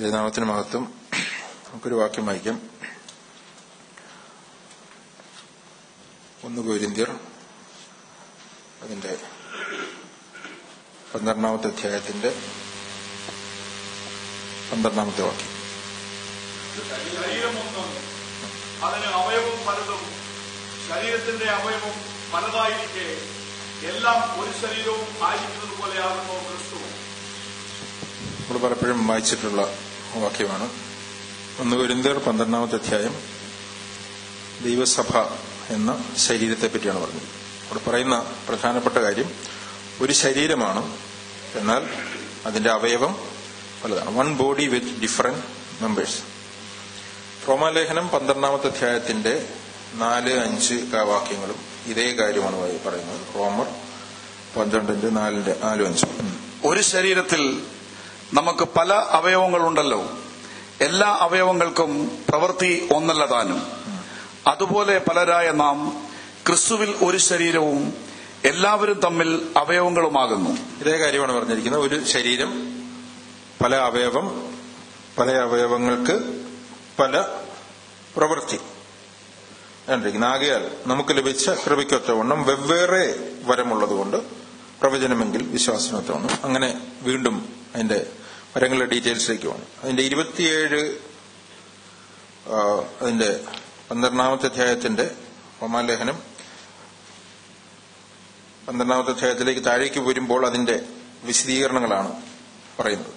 ദൈവനാമത്തിന് മഹത്വം നമുക്കൊരു വാക്യം വായിക്കാം ഒന്ന് കോരിന്ത്യർ അതിന്റെ പന്ത്രണ്ടാമത്തെ അധ്യായത്തിന്റെ പന്ത്രണ്ടാമത്തെ വാക്യം ശരീരമൊന്നും അതിന് അവയവം പലതും ശരീരത്തിന്റെ അവയവം പലതായിരിക്കെ എല്ലാം ഒരു ശരീരവും ആയിരിക്കുന്നത് പോലെയാകുന്നു ക്രിസ്തു നമ്മൾ പലപ്പോഴും വായിച്ചിട്ടുള്ള വാക്യമാണ് ഒന്ന് കോരിന്ത്യർ പന്ത്രണ്ടാമത്തെ അധ്യായം ദൈവസഭ എന്ന ശരീരത്തെ പറ്റിയാണ് പറഞ്ഞത് അവിടെ പറയുന്ന പ്രധാനപ്പെട്ട കാര്യം ഒരു ശരീരമാണ് എന്നാൽ അതിന്റെ അവയവം പലതാണ് one body with different members റോമാലേഖനം പന്ത്രണ്ടാമത്തെ അധ്യായത്തിന്റെ നാല് അഞ്ച് വാക്യങ്ങളും ഇതേ കാര്യമാണ് പറയുന്നത് റോമർ പന്ത്രണ്ടിന്റെ നാലിന്റെ നാലും അഞ്ചും ഉം. ഒരു ശരീരത്തിൽ നമുക്ക് പല അവയവങ്ങളുണ്ടല്ലോ എല്ലാ അവയവങ്ങൾക്കും പ്രവൃത്തി ഒന്നല്ല താനും അതുപോലെ പലരായ നാം ക്രിസ്തുവിൽ ഒരു ശരീരവും എല്ലാവരും തമ്മിൽ അവയവങ്ങളുമാകുന്നു ഇതേ കാര്യമാണ് പറഞ്ഞിരിക്കുന്നത് ഒരു ശരീരം പല അവയവം പല അവയവങ്ങൾക്ക് പല പ്രവൃത്തി കണ്ടിരിക്കുന്നത് ആകയാൽ നമുക്ക് ലഭിച്ച കൃപയ്ക്കൊത്തവണ്ണം വെവ്വേറെ വരമുള്ളതുകൊണ്ട് പ്രവചനമെങ്കിൽ വിശ്വാസനത്വമാണ് അങ്ങനെ വീണ്ടും അതിന്റെ വരങ്ങളുടെ ഡീറ്റെയിൽസിലേക്ക് പോകണം അതിന്റെ ഇരുപത്തിയേഴ് ആ, അതിന്റെ പന്ത്രണ്ടാമത്തെ അധ്യായത്തിന്റെ റോമാലേഖനം പന്ത്രണ്ടാമത്തെ അധ്യായത്തിലേക്ക് താഴേക്ക് വരുമ്പോൾ അതിന്റെ വിശദീകരണങ്ങളാണ് പറയുന്നത്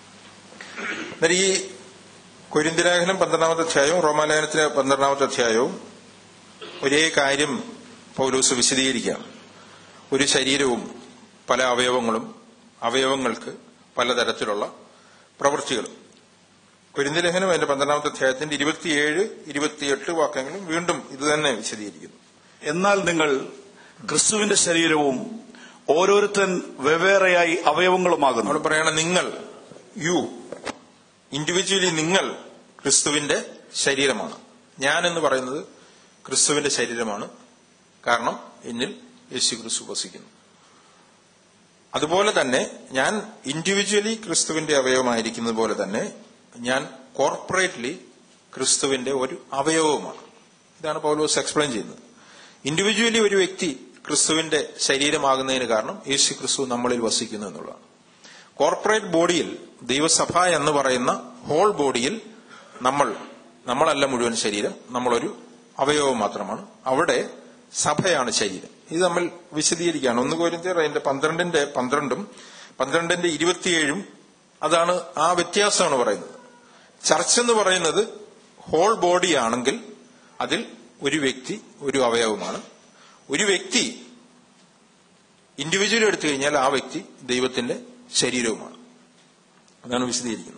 എന്നാൽ ഈ കൊരിന്തിലേഖനം പന്ത്രണ്ടാമത്തെ അധ്യായവും റോമാലേഖനത്തിലെ പന്ത്രണ്ടാമത്തെ അധ്യായവും ഒരേ കാര്യം പൗലൂസ് വിശദീകരിക്കാം ഒരു ശരീരവും പല അവയവങ്ങളും അവയവങ്ങൾക്ക് പലതരത്തിലുള്ള പ്രവൃത്തികളും കുരിന്തിലേഖനം അതിന്റെ പന്ത്രണ്ടാമത്തെ അധ്യായത്തിന്റെ ഇരുപത്തിയേഴ് ഇരുപത്തിയെട്ട് വാക്യങ്ങളും വീണ്ടും ഇത് തന്നെ വിശദീകരിക്കുന്നു എന്നാൽ നിങ്ങൾ ക്രിസ്തുവിന്റെ ശരീരവും ഓരോരുത്തൻ വെവ്വേറെയായി അവയവങ്ങളുമാകുന്നു അവിടെ പറയണം നിങ്ങൾ യു ഇൻഡിവിജ്വലി നിങ്ങൾ ക്രിസ്തുവിന്റെ ശരീരമാണ് ഞാൻ എന്ന് പറയുന്നത് ക്രിസ്തുവിന്റെ ശരീരമാണ് കാരണം എന്നിൽ യേശു ക്രിസ്തു വസിക്കുന്നു അതുപോലെ തന്നെ ഞാൻ ഇൻഡിവിജ്വലി ക്രിസ്തുവിന്റെ അവയവമായിരിക്കുന്നത് പോലെ തന്നെ ഞാൻ കോർപ്പറേറ്റ്ലി ക്രിസ്തുവിന്റെ ഒരു അവയവവുമാണ് ഇതാണ് പൗലോസ് എക്സ്പ്ലെയിൻ ചെയ്യുന്നത് ഇൻഡിവിജ്വലി ഒരു വ്യക്തി ക്രിസ്തുവിന്റെ ശരീരമാകുന്നതിന് കാരണം യേശു ക്രിസ്തു നമ്മളിൽ വസിക്കുന്നു എന്നുള്ളതാണ് കോർപ്പറേറ്റ് ബോഡിയിൽ ദൈവസഭ എന്ന് പറയുന്ന ഹോൾ ബോഡിയിൽ നമ്മൾ നമ്മളല്ല മുഴുവൻ ശരീരം നമ്മളൊരു അവയവം മാത്രമാണ് അവിടെ സഭയാണ് ശരീരം ഇത് നമ്മൾ വിശദീകരിക്കുകയാണ് ഒന്ന് കോരിന്ത്യർ അതിന്റെ പന്ത്രണ്ടിന്റെ പന്ത്രണ്ടും പന്ത്രണ്ടിന്റെ ഇരുപത്തിയേഴും അതാണ് ആ വ്യത്യാസമാണ് പറയുന്നത് ചർച്ച് എന്ന് പറയുന്നത് ഹോൾ ബോഡി ആണെങ്കിൽ അതിൽ ഒരു വ്യക്തി ഒരു അവയവമാണ് ഒരു വ്യക്തി ഇൻഡിവിജ്വൽ എടുത്തു കഴിഞ്ഞാൽ ആ വ്യക്തി ദൈവത്തിന്റെ ശരീരവുമാണ് അതാണ് വിശദീകരിക്കുന്നത്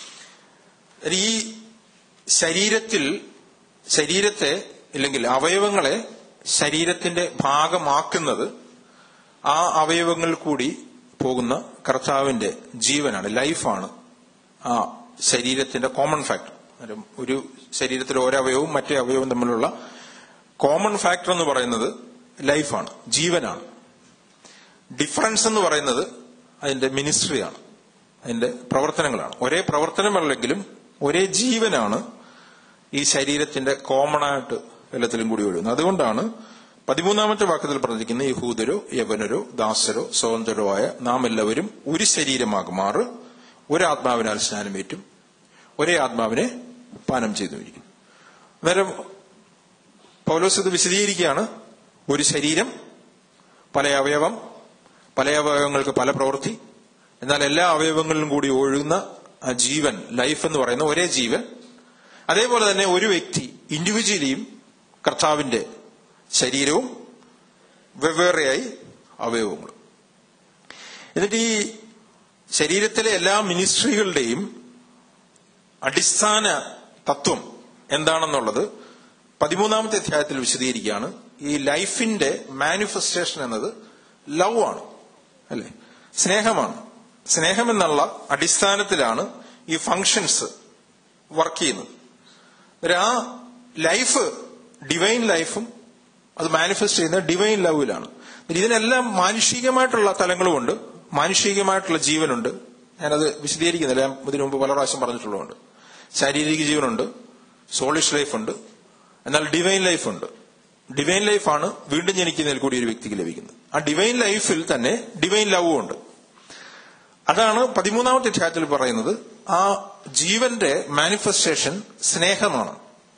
ഈ ശരീരത്തിൽ ശരീരത്തെ അല്ലെങ്കിൽ അവയവങ്ങളെ ശരീരത്തിന്റെ ഭാഗമാക്കുന്നത് ആ അവയവങ്ങൾ കൂടി പോകുന്ന കർത്താവിന്റെ ജീവനാണ് ലൈഫാണ് ആ ശരീരത്തിന്റെ കോമൺ ഫാക്ടർ അന്നേരം ഒരു ശരീരത്തിലെ ഓരോ അവയവവും മറ്റേ അവയവവും തമ്മിലുള്ള കോമൺ ഫാക്ടർ എന്ന് പറയുന്നത് ലൈഫാണ് ജീവനാണ് ഡിഫറൻസ് എന്ന് പറയുന്നത് അതിന്റെ മിനിസ്ട്രിയാണ് അതിന്റെ പ്രവർത്തനങ്ങളാണ് ഒരേ പ്രവർത്തനമല്ലെങ്കിലും ഒരേ ജീവനാണ് ഈ ശരീരത്തിന്റെ കോമൺ ആയിട്ട് എല്ലാത്തിലും കൂടി ഒഴുകുന്നത് അതുകൊണ്ടാണ് പതിമൂന്നാമത്തെ വാക്യത്തിൽ പറഞ്ഞിരിക്കുന്ന യഹൂദരോ യവനരോ ദാസരോ സ്വതന്ത്രരോ ആയ നാം എല്ലാവരും ഒരു ശരീരമാകുമാറ് ഒരാത്മാവിനാൽ സ്നാനമേറ്റും ഒരേ ആത്മാവിനെ പാനം ചെയ്തുമിരിക്കും അന്നേരം പൗലോസ് ഇത് വിശദീകരിക്കുകയാണ് ഒരു ശരീരം പല അവയവം പല അവയവങ്ങൾക്ക് പല പ്രവൃത്തി എന്നാൽ എല്ലാ അവയവങ്ങളിലും കൂടി ഒഴുകുന്ന ആ ജീവൻ ലൈഫ് എന്ന് പറയുന്ന ഒരേ ജീവൻ അതേപോലെ തന്നെ ഒരു വ്യക്തി ഇൻഡിവിജ്വലിയും കർത്താവിന്റെ ശരീരവും വെവ്വേറെയായി അവയവങ്ങളും എന്നിട്ട് ഈ ശരീരത്തിലെ എല്ലാ മിനിസ്ട്രികളുടെയും അടിസ്ഥാന തത്വം എന്താണെന്നുള്ളത് പതിമൂന്നാമത്തെ അധ്യായത്തിൽ വിശദീകരിക്കുകയാണ് ഈ ലൈഫിന്റെ മാനിഫെസ്റ്റേഷൻ എന്നത് ലവ് ആണ് അല്ലെ സ്നേഹമാണ് സ്നേഹം എന്നുള്ള അടിസ്ഥാനത്തിലാണ് ഈ ഫങ്ഷൻസ് വർക്ക് ചെയ്യുന്നത് അന്നേരം ആ ലൈഫ് ഡിവൈൻ ലൈഫും അത് മാനിഫെസ്റ്റ് ചെയ്യുന്ന ഡിവൈൻ ലവിലാണ് ഇതിനെല്ലാം മാനുഷികമായിട്ടുള്ള തലങ്ങളുമുണ്ട് മാനുഷികമായിട്ടുള്ള ജീവനുണ്ട് ഞാനത് വിശദീകരിക്കുന്നില്ല ഞാൻ ഇതിനു മുമ്പ് പല പ്രാവശ്യം പറഞ്ഞിട്ടുള്ളതുകൊണ്ട് ശാരീരിക ജീവനുണ്ട് സോളിഷ് ലൈഫ് ഉണ്ട് എന്നാൽ ഡിവൈൻ ലൈഫ് ഉണ്ട് ഡിവൈൻ ലൈഫാണ് വീണ്ടും ജനിക്കുന്നതിൽ കൂടി ഒരു വ്യക്തിക്ക് ലഭിക്കുന്നത് ആ ഡിവൈൻ ലൈഫിൽ തന്നെ ഡിവൈൻ ലവും ഉണ്ട് അതാണ് പതിമൂന്നാമത്തെ അധ്യായത്തിൽ പറയുന്നത് ആ ജീവന്റെ മാനിഫെസ്റ്റേഷൻ സ്നേഹമാണ്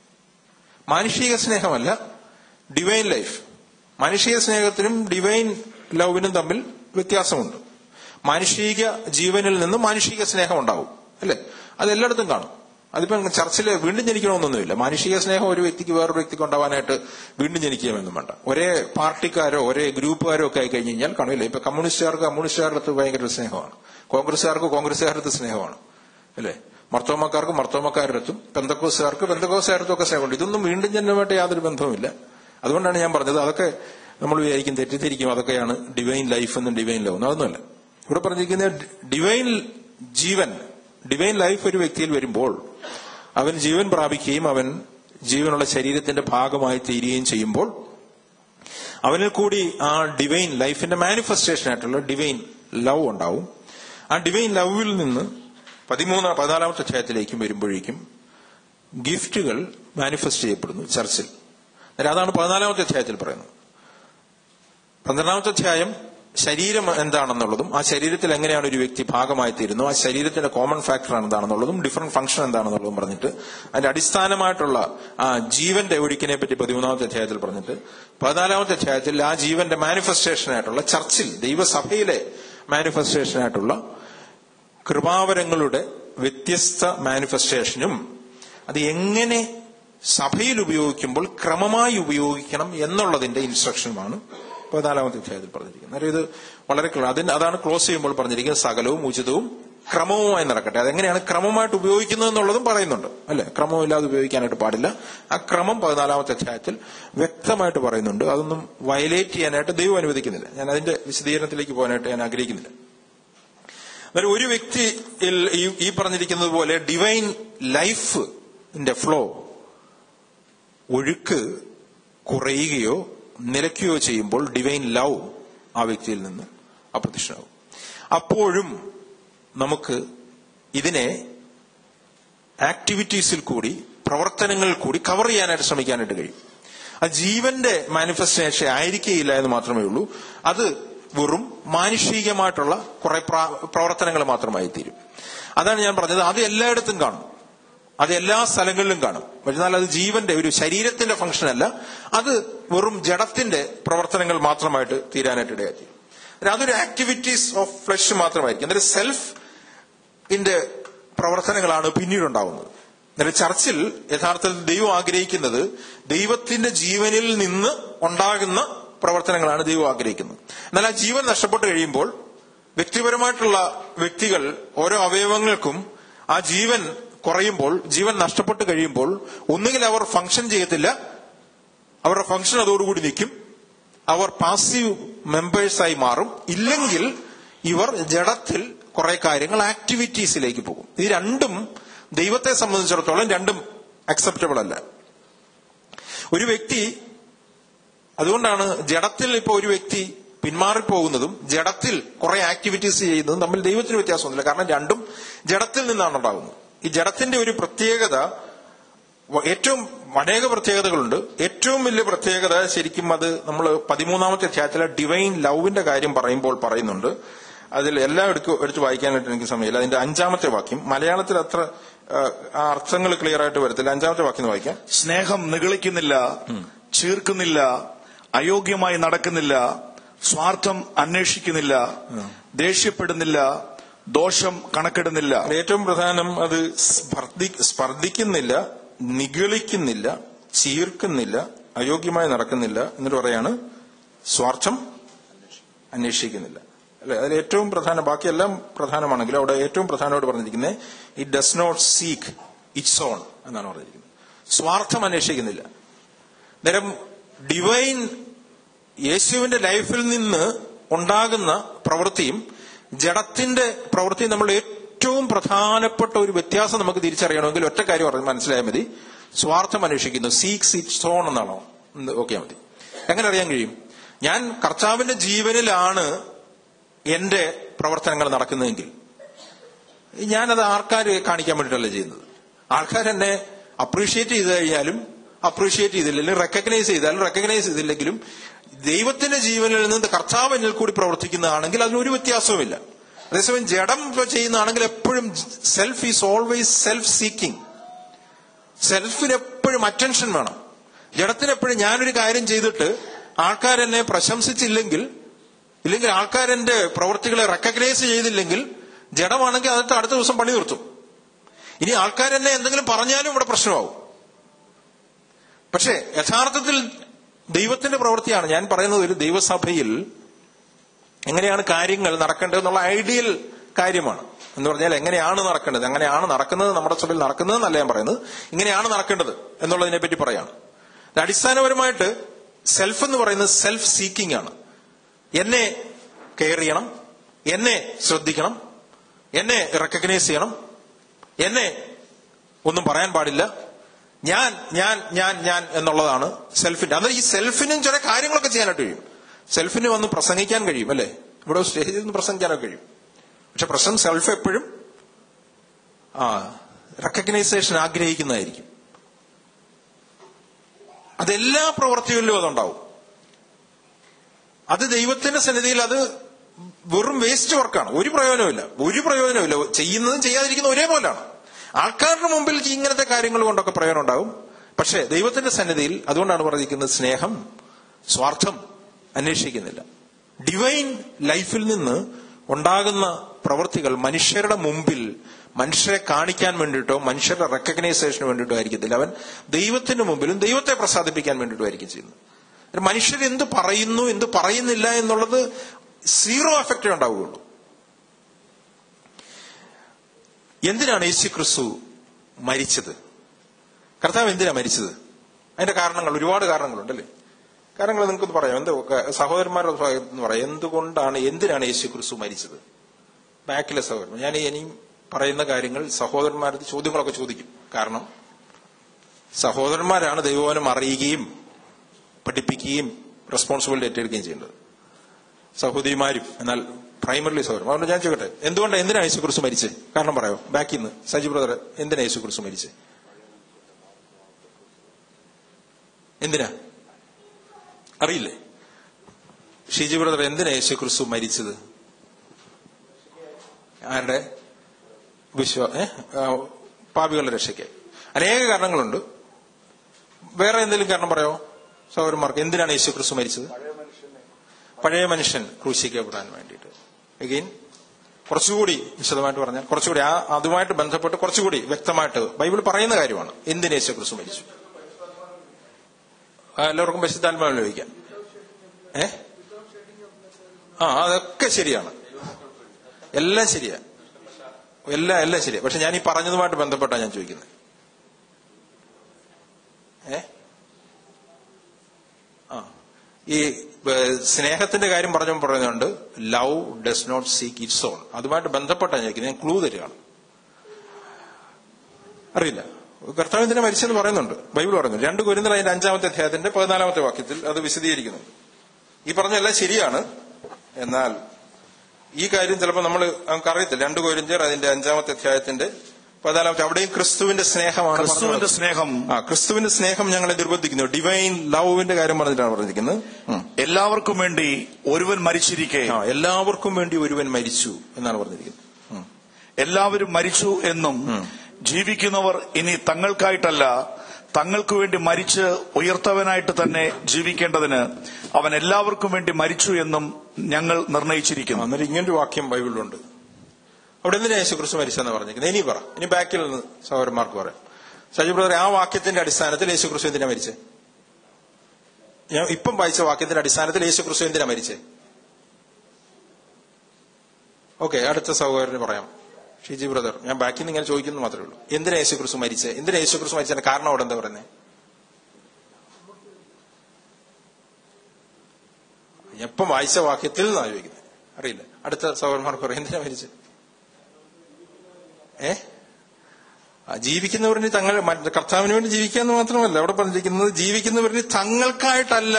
മാനുഷിക സ്നേഹമല്ല ഡിവൈൻ ലൈഫ് മാനുഷിക സ്നേഹത്തിനും ഡിവൈൻ ലവിനും തമ്മിൽ വ്യത്യാസമുണ്ട് മാനുഷിക ജീവനിൽ നിന്ന് മാനുഷിക സ്നേഹം ഉണ്ടാവും അല്ലെ അത് എല്ലായിടത്തും കാണും അതിപ്പം ചർച്ചിൽ വീണ്ടും ജനിക്കണമെന്നൊന്നുമില്ല മാനുഷിക സ്നേഹം ഒരു വ്യക്തിക്ക് വേറൊരു വ്യക്തിക്ക് ഉണ്ടാവാനായിട്ട് വീണ്ടും ജനിക്കുകയെന്നും വേണ്ട ഒരേ പാർട്ടിക്കാരോ ഒരേ ഗ്രൂപ്പുകാരോ ഒക്കെ ആയി കഴിഞ്ഞ് കഴിഞ്ഞാൽ കാണില്ല ഇപ്പൊ കമ്മ്യൂണിസ്റ്റുകാർക്ക് കമ്മ്യൂണിസ്റ്റുകാരുടെ അടുത്ത് ഭയങ്കര ഒരു സ്നേഹമാണ് കോൺഗ്രസ്സുകാർക്ക് കോൺഗ്രസ്സുകാരുടെ അടുത്ത് സ്നേഹമാണ് അല്ലേ മർത്തോമക്കാർക്ക് മർത്തോമക്കാരുടെ അടുത്തും പെന്തക്കോസുകാർക്ക് പെന്തക്കോസുകാരുടെ ഒക്കെ സ്നേഹമുണ്ട് ഇതൊന്നും വീണ്ടും ജന്മമായിട്ട് യാതൊരു ബന്ധവുമില്ല അതുകൊണ്ടാണ് ഞാൻ പറഞ്ഞത് അതൊക്കെ നമ്മൾ വിചാരിക്കും തെറ്റിദ്ധരിക്കും അതൊക്കെയാണ് ഡിവൈൻ ലൈഫ് എന്നും ഡിവൈൻ ലവ് എന്നും അതൊന്നുമല്ല ഇവിടെ പറഞ്ഞിരിക്കുന്ന ഡിവൈൻ ജീവൻ ഡിവൈൻ ലൈഫ് ഒരു വ്യക്തിയിൽ വരുമ്പോൾ അവൻ ജീവൻ പ്രാപിക്കുകയും അവൻ ജീവനുള്ള ശരീരത്തിന്റെ ഭാഗമായി തീരുകയും ചെയ്യുമ്പോൾ അവനിൽ കൂടി ആ ഡിവൈൻ ലൈഫിന്റെ മാനിഫെസ്റ്റേഷൻ ആയിട്ടുള്ള ഡിവൈൻ ലവ് ഉണ്ടാവും ആ ഡിവൈൻ ലവിൽ നിന്ന് പതിമൂന്ന് പതിനാലാമത്തെ അധ്യായത്തിലേക്കും വരുമ്പോഴേക്കും ഗിഫ്റ്റുകൾ മാനിഫെസ്റ്റ് ചെയ്യപ്പെടുന്നു ചർച്ചിൽ അന്നേരം അതാണ് പതിനാലാമത്തെ അധ്യായത്തിൽ പറയുന്നത് പന്ത്രണ്ടാമത്തെ അധ്യായം ശരീരം എന്താണെന്നുള്ളതും ആ ശരീരത്തിൽ എങ്ങനെയാണ് ഒരു വ്യക്തി ഭാഗമായി തീരുന്നു ആ ശരീരത്തിന്റെ കോമൺ ഫാക്ടർ എന്താണെന്നുള്ളതും ഡിഫറെന്റ് ഫംഗ്ഷൻ എന്താണെന്നുള്ളതും പറഞ്ഞിട്ട് അതിന്റെ അടിസ്ഥാനമായിട്ടുള്ള ആ ജീവന്റെ ഒഴുക്കിനെ പറ്റി പതിമൂന്നാമത്തെ അധ്യായത്തിൽ പറഞ്ഞിട്ട് പതിനാലാമത്തെ അധ്യായത്തിൽ ആ ജീവന്റെ മാനിഫെസ്റ്റേഷൻ ആയിട്ടുള്ള ചർച്ചിൽ ദൈവസഭയിലെ മാനിഫെസ്റ്റേഷൻ ആയിട്ടുള്ള കൃപാവരങ്ങളുടെ വ്യത്യസ്ത മാനിഫെസ്റ്റേഷനും അത് എങ്ങനെ സഭയിൽ ഉപയോഗിക്കുമ്പോൾ ക്രമമായി ഉപയോഗിക്കണം എന്നുള്ളതിന്റെ ഇൻസ്ട്രക്ഷനുമാണ് പതിനാലാമത്തെ അധ്യായത്തിൽ പറഞ്ഞിരിക്കുന്നത് അന്നേരം ഇത് വളരെ clear. അതിന് അതാണ് ക്ലോസ് ചെയ്യുമ്പോൾ പറഞ്ഞിരിക്കുന്നത് സകലവും ഉചിതവും ക്രമവുമായി നടക്കട്ടെ അതെങ്ങനെയാണ് ക്രമമായിട്ട് ഉപയോഗിക്കുന്നത് എന്നുള്ളതും പറയുന്നുണ്ട് അല്ലെ ക്രമമില്ലാതെ ഉപയോഗിക്കാനായിട്ട് പാടില്ല ആ ക്രമം പതിനാലാമത്തെ അധ്യായത്തിൽ വ്യക്തമായിട്ട് പറയുന്നുണ്ട് അതൊന്നും വയലേറ്റ് ചെയ്യാനായിട്ട് ദൈവം അനുവദിക്കുന്നില്ല ഞാൻ അതിന്റെ വിശദീകരണത്തിലേക്ക് പോകാനായിട്ട് ഞാൻ ആഗ്രഹിക്കുന്നില്ല അന്നേരം ഒരു വ്യക്തി ഈ പറഞ്ഞിരിക്കുന്നത് പോലെ ഡിവൈൻ ലൈഫിന്റെ ഫ്ലോ ഒഴുക്ക് കുറയുകയോ നിലയ്ക്കുകയോ ചെയ്യുമ്പോൾ ഡിവൈൻ ലവ് ആ വ്യക്തിയിൽ നിന്ന് അപ്രത്യക്ഷമാകും അപ്പോഴും നമുക്ക് ഇതിനെ ആക്ടിവിറ്റീസിൽ കൂടി പ്രവർത്തനങ്ങളിൽ കൂടി കവർ ചെയ്യാനായിട്ട് ശ്രമിക്കാനായിട്ട് കഴിയും ആ ജീവന്റെ മാനിഫെസ്റ്റേഷൻ ആയിരിക്കുകയില്ല എന്ന് മാത്രമേ ഉള്ളൂ അത് വെറും മാനുഷികമായിട്ടുള്ള കുറെ പ്രവർത്തനങ്ങൾ മാത്രമായി തീരും അതാണ് ഞാൻ പറഞ്ഞത് അത് എല്ലായിടത്തും കാണും അത് എല്ലാ സ്ഥലങ്ങളിലും കാണും എന്നാൽ അത് ജീവന്റെ ഒരു ശരീരത്തിന്റെ ഫംഗ്ഷൻ അല്ല അത് വെറും ജഡത്തിന്റെ പ്രവർത്തനങ്ങൾ മാത്രമായിട്ട് തീരാനായിട്ട് ഇടയായി അതൊരു ആക്ടിവിറ്റീസ് ഓഫ് ഫ്ലഷ് മാത്രമായിരിക്കും അന്നേരം സെൽഫ് ഇന്റെ പ്രവർത്തനങ്ങളാണ് പിന്നീട് ഉണ്ടാവുന്നത് അന്നേരം ചർച്ചിൽ യഥാർത്ഥത്തിൽ ദൈവം ആഗ്രഹിക്കുന്നത് ദൈവത്തിന്റെ ജീവനിൽ നിന്ന് ഉണ്ടാകുന്ന പ്രവർത്തനങ്ങളാണ് ദൈവം ആഗ്രഹിക്കുന്നത് എന്നാൽ ആ ജീവൻ നഷ്ടപ്പെട്ട് കഴിയുമ്പോൾ വ്യക്തിപരമായിട്ടുള്ള വ്യക്തികൾ ഓരോ അവയവങ്ങൾക്കും ആ ജീവൻ കുറയുമ്പോൾ ജീവൻ നഷ്ടപ്പെട്ട് കഴിയുമ്പോൾ ഒന്നുകിൽ അവർ ഫംഗ്ഷൻ ചെയ്യത്തില്ല അവരുടെ ഫംഗ്ഷൻ അതോടുകൂടി നിൽക്കും അവർ പാസീവ് മെമ്പേഴ്സായി മാറും ഇല്ലെങ്കിൽ ഇവർ ജഡത്തിൽ കുറെ കാര്യങ്ങൾ ആക്ടിവിറ്റീസിലേക്ക് പോകും ഇത് രണ്ടും ദൈവത്തെ സംബന്ധിച്ചിടത്തോളം രണ്ടും അക്സെപ്റ്റബിൾ അല്ല ഒരു വ്യക്തി അതുകൊണ്ടാണ് ജഡത്തിൽ ഇപ്പോൾ ഒരു വ്യക്തി പിന്മാറിപ്പോകുന്നതും ജഡത്തിൽ കുറെ ആക്ടിവിറ്റീസ് ചെയ്യുന്നതും തമ്മിൽ ദൈവത്തിന് വ്യത്യാസമൊന്നുമില്ല കാരണം രണ്ടും ജഡത്തിൽ നിന്നാണ് ഉണ്ടാകുന്നത് ഈ ജഡത്തിന്റെ ഒരു പ്രത്യേകത ഏറ്റവും അനേക പ്രത്യേകതകളുണ്ട് ഏറ്റവും വലിയ പ്രത്യേകത ശരിക്കും അത് നമ്മൾ പതിമൂന്നാമത്തെ അധ്യായത്തിലെ ഡിവൈൻ ലവിന്റെ കാര്യം പറയുമ്പോൾ പറയുന്നുണ്ട് അതിൽ എല്ലാം എടുത്ത് എടുത്ത് വായിക്കാനായിട്ട് എനിക്ക് സമയമില്ല അതിന്റെ അഞ്ചാമത്തെ വാക്യം മലയാളത്തിൽ അത്ര ആ അർത്ഥങ്ങൾ ക്ലിയർ ആയിട്ട് വരത്തില്ല അഞ്ചാമത്തെ വാക്യം വായിക്കാം സ്നേഹം നിഗളിക്കുന്നില്ല ചീർക്കുന്നില്ല അയോഗ്യമായി നടക്കുന്നില്ല സ്വാർത്ഥം അന്വേഷിക്കുന്നില്ല ദേഷ്യപ്പെടുന്നില്ല ദോഷം കണക്കിടുന്നില്ല ഏറ്റവും പ്രധാനം അത് സ്പർദ്ധി സ്പർദ്ധിക്കുന്നില്ല നിഗളിക്കുന്നില്ല ചീർക്കുന്നില്ല അയോഗ്യമായി നടക്കുന്നില്ല എന്നിട്ട് പറയാണ് സ്വാർത്ഥം അന്വേഷിക്കുന്നില്ല അല്ലെ അതിൽ ഏറ്റവും പ്രധാന ബാക്കിയെല്ലാം പ്രധാനമാണെങ്കിലും അവിടെ ഏറ്റവും പ്രധാനമായിട്ട് പറഞ്ഞിരിക്കുന്നത് it does not seek its own എന്നാണ് പറഞ്ഞിരിക്കുന്നത് സ്വാർത്ഥം അന്വേഷിക്കുന്നില്ല നേരം ഡിവൈൻ യേശുവിന്റെ ലൈഫിൽ നിന്ന് ഉണ്ടാകുന്ന പ്രവൃത്തിയും ജഡത്തിന്റെ പ്രവൃത്തിയും നമ്മൾ ഏറ്റവും പ്രധാനപ്പെട്ട ഒരു വ്യത്യാസം നമുക്ക് തിരിച്ചറിയണമെങ്കിൽ ഒറ്റ കാര്യം പറഞ്ഞ് മനസ്സിലായാൽ മതി സ്വാർത്ഥം അന്വേഷിക്കുന്നു സീക്സ് ഇറ്റ് സോൺ എന്നാണോ ഓക്കെ മതി എങ്ങനെ അറിയാൻ കഴിയും ഞാൻ കർത്താവിന്റെ ജീവനിലാണ് എന്റെ പ്രവർത്തനങ്ങൾ നടക്കുന്നതെങ്കിൽ ഞാനത് ആൾക്കാർ കാണിക്കാൻ വേണ്ടിയിട്ടല്ല ചെയ്യുന്നത് ആൾക്കാർ എന്നെ അപ്രീഷിയേറ്റ് ചെയ്ത് കഴിഞ്ഞാലും അപ്രീഷിയേറ്റ് ചെയ്തില്ലെങ്കിലും റെക്കഗ്നൈസ് ചെയ്താലും റെക്കഗ്നൈസ് ചെയ്തില്ലെങ്കിലും ദൈവത്തിന്റെ ജീവനിൽ നിന്ന് കർത്താവ് എന്നിൽ കൂടി പ്രവർത്തിക്കുന്നതാണെങ്കിൽ അതിനൊരു വ്യത്യാസവുമില്ല അതേസമയം ജഡം ഇപ്പൊ ചെയ്യുന്നതാണെങ്കിൽ എപ്പോഴും self is always self seeking സെൽഫിന് എപ്പോഴും അറ്റൻഷൻ വേണം ജഡത്തിന് എപ്പോഴും ഞാനൊരു കാര്യം ചെയ്തിട്ട് ആൾക്കാരെന്നെ പ്രശംസിച്ചില്ലെങ്കിൽ ഇല്ലെങ്കിൽ ആൾക്കാരെന്റെ പ്രവൃത്തികളെ റെക്കഗ്നൈസ് ചെയ്തില്ലെങ്കിൽ ജഡമാണെങ്കിൽ അതിട്ട് അടുത്ത ദിവസം പണി നിർത്തും ഇനി ആൾക്കാരെന്നെ എന്തെങ്കിലും പറഞ്ഞാലും ഇവിടെ പ്രശ്നമാവും പക്ഷേ യഥാർത്ഥത്തിൽ ദൈവത്തിന്റെ പ്രവൃത്തിയാണ് ഞാൻ പറയുന്നത് ഒരു ദൈവസഭയിൽ എങ്ങനെയാണ് കാര്യങ്ങൾ നടക്കേണ്ടത് എന്നുള്ള ഐഡിയൽ കാര്യമാണ് എന്ന് പറഞ്ഞാൽ എങ്ങനെയാണ് നടക്കേണ്ടത് എങ്ങനെയാണ് നടക്കുന്നത് നമ്മുടെ സഭയിൽ നടക്കുന്നത് എന്നല്ല ഞാൻ പറയുന്നത് ഇങ്ങനെയാണ് നടക്കേണ്ടത് എന്നുള്ളതിനെ പറ്റി പറയാണ് ഇത് അടിസ്ഥാനപരമായിട്ട് സെൽഫ് എന്ന് പറയുന്നത് സെൽഫ് സീക്കിംഗ് ആണ് എന്നെ കെയർ ചെയ്യണം എന്നെ ശ്രദ്ധിക്കണം എന്നെ റെക്കഗ്നൈസ് ചെയ്യണം എന്നെ ഒന്നും പറയാൻ പാടില്ല ഞാൻ ഞാൻ ഞാൻ ഞാൻ എന്നുള്ളതാണ് സെൽഫിന്റെ അന്നേരം ഈ സെൽഫിനും ചില കാര്യങ്ങളൊക്കെ ചെയ്യാനായിട്ട് കഴിയും സെൽഫിന് വന്ന് പ്രസംഗിക്കാൻ കഴിയും അല്ലേ ഇവിടെ സ്റ്റേജിൽ നിന്ന് പ്രസംഗിക്കാനൊക്കെ കഴിയും പക്ഷെ പ്രശ്നം സെൽഫ് എപ്പോഴും ആ റെക്കഗ്നൈസേഷൻ ആഗ്രഹിക്കുന്നതായിരിക്കും അതെല്ലാ പ്രവർത്തികളിലും അതുണ്ടാവും അത് ദൈവത്തിന്റെ സന്നിധിയിൽ അത് വെറും വേസ്റ്റ് വർക്കാണ് ഒരു പ്രയോജനമില്ല ഒരു പ്രയോജനമില്ല ചെയ്യുന്നതും ചെയ്യാതിരിക്കുന്ന ഒരേപോലാണ് ആൾക്കാരുടെ മുമ്പിൽ ഇങ്ങനത്തെ കാര്യങ്ങൾ കൊണ്ടൊക്കെ പ്രയോജനം ഉണ്ടാവും പക്ഷേ ദൈവത്തിന്റെ സന്നിധിയിൽ അതുകൊണ്ടാണ് പറഞ്ഞിരിക്കുന്നത് സ്നേഹം സ്വാർത്ഥം അന്വേഷിക്കുന്നില്ല ഡിവൈൻ ലൈഫിൽ നിന്ന് ഉണ്ടാകുന്ന പ്രവൃത്തികൾ മനുഷ്യരുടെ മുമ്പിൽ മനുഷ്യരെ കാണിക്കാൻ വേണ്ടിയിട്ടോ മനുഷ്യരുടെ റെക്കഗ്നൈസേഷന് വേണ്ടിയിട്ടോ ആയിരിക്കത്തില്ല അവൻ ദൈവത്തിന്റെ മുമ്പിലും ദൈവത്തെ പ്രസാദിപ്പിക്കാൻ വേണ്ടിയിട്ടോ ആയിരിക്കും ചെയ്യുന്നത് മനുഷ്യർ എന്ത് പറയുന്നു എന്ത് പറയുന്നില്ല എന്നുള്ളത് സീറോ എഫക്റ്റേ ഉണ്ടാവുകയുള്ളൂ എന്തിനാണ് യേശു ക്രിസ്തു മരിച്ചത് കർത്താവ് എന്തിനാ മരിച്ചത് അതിന്റെ കാരണങ്ങൾ ഒരുപാട് കാരണങ്ങളുണ്ടല്ലേ കാരണങ്ങൾ നിങ്ങൾക്ക് പറയാം എന്ത് സഹോദരന്മാരുടെ ഭാഗത്ത് എന്ന് പറയാം എന്തുകൊണ്ടാണ് എന്തിനാണ് യേശു ക്രിസ്തു മരിച്ചത് ബാക്കിലെ സഹോദരൻ ഞാൻ ഇനിയും പറയുന്ന കാര്യങ്ങൾ സഹോദരന്മാരുടെ ചോദ്യങ്ങളൊക്കെ ചോദിക്കും കാരണം സഹോദരന്മാരാണ് ദൈവവനം അറിയുകയും പഠിപ്പിക്കുകയും റെസ്പോൺസിബിലിറ്റി ഏറ്റെടുക്കുകയും ചെയ്യേണ്ടത് സഹോദരിമാരും എന്നാൽ പ്രൈമറിലി സഹോദരൻ അതുകൊണ്ട് ഞാൻ ചോദിക്കട്ടെ എന്തുകൊണ്ട് എന്തിനാണ് യേശു കുറിച്ച് മരിച്ചത് കാരണം പറയാമോ ബാക്കിൽ നിന്ന് സജി ബ്രദർ എന്തിനാ യേശു കുറിച്ച് മരിച്ചത് എന്തിനാ അറിയില്ലേ ഷീജി ബ്രദർ എന്തിനാ യേശു ക്രിസ്തു മരിച്ചത് ആരുടെ വിശ്വ ഏ ആ, പാപികളുടെ രക്ഷയ്ക്ക് അനേക കാരണങ്ങളുണ്ട് വേറെ എന്തെങ്കിലും കാരണം പറയോ സഹോദരന്മാർക്ക് എന്തിനാണ് യേശു ക്രിസ്തു മരിച്ചത് പഴയ മനുഷ്യൻ ക്രൂശിക്കപ്പെടാൻ വേണ്ടിയിട്ട് എഗെയിൻ കുറച്ചുകൂടി വിശദമായിട്ട് പറഞ്ഞാൽ കുറച്ചുകൂടി ആ അതുമായിട്ട് ബന്ധപ്പെട്ട് കുറച്ചുകൂടി വ്യക്തമായിട്ട് ബൈബിൾ പറയുന്ന കാര്യമാണ് എന്തിന് യേശു ക്രിസ്തു മരിച്ചു ആ, എല്ലാവർക്കും പരിശുദ്ധാത്മാവിൽ ലഭിക്കാം ഏ ആ അതൊക്കെ ശരിയാണ് എല്ലാം ശരിയാ എല്ലാം എല്ലാം ശരിയാ പക്ഷെ ഞാൻ ഈ പറഞ്ഞതുമായിട്ട് ബന്ധപ്പെട്ടാണ് ഞാൻ ചോദിക്കുന്നത് ഏ ആ ഈ ഏ, സ്നേഹത്തിന്റെ കാര്യം പറഞ്ഞു പറയുന്നുണ്ട് love does not seek its own അതുമായിട്ട് ബന്ധപ്പെട്ടാണ് ചോദിക്കുന്നത് ഞാൻ ക്ലൂ തരികയാണ് അറിയില്ല കർത്താവ് ഇതിനെ മരിച്ചെന്ന് പറയുന്നുണ്ട് ബൈബിൾ പറയുന്നു രണ്ട് കുരുന്നൽ അതിന്റെ അഞ്ചാമത്തെ അധ്യായത്തിന്റെ പതിനാലാമത്തെ വാക്യത്തിൽ അത് വിശദീകരിക്കുന്നുണ്ട് ഈ പറഞ്ഞെല്ലാം ശരിയാണ് എന്നാൽ ഈ കാര്യം ചിലപ്പോൾ നമ്മൾ നമുക്ക് അറിയത്തില്ല രണ്ട് കോരിഞ്ചർ അതിന്റെ അഞ്ചാമത്തെ അധ്യായത്തിന്റെ പതിനാലാമത്തെ അവിടെയും ക്രിസ്തുവിന്റെ സ്നേഹമാണ് ക്രിസ്തുവിന്റെ പറഞ്ഞത്. സ്നേഹം ആ ക്രിസ്തുവിന്റെ സ്നേഹം ഞങ്ങളെ നിർബന്ധിക്കുന്നു ഡിവൈൻ ലവിന്റെ കാര്യം പറഞ്ഞിട്ടാണ് പറഞ്ഞിരിക്കുന്നത് ഉം. എല്ലാവർക്കും വേണ്ടി ഒരുവൻ മരിച്ചിരിക്കെ ആ എല്ലാവർക്കും വേണ്ടി ഒരുവൻ മരിച്ചു എന്നാണ് പറഞ്ഞിരിക്കുന്നത് ഉം. എല്ലാവരും മരിച്ചു എന്നും ജീവിക്കുന്നവർ ഇനി തങ്ങൾക്കായിട്ടല്ല തങ്ങൾക്ക് വേണ്ടി മരിച്ച് ഉയർത്തവനായിട്ട് തന്നെ ജീവിക്കേണ്ടതിന് അവൻ എല്ലാവർക്കും വേണ്ടി മരിച്ചു എന്നും ഞങ്ങൾ നിർണയിച്ചിരിക്കുന്നു അന്നേരം ഇങ്ങനൊരു വാക്യം ബൈബിളിലുണ്ട് അവിടെ എന്തിനാ യേശു ക്രിസ്തു മരിച്ചെന്ന് പറഞ്ഞിരിക്കുന്നത് ഇനി പറ ഇനി ബാക്കിൽ നിന്ന് സഹോദരന്മാർക്ക് പറയാം സജി ബ്രദർ ആ വാക്യത്തിന്റെ അടിസ്ഥാനത്തിൽ യേശു ക്രിസ്തു എന്തിനാ മരിച്ചേ ഞാൻ ഇപ്പം വായിച്ച വാക്യത്തിന്റെ അടിസ്ഥാനത്തിൽ യേശു ക്രിസ്തു എന്തിനാ മരിച്ചേ ഓക്കെ അടുത്ത സഹോദരന് പറയാം ഷിജി ബ്രദർ ഞാൻ ബാക്കിൽ നിന്ന് ഇങ്ങനെ ചോദിക്കുന്നു മാത്രമേ ഉള്ളൂ എന്തിനാ യേശു ക്രിസ്തു മരിച്ചേ എന്തിനാ യേശു ക്രിസ്തു മരിച്ചതിന്റെ കാരണം അവിടെ എന്താ പറയുന്നത് എപ്പം വായിച്ച വാക്യത്തിൽ നിന്നാണ് ചോദിക്കുന്നത് അറിയില്ല അടുത്ത സഹോദരന്മാർക്ക് പറയും എന്തിനാ മരിച്ചത് ഏ ആ, ജീവിക്കുന്നവരിന് തങ്ങൾ മറ്റ് കർത്താവിന് വേണ്ടി ജീവിക്കാന്ന് മാത്രമല്ല അവിടെ പറഞ്ഞിരിക്കുന്നത് ജീവിക്കുന്നവരിന് തങ്ങൾക്കായിട്ടല്ല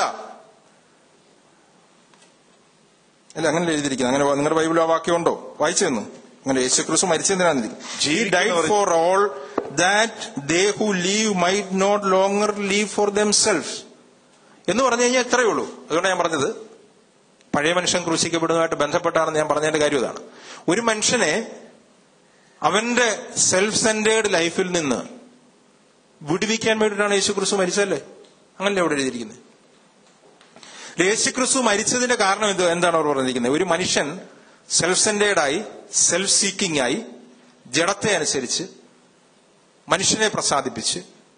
അല്ല അങ്ങനെ എഴുതിയിരിക്കുന്നത് അങ്ങനെ നിങ്ങളുടെ ബൈബിൾ ആ വാക്യം ഉണ്ടോ വായിച്ചു തന്നു അങ്ങനെ യേശു ക്രിസ്തു മരിച്ചെന്തിനാണ് ഹി ഡൈഡ് ജീവിക്കുന്നവർ- for all that they who live might not longer live for them self എന്ന് പറഞ്ഞു കഴിഞ്ഞാൽ ഇത്രയേ ഉള്ളൂ അതുകൊണ്ട് ഞാൻ പറഞ്ഞത് പഴയ മനുഷ്യൻ ക്രൂശിക്കപ്പെടുന്നതുമായിട്ട് ബന്ധപ്പെട്ടാണെന്ന് ഞാൻ പറഞ്ഞതിന്റെ കാര്യം ഇതാണ് ഒരു മനുഷ്യനെ അവന്റെ സെൽഫ് സെന്റേഡ് ലൈഫിൽ നിന്ന് വിടുവിക്കാൻ വേണ്ടിയിട്ടാണ് യേശു ക്രിസ്തു മരിച്ചതല്ലേ അങ്ങനല്ലേ അവിടെ എഴുതിയിരിക്കുന്നത് യേശു ക്രിസ്തു മരിച്ചതിന്റെ കാരണം ഇത് എന്താണ് അവർ പറഞ്ഞിരിക്കുന്നത് ഒരു മനുഷ്യൻ സെൽഫ് സെന്റേഡായി സെൽഫ് സീക്കിംഗ് ആയി ജഡത്തെ അനുസരിച്ച് മനുഷ്യനെ പ്രസാദിപ്പിച്ച്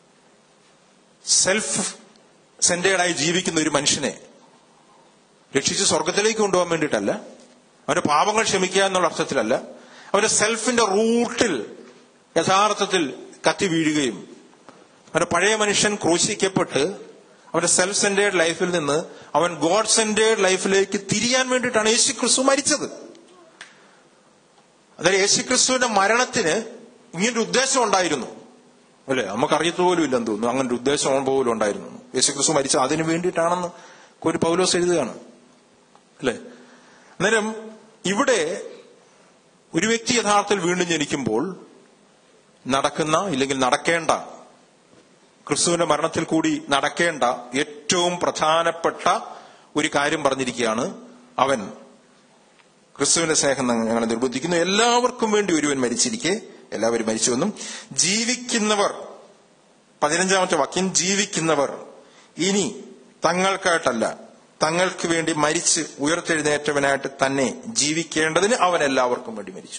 സെൽഫ് സെന്റേഡായി ജീവിക്കുന്ന ഒരു മനുഷ്യനെ രക്ഷിച്ച് സ്വർഗത്തിലേക്ക് കൊണ്ടുപോകാൻ വേണ്ടിയിട്ടല്ല അവന്റെ പാപങ്ങൾ ക്ഷമിക്കുക എന്നുള്ള അർത്ഥത്തിലല്ല അവന്റെ സെൽഫിന്റെ റൂട്ടിൽ യഥാർത്ഥത്തിൽ കത്തി വീഴുകയും അവന്റെ പഴയ മനുഷ്യൻ ക്രൂശിക്കപ്പെട്ട് അവന്റെ സെൽഫ് സെന്റേഡ് ലൈഫിൽ നിന്ന് അവൻ ഗോഡ് സെന്റേഡ് ലൈഫിലേക്ക് തിരിയാൻ വേണ്ടിയിട്ടാണ് യേശു ക്രിസ്തു മരിച്ചത് അതായത് യേശു ക്രിസ്തുവിന്റെ മരണത്തിന് ഇങ്ങനൊരു ഉദ്ദേശം ഉണ്ടായിരുന്നു അല്ലെ നമുക്കറിയത്ത് പോലും ഇല്ലെന്ന് തോന്നുന്നു അങ്ങനെ ഒരു ഉദ്ദേശം പോലും ഉണ്ടായിരുന്നു യേശു ക്രിസ്തു മരിച്ച അതിനു വേണ്ടിയിട്ടാണെന്ന് ഒരു പൗലോസ് എഴുതുകയാണ് അല്ലെ അന്നേരം ഇവിടെ ഒരു വ്യക്തി യഥാർത്ഥത്തിൽ വീണ്ടും ജനിക്കുമ്പോൾ നടക്കുന്ന ഇല്ലെങ്കിൽ നടക്കേണ്ട ക്രിസ്തുവിന്റെ മരണത്തിൽ കൂടി നടക്കേണ്ട ഏറ്റവും പ്രധാനപ്പെട്ട ഒരു കാര്യം പറഞ്ഞിരിക്കുകയാണ് അവൻ ക്രിസ്തുവിന്റെ സ്നേഹം ഞങ്ങൾ നിർബന്ധിക്കുന്നു എല്ലാവർക്കും വേണ്ടി ഒരുവൻ മരിച്ചിരിക്കെ എല്ലാവരും മരിച്ചുവെന്നും ജീവിക്കുന്നവർ പതിനഞ്ചാമത്തെ വാക്യം ജീവിക്കുന്നവർ ഇനി തങ്ങൾക്കായിട്ടല്ല തങ്ങൾക്ക് വേണ്ടി മരിച്ച് ഉയർത്തെഴുന്നേറ്റവനായിട്ട് തന്നെ ജീവിക്കേണ്ടതിന് അവൻ എല്ലാവർക്കും വേണ്ടി മരിച്ചു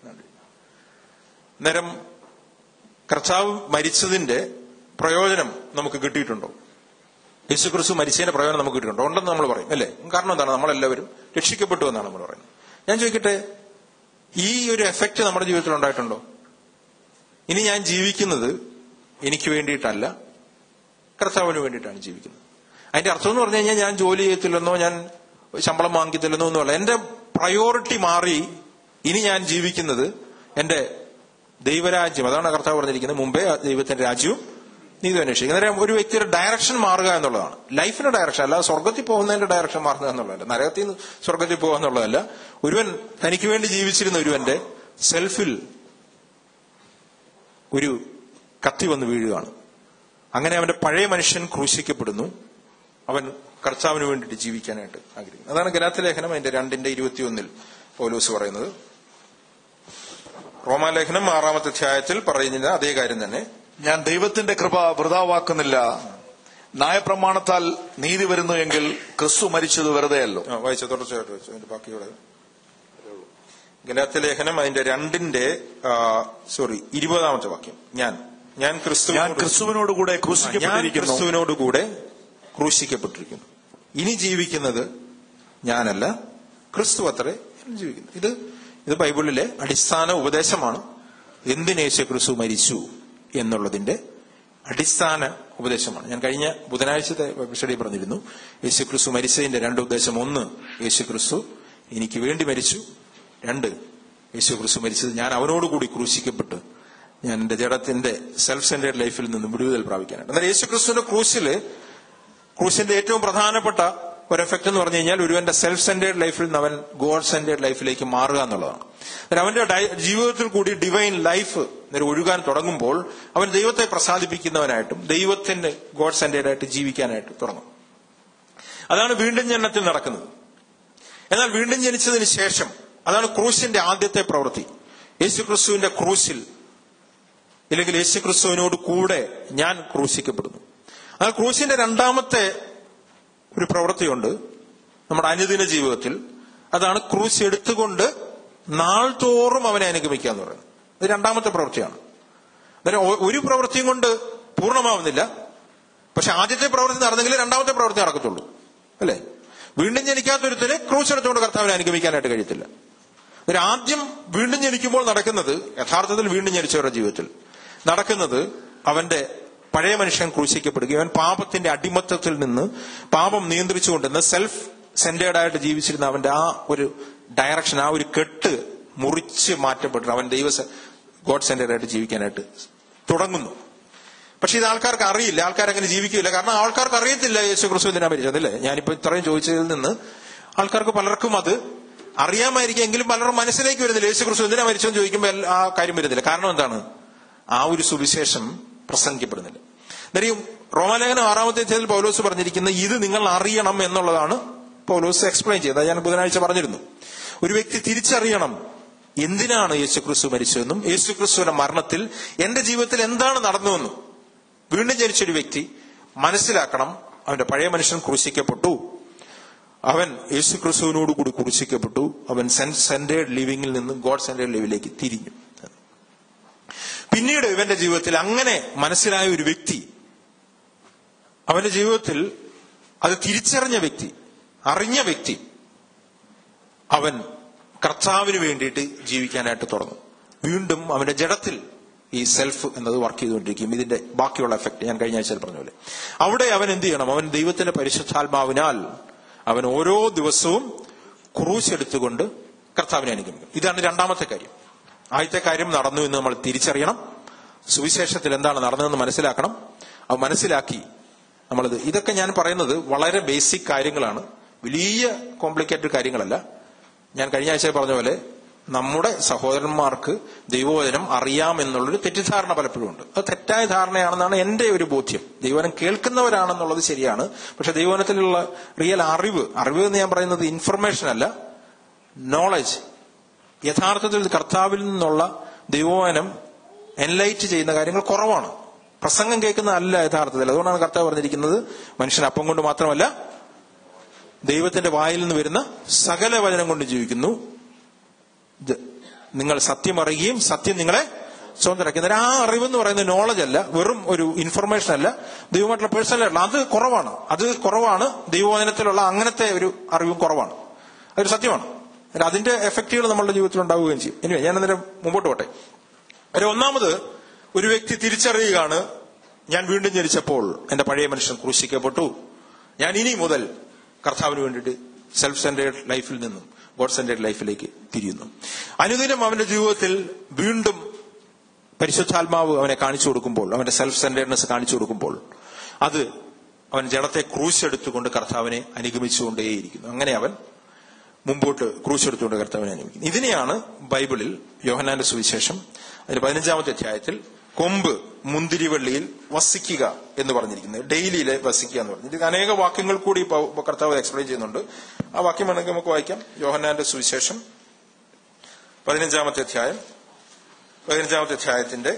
അന്നേരം കർത്താവ് മരിച്ചതിന്റെ പ്രയോജനം നമുക്ക് കിട്ടിയിട്ടുണ്ടോ യേശു ക്രിസ്തു മരിച്ചതിന്റെ പ്രയോജനം നമുക്ക് കിട്ടിയിട്ടുണ്ടോ ഉണ്ടെന്ന് നമ്മൾ പറയും അല്ലേ കാരണം എന്താണ് നമ്മളെല്ലാവരും രക്ഷിക്കപ്പെട്ടു എന്നാണ് നമ്മൾ പറയുന്നത് ഞാൻ ചോദിക്കട്ടെ ഈ ഒരു എഫക്റ്റ് നമ്മുടെ ജീവിതത്തിൽ ഉണ്ടായിട്ടുണ്ടോ ഇനി ഞാൻ ജീവിക്കുന്നത് എനിക്ക് വേണ്ടിയിട്ടല്ല കർത്താവിന് വേണ്ടിയിട്ടാണ് ജീവിക്കുന്നത് അതിന്റെ അർത്ഥം എന്ന് പറഞ്ഞു കഴിഞ്ഞാൽ ഞാൻ ജോലി ചെയ്യത്തില്ലെന്നോ ഞാൻ ശമ്പളം വാങ്ങിത്തില്ലെന്നോ ഒന്നുമല്ല എന്റെ പ്രയോറിറ്റി മാറി ഇനി ഞാൻ ജീവിക്കുന്നത് എന്റെ ദൈവരാജ്യം അതാണ് കർത്താവ് പറഞ്ഞിരിക്കുന്നത് മുമ്പേ ആ ദൈവത്തിന്റെ രാജ്യവും നീതി അന്വേഷിക്കും അന്നേരം ഒരു വ്യക്തിയുടെ ഡയറക്ഷൻ മാറുക എന്നുള്ളതാണ് ലൈഫിന്റെ ഡയറക്ഷൻ അല്ല സ്വർഗത്തിൽ പോകുന്നതിന്റെ ഡയറക്ഷൻ മാറുക എന്നുള്ളതല്ല നരകത്തിൽ നിന്ന് സ്വർഗത്തിൽ പോകുക എന്നുള്ളതല്ല ഒരുവൻ തനിക്ക് വേണ്ടി ജീവിച്ചിരുന്ന ഒരുവന്റെ സെൽഫിൽ ഒരു കത്തി വന്ന് വീഴുകയാണ് അങ്ങനെ അവന്റെ പഴയ മനുഷ്യൻ ക്രൂശിക്കപ്പെടുന്നു അവൻ കർത്താവിന് വേണ്ടിയിട്ട് ജീവിക്കാനായിട്ട് ആഗ്രഹിക്കുന്നു അതാണ് ഗലാത്ത ലേഖനം അതിന്റെ രണ്ടിന്റെ ഇരുപത്തിയൊന്നിൽ പൗലോസ് പറയുന്നത് റോമാലേഖനം ആറാമത്തെ അധ്യായത്തിൽ പറയുന്ന അതേ കാര്യം തന്നെ ഞാൻ ദൈവത്തിന്റെ കൃപ വൃതാവാക്കുന്നില്ല ന്യായപ്രമാണത്താൽ നീതി വരുന്നു എങ്കിൽ ക്രിസ്തു മരിച്ചത് വെറുതെയല്ലോ ആ, വായിച്ച തുടർച്ചയായിട്ട് വായിച്ചു അതിന്റെ ബാക്കിയുടെ ഗലാത്ത ലേഖനം അതിന്റെ രണ്ടിന്റെ സോറി ഇരുപതാമത്തെ വാക്യം ഞാൻ ഞാൻ ക്രിസ്തു ഞാൻ ക്രിസ്തുവിനോടുകൂടെ ഞാൻ ക്രൂശിക്കപ്പെട്ടിരിക്കുന്നു ക്രിസ്തുവിനോടുകൂടെ ക്രൂശിക്കപ്പെട്ടിരിക്കുന്നു ഇനി ജീവിക്കുന്നത് ഞാനല്ല ക്രിസ്തു അത്രേ ഞാൻ ജീവിക്കുന്നു ഇത് ഇത് ബൈബിളിലെ അടിസ്ഥാന ഉപദേശമാണ് എന്തിന് യേശു ക്രിസ്തു മരിച്ചു എന്നുള്ളതിന്റെ അടിസ്ഥാന ഉപദേശമാണ് ഞാൻ കഴിഞ്ഞ ബുധനാഴ്ചത്തെ സ്റ്റഡി പറഞ്ഞിരുന്നു യേശു ക്രിസ്തു മരിച്ചതിന്റെ രണ്ട് ഉദ്ദേശം ഒന്ന് യേശു ക്രിസ്തു എനിക്ക് വേണ്ടി മരിച്ചു രണ്ട് യേശു ക്രിസ്തു മരിച്ചത് ഞാൻ അവനോടുകൂടി ക്രൂശിക്കപ്പെട്ട് ഞാൻ എന്റെ ജഡത്തിന്റെ സെൽഫ് സെന്റേഡ് ലൈഫിൽ നിന്ന് വിടുതൽ പ്രാപിക്കാനായിട്ട് എന്നാൽ യേശു ക്രിസ്തുവിന്റെ ക്രൂശില് ക്രൂശിന്റെ ഏറ്റവും പ്രധാനപ്പെട്ട ഒരു എഫക്ട് എന്ന് പറഞ്ഞു കഴിഞ്ഞാൽ ഒരുവന്റെ സെൽഫ് സെന്റേഡ് ലൈഫിൽ നിന്ന് അവൻ ഗോഡ് സെന്റേഡ് ലൈഫിലേക്ക് മാറുക എന്നുള്ളതാണ് എന്നാൽ അവന്റെ ഡൈ- ജീവിതത്തിൽ കൂടി ഡിവൈൻ ലൈഫ് നേരെ ഒഴുകാൻ തുടങ്ങുമ്പോൾ അവൻ ദൈവത്തെ പ്രസാദിപ്പിക്കുന്നവനായിട്ടും ദൈവത്തിന്റെ ഗോഡ് സെന്റേഡ് ആയിട്ട് ജീവിക്കാനായിട്ട് തുടങ്ങും അതാണ് വീണ്ടും ജനനത്തിൽ നടക്കുന്നത് എന്നാൽ വീണ്ടും ജനിച്ചതിന് ശേഷം അതാണ് ക്രൂശിന്റെ ആദ്യത്തെ പ്രവൃത്തി യേശു ക്രിസ്തുവിന്റെ ക്രൂശിൽ ഇല്ലെങ്കിൽ യേശു ക്രിസ്തുവിനോട് കൂടെ ഞാൻ ക്രൂശിക്കപ്പെടുന്നു എന്നാൽ ക്രൂശിന്റെ രണ്ടാമത്തെ ഒരു പ്രവൃത്തിയുണ്ട് നമ്മുടെ അനുദിന ജീവിതത്തിൽ അതാണ് ക്രൂശ് എടുത്തുകൊണ്ട് നാൾ തോറും അവനെ അനുഗമിക്കുക എന്ന് പറയുന്നത് ഇത് രണ്ടാമത്തെ പ്രവൃത്തിയാണ് അന്നേരം ഒ- ഒരു പ്രവൃത്തിയും കൊണ്ട് പൂർണ്ണമാവുന്നില്ല പക്ഷെ ആദ്യത്തെ പ്രവൃത്തി നടന്നെങ്കിൽ രണ്ടാമത്തെ പ്രവൃത്തി നടക്കത്തുള്ളൂ അല്ലേ വീണ്ടും ജനിക്കാത്തൊരുത്തിന് ക്രൂശ് എടുത്തുകൊണ്ട് കർത്താവിനെ അനുഗമിക്കാനായിട്ട് കഴിയത്തില്ല ഒരു ആദ്യം വീണ്ടും ജനിക്കുമ്പോൾ നടക്കുന്നത് യഥാർത്ഥത്തിൽ വീണ്ടും ജനിച്ചവരുടെ ജീവിതത്തിൽ നടക്കുന്നത് അവന്റെ പഴയ മനുഷ്യൻ ക്രൂശിക്കപ്പെടുകയും അവൻ പാപത്തിന്റെ അടിമത്തത്തിൽ നിന്ന് പാപം നിയന്ത്രിച്ചുകൊണ്ടിരുന്ന സെൽഫ് സെന്റേഡ് ആയിട്ട് ജീവിച്ചിരുന്ന അവന്റെ ആ ഒരു ഡയറക്ഷൻ ആ ഒരു കെട്ട് മുറിച്ച് മാറ്റപ്പെട്ട് അവൻ ദൈവ ഗോഡ് സെന്റേഡ് ആയിട്ട് ജീവിക്കാനായിട്ട് തുടങ്ങുന്നു പക്ഷെ ഇത് ആൾക്കാർക്ക് അറിയില്ല ആൾക്കാർ അങ്ങനെ ജീവിക്കില്ല കാരണം ആൾക്കാർക്ക് അറിയത്തില്ല യേശു ക്രിസ്തു എന്തിനാ മരിച്ചത് അല്ലേ ഞാനിപ്പോ ഇത്രയും ചോദിച്ചതിൽ നിന്ന് ആൾക്കാർക്ക് പലർക്കും അത് അറിയാമായിരിക്കും എങ്കിലും പലരും മനസ്സിലേക്ക് വരുന്നില്ല യേശു ക്രിസ്തു എന്തിനാ മരിച്ചെന്ന് ചോദിക്കുമ്പോൾ എല്ലാ- ആ കാര്യം വരുന്നില്ല കാരണം എന്താണ് ആ ഒരു സുവിശേഷം പ്രസംഗിക്കപ്പെടുന്നില്ല എന്നറിയും റോമാലേഖനം ആറാമത്തെ അധ്യായത്തിൽ പൗലോസ് പറഞ്ഞിരിക്കുന്ന ഇത് നിങ്ങൾ അറിയണം എന്നുള്ളതാണ് പൗലോസ് എക്സ്പ്ലെയിൻ ചെയ്തത് അത് ഞാൻ ബുധനാഴ്ച പറഞ്ഞിരുന്നു ഒരു വ്യക്തി തിരിച്ചറിയണം എന്തിനാണ് യേശു ക്രിസ്തു മരിച്ചതെന്നും യേശു ക്രിസ്തുവിന്റെ മരണത്തിൽ എന്റെ ജീവിതത്തിൽ എന്താണ് നടന്നുവെന്നും വീണ്ടും ജനിച്ചൊരു വ്യക്തി മനസ്സിലാക്കണം അവന്റെ പഴയ മനുഷ്യൻ ക്രൂശിക്കപ്പെട്ടു അവൻ യേശു ക്രിസ്തുവിനോട് കൂടി കുറിച്ചിക്കപ്പെട്ടു അവൻ സെന്റേഡ് ലിവിംഗിൽ നിന്ന് ഗോഡ് സെന്റേഡ് ലിവിലേക്ക് തിരിഞ്ഞു പിന്നീട് ഇവന്റെ ജീവിതത്തിൽ അങ്ങനെ മനസ്സിലായ ഒരു വ്യക്തി അവന്റെ ജീവിതത്തിൽ അത് തിരിച്ചറിഞ്ഞ വ്യക്തി അറിഞ്ഞ വ്യക്തി അവൻ കർത്താവിന് വേണ്ടിയിട്ട് ജീവിക്കാനായിട്ട് തുടങ്ങും വീണ്ടും അവന്റെ ജഡത്തിൽ ഈ സെൽഫ് എന്നത് വർക്ക് ചെയ്തുകൊണ്ടിരിക്കും ഇതിന്റെ ബാക്കിയുള്ള എഫക്ട് ഞാൻ കഴിഞ്ഞ ആഴ്ചയിൽ പറഞ്ഞ പോലെ അവിടെ അവൻ എന്ത് ചെയ്യണം അവൻ ദൈവത്തിന്റെ പരിശുദ്ധാത്മാവിനാൽ അവൻ ഓരോ ദിവസവും ക്രൂശ് എടുത്തുകൊണ്ട് കർത്താവിനെ അനുഗമിക്കും ഇതാണ് രണ്ടാമത്തെ കാര്യം ആദ്യത്തെ കാര്യം നടന്നു എന്ന് നമ്മൾ തിരിച്ചറിയണം സുവിശേഷത്തിൽ എന്താണ് നടന്നതെന്ന് മനസ്സിലാക്കണം അത് മനസ്സിലാക്കി നമ്മളത് ഇതൊക്കെ ഞാൻ പറയുന്നത് വളരെ ബേസിക് കാര്യങ്ങളാണ് വലിയ കോംപ്ലിക്കേറ്റഡ് കാര്യങ്ങളല്ല ഞാൻ കഴിഞ്ഞ ആഴ്ച പറഞ്ഞ പോലെ നമ്മുടെ സഹോദരന്മാർക്ക് ദൈവവചനം അറിയാം എന്നുള്ളൊരു തെറ്റിദ്ധാരണ പലപ്പോഴും ഉണ്ട് അത് തെറ്റായ ധാരണയാണെന്നാണ് എന്റെ ഒരു ബോധ്യം ദൈവവചനം കേൾക്കുന്നവരാണെന്നുള്ളത് ശരിയാണ് പക്ഷെ ദൈവവചനത്തിലുള്ള റിയൽ അറിവ് അറിവ് എന്ന് ഞാൻ പറയുന്നത് ഇൻഫർമേഷൻ അല്ല നോളജ് യഥാർത്ഥത്തിൽ കർത്താവിൽ നിന്നുള്ള ദൈവവചനം എൻലൈറ്റ് ചെയ്യുന്ന കാര്യങ്ങൾ കുറവാണ് പ്രസംഗം കേൾക്കുന്ന അല്ല യഥാർത്ഥത്തിൽ അതുകൊണ്ടാണ് കർത്താവ് പറഞ്ഞിരിക്കുന്നത് മനുഷ്യൻ അപ്പം കൊണ്ട് മാത്രമല്ല ദൈവത്തിന്റെ വായിൽ നിന്ന് വരുന്ന സകല വചനം കൊണ്ട് ജീവിക്കുന്നു ഇത് നിങ്ങൾ സത്യം അറിയുകയും സത്യം നിങ്ങളെ സ്വതന്ത്രമാക്കി എന്നാൽ ആ അറിവ് എന്ന് പറയുന്നത് നോളജ് അല്ല വെറും ഒരു ഇൻഫർമേഷൻ അല്ല ദൈവമായിട്ടുള്ള പേഴ്സണൽ ആയിട്ടുള്ള അത് കുറവാണ് അത് കുറവാണ് ദൈവവചനത്തിലുള്ള അങ്ങനത്തെ ഒരു അറിവും കുറവാണ് അതൊരു സത്യമാണ് അല്ല, അതിന്റെ എഫക്റ്റുകൾ നമ്മളുടെ ജീവിതത്തിൽ ഉണ്ടാവുകയും ചെയ്യും ഇനി ഞാൻ അന്നേരം മുമ്പോട്ട് പോട്ടെ ഒരു ഒന്നാമത് ഒരു വ്യക്തി തിരിച്ചറിയുകയാണ് ഞാൻ വീണ്ടും ജനിച്ചപ്പോൾ എന്റെ പഴയ മനുഷ്യൻ ക്രൂശിക്കപ്പെട്ടു ഞാൻ ഇനി മുതൽ കർത്താവിന് വേണ്ടിയിട്ട് സെൽഫ് സെന്റേഡ് ലൈഫിൽ നിന്നും ഗോഡ് സെന്റേഡ് ലൈഫിലേക്ക് തിരിയുന്നു അനുദിനം അവന്റെ ജീവിതത്തിൽ വീണ്ടും പരിശുദ്ധാത്മാവ് അവനെ കാണിച്ചു കൊടുക്കുമ്പോൾ അവന്റെ സെൽഫ് സെന്റേഡ്നെസ് കാണിച്ചു കൊടുക്കുമ്പോൾ അത് അവൻ ജഡത്തെ ക്രൂശ് എടുത്തുകൊണ്ട് കർത്താവിനെ അനുഗമിച്ചുകൊണ്ടേയിരിക്കുന്നു അങ്ങനെ അവൻ മുമ്പോട്ട് ക്രൂശ് എടുത്തുകൊണ്ട് കർത്താവിനെ അനുഗമിക്കുന്നു ഇതിനെയാണ് ബൈബിളിൽ യോഹനാന്റെ സുവിശേഷം അതിന്റെ പതിനഞ്ചാമത്തെ അധ്യായത്തിൽ കൊമ്പ് മുന്തിരിവള്ളിയിൽ വസിക്കുക എന്ന് പറഞ്ഞിരിക്കുന്നത് ഡെയിലിയിലെ വസിക്കുക എന്ന് പറഞ്ഞു ഇത് അനേക വാക്യങ്ങൾ കൂടി പൗ- കർത്താവ് എക്സ്പ്ലെയിൻ ചെയ്യുന്നുണ്ട് ആ വാക്യം വേണമെങ്കിൽ നമുക്ക് വായിക്കാം യോഹന്നാന്റെ സുവിശേഷം പതിനഞ്ചാമത്തെ അധ്യായം പതിനഞ്ചാമത്തെ അധ്യായത്തിന്റെ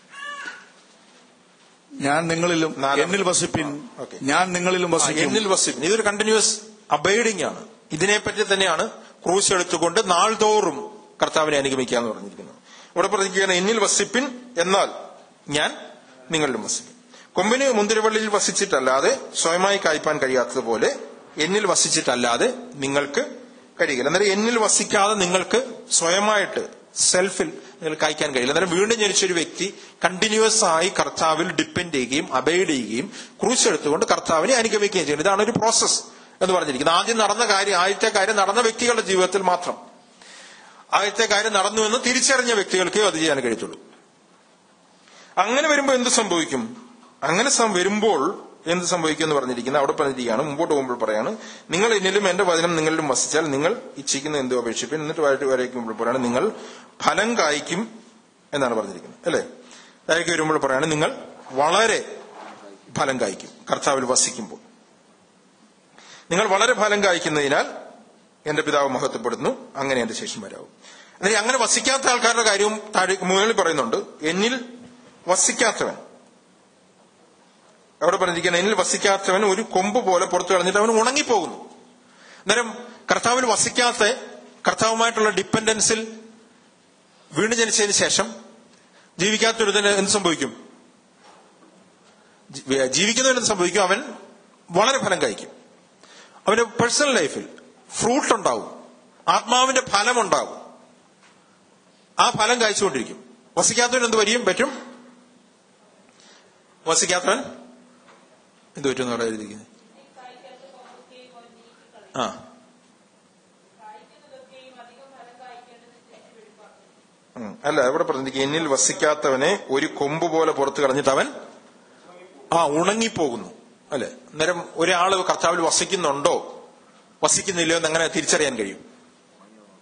ഞാൻ നിങ്ങളിലും നാലാം- എന്നിൽ വസിപ്പിൻ ഓക്കേ. ഞാൻ നിങ്ങളിലും ആ, വസിക്കും എന്നിൽ വസിപ്പിൻ ഇതൊരു കണ്ടിന്യൂസ് അബൈഡിംഗ് ആണ് ഇതിനെപ്പറ്റി തന്നെയാണ് ക്രൂശ് എടുത്തുകൊണ്ട് നാൾതോറും കർത്താവിനെ അനുഗമിക്കുക എന്ന് പറഞ്ഞിരിക്കുന്നത് ഇവിടെ പറഞ്ഞിരിക്കുകയാണ് എന്നിൽ വസിപ്പിൻ എന്നാൽ ഞാൻ നിങ്ങളിലും വസിക്കും കൊമ്പിന് മുന്തിരിവള്ളിയിൽ വസിച്ചിട്ടല്ലാതെ സ്വയമായി കായ്പാൻ കഴിയാത്തതുപോലെ എന്നിൽ വസിച്ചിട്ടല്ലാതെ നിങ്ങൾക്ക് കഴിയില്ല അന്നേരം എന്നിൽ വസിക്കാതെ നിങ്ങൾക്ക് സ്വയമായിട്ട് സെൽഫിൽ നിങ്ങൾക്ക് കായ്ക്കാൻ കഴിയില്ല അന്നേരം വീണ്ടും ജനിച്ചൊരു വ്യക്തി കണ്ടിന്യൂസ് ആയി കർത്താവിൽ ഡിപ്പെൻഡ് ചെയ്യുകയും അബൈഡ് ചെയ്യുകയും ക്രൂശ് എടുത്തുകൊണ്ട് കർത്താവിനെ അനുഗമിക്കുകയും ചെയ്യുന്നത് ഇതാണ് ഒരു പ്രോസസ് എന്ന് പറഞ്ഞിരിക്കുന്നത് ആദ്യം നടന്ന കാര്യം ആദ്യത്തെ കാര്യം നടന്ന വ്യക്തികളുടെ ജീവിതത്തിൽ മാത്രം ആദ്യത്തെ കാര്യം നടന്നു എന്ന് തിരിച്ചറിഞ്ഞ വ്യക്തികൾക്കേ അത് ചെയ്യാൻ കഴിയത്തുള്ളൂ അങ്ങനെ വരുമ്പോൾ എന്ത് സംഭവിക്കും അങ്ങനെ സം- വരുമ്പോൾ എന്ത് സംഭവിക്കും എന്ന് പറഞ്ഞിരിക്കുന്നത് അവിടെ പറഞ്ഞിരിക്കുകയാണ് മുമ്പോട്ട് പോകുമ്പോൾ പറയാണ് നിങ്ങൾ എന്നിലും എന്റെ വചനം നിങ്ങളിലും വസിച്ചാൽ നിങ്ങൾ ഇച്ഛിക്കുന്ന എന്തോ അപേക്ഷിപ്പിൻ എന്നിട്ട് വരട്ട് വരയ്ക്കുമ്പോൾ പറയാണ് നിങ്ങൾ ഫലം കായ്ക്കും എന്നാണ് പറഞ്ഞിരിക്കുന്നത് അല്ലേ താഴേക്ക് വരുമ്പോൾ പറയാണ് നിങ്ങൾ വളരെ ഫലം കായ്ക്കും കർത്താവിൽ വസിക്കുമ്പോൾ നിങ്ങൾ വളരെ ഫലം കായ്ക്കുന്നതിനാൽ എന്റെ പിതാവ് മഹത്വപ്പെടുന്നു അങ്ങനെ എന്റെ ശേഷം വരാവും എന്നാൽ അങ്ങനെ വസിക്കാത്ത ആൾക്കാരുടെ കാര്യവും താഴെ മുകളിൽ പറയുന്നുണ്ട് എന്നിൽ വസിക്കാത്തവൻ അവിടെ പറഞ്ഞിരിക്കുന്നത് എന്നിൽ വസിക്കാത്തവൻ ഒരു കൊമ്പ് പോലെ പുറത്തു കളഞ്ഞിട്ട് അവൻ ഉണങ്ങിപ്പോകുന്നു അന്നേരം കർത്താവിൽ വസിക്കാത്ത കർത്താവുമായിട്ടുള്ള ഡിപ്പെൻഡൻസിൽ വീണ്ടും ജനിച്ചതിന് ശേഷം ജീവിക്കാത്തൊരുതിന് എന്ത് സംഭവിക്കും ജി- ജീവിക്കുന്നവന് എന്ത് സംഭവിക്കും അവൻ വളരെ ഫലം കഴിക്കും അവന്റെ പേഴ്സണൽ ലൈഫിൽ ഫ്രൂട്ട് ഉണ്ടാവും ആത്മാവിന്റെ ഫലം ഉണ്ടാവും ആ ഫലം കായ്ച്ചുകൊണ്ടിരിക്കും വസിക്കാത്തവൻ എന്ത് വരികയും പറ്റും വസിക്കാത്തവൻ എന്ത് പറ്റും എന്ന് പറയാൻ എഴുതിയിരിക്കുന്നത് ആ ഉം. അല്ല ഇവിടെ പറഞ്ഞിരിക്കുക എന്നിൽ വസിക്കാത്തവനെ ഒരു കൊമ്പ് പോലെ പുറത്ത് കളഞ്ഞിട്ട് അവൻ ആ ഉണങ്ങിപ്പോകുന്നു അല്ലെ അന്നേരം ഒരാള് കർത്താവിൽ വസിക്കുന്നുണ്ടോ വസിക്കുന്നില്ലയോ എന്ന് എങ്ങനെ തിരിച്ചറിയാൻ കഴിയും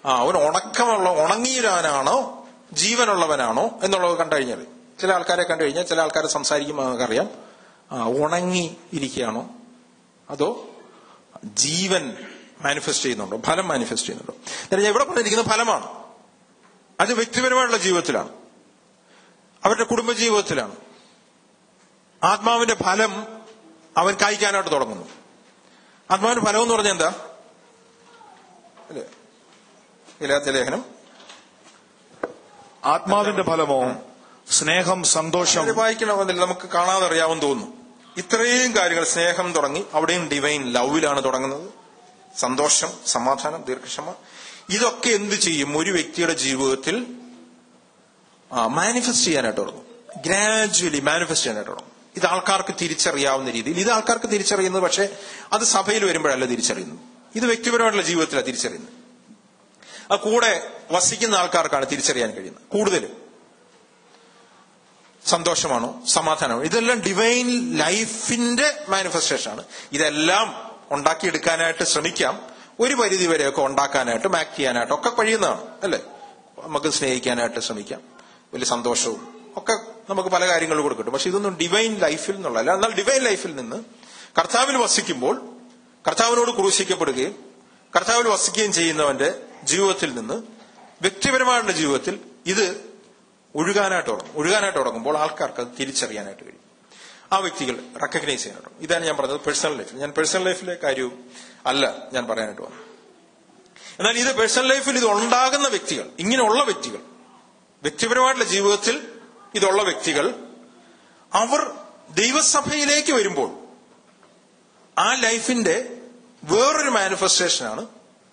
ആ അവൻ ഉണക്കമുള്ള ഉണങ്ങിയവനാണോ ജീവനുള്ളവനാണോ എന്നുള്ളത് കണ്ടു കഴിഞ്ഞാൽ ചില ആൾക്കാരെ കണ്ടു കഴിഞ്ഞാൽ ചില ആൾക്കാരെ സംസാരിക്കുമ്പോൾ നമുക്കറിയാം ആ ഉണങ്ങി ഇരിക്കുകയാണോ അതോ ജീവൻ മാനിഫെസ്റ്റ് ചെയ്യുന്നുണ്ടോ ഫലം മാനിഫെസ്റ്റ് ചെയ്യുന്നുണ്ടോ എന്നിട്ട് ഞാൻ ഇവിടെ പറഞ്ഞിരിക്കുന്ന ഫലമാണ് അത് വ്യക്തിപരമായിട്ടുള്ള ജീവിതത്തിലാണ് അവരുടെ കുടുംബജീവിതത്തിലാണ് ആത്മാവിന്റെ ഫലം അവൻ കായ്ക്കാനായിട്ട് തുടങ്ങുന്നു ആത്മാവിന്റെ ഫലം എന്ന് പറഞ്ഞാൽ എന്താ അല്ലേ ഇല്ലാത്ത ലേഖനം ആത്മാവിന്റെ ഫലമോ സ്നേഹം സന്തോഷം ഇത് വായിക്കണമെന്നില്ല നമുക്ക് കാണാതെ അറിയാമെന്ന് തോന്നുന്നു ഇത്രയും കാര്യങ്ങൾ സ്നേഹം തുടങ്ങി അവിടെയും ഡിവൈൻ ലവിലാണ് തുടങ്ങുന്നത് സന്തോഷം സമാധാനം ദീർഘക്ഷമ ഇതൊക്കെ എന്ത് ചെയ്യും ഒരു വ്യക്തിയുടെ ജീവിതത്തിൽ മാനിഫെസ്റ്റ് ചെയ്യാനായിട്ട് തുടങ്ങും ഗ്രാജുവലി മാനിഫെസ്റ്റ് ചെയ്യാനായിട്ട് തുടങ്ങും ഇത് ആൾക്കാർക്ക് തിരിച്ചറിയാവുന്ന രീതിയിൽ ഇത് ആൾക്കാർക്ക് തിരിച്ചറിയുന്നത് പക്ഷേ അത് സഭയിൽ വരുമ്പോഴല്ല തിരിച്ചറിയുന്നത് ഇത് വ്യക്തിപരമായിട്ടുള്ള ജീവിതത്തിലാണ് തിരിച്ചറിയുന്നത് ആ കൂടെ വസിക്കുന്ന ആൾക്കാർക്കാണ് തിരിച്ചറിയാൻ കഴിയുന്നത് കൂടുതൽ സന്തോഷമാണോ സമാധാനമാണോ ഇതെല്ലാം ഡിവൈൻ ലൈഫിന്റെ മാനിഫെസ്റ്റേഷൻ ആണ് ഇതെല്ലാം ഉണ്ടാക്കിയെടുക്കാനായിട്ട് ശ്രമിക്കാം ഒരു പരിധി വരെയൊക്കെ ഉണ്ടാക്കാനായിട്ട് മാക്ട് ചെയ്യാനായിട്ട് ഒക്കെ കഴിയുന്നതാണ് അല്ലേ നമുക്ക് സ്നേഹിക്കാനായിട്ട് ശ്രമിക്കാം വലിയ സന്തോഷവും ഒക്കെ നമുക്ക് പല കാര്യങ്ങളും കൂടെ കിട്ടും പക്ഷെ ഇതൊന്നും ഡിവൈൻ ലൈഫിൽ നിന്നുള്ളതല്ല എന്നാൽ ഡിവൈൻ ലൈഫിൽ നിന്ന് കർത്താവിൽ വസിക്കുമ്പോൾ കർത്താവിനോട് ക്രൂശിക്കപ്പെടുകയും കർത്താവിൽ വസിക്കുകയും ചെയ്യുന്നവന്റെ ജീവിതത്തിൽ നിന്ന് വ്യക്തിപരമായിട്ടുള്ള ജീവിതത്തിൽ ഇത് ഒഴുകാനായിട്ട് തുടങ്ങും ഒഴുകാനായിട്ട് തുടങ്ങുമ്പോൾ ആൾക്കാർക്ക് അത് തിരിച്ചറിയാനായിട്ട് കഴിയും ആ വ്യക്തികൾ റെക്കഗ്നൈസ് ചെയ്യാനായിട്ട് തുടങ്ങും. ഇതാണ് ഞാൻ പറഞ്ഞത് പേഴ്സണൽ ലൈഫിൽ ഞാൻ പേഴ്സണൽ ലൈഫിലെ കാര്യവും അല്ല ഞാൻ പറയാനായിട്ട് വന്നത് എന്നാൽ ഇത് പേഴ്സണൽ ലൈഫിൽ ഇത് ഉണ്ടാകുന്ന വ്യക്തികൾ ഇങ്ങനെയുള്ള വ്യക്തികൾ വ്യക്തിപരമായിട്ടുള്ള ജീവിതത്തിൽ ഇതുള്ള വ്യക്തികൾ അവർ ദൈവസഭയിലേക്ക് വരുമ്പോൾ ആ ലൈഫിന്റെ വേറൊരു മാനിഫെസ്റ്റേഷനാണ്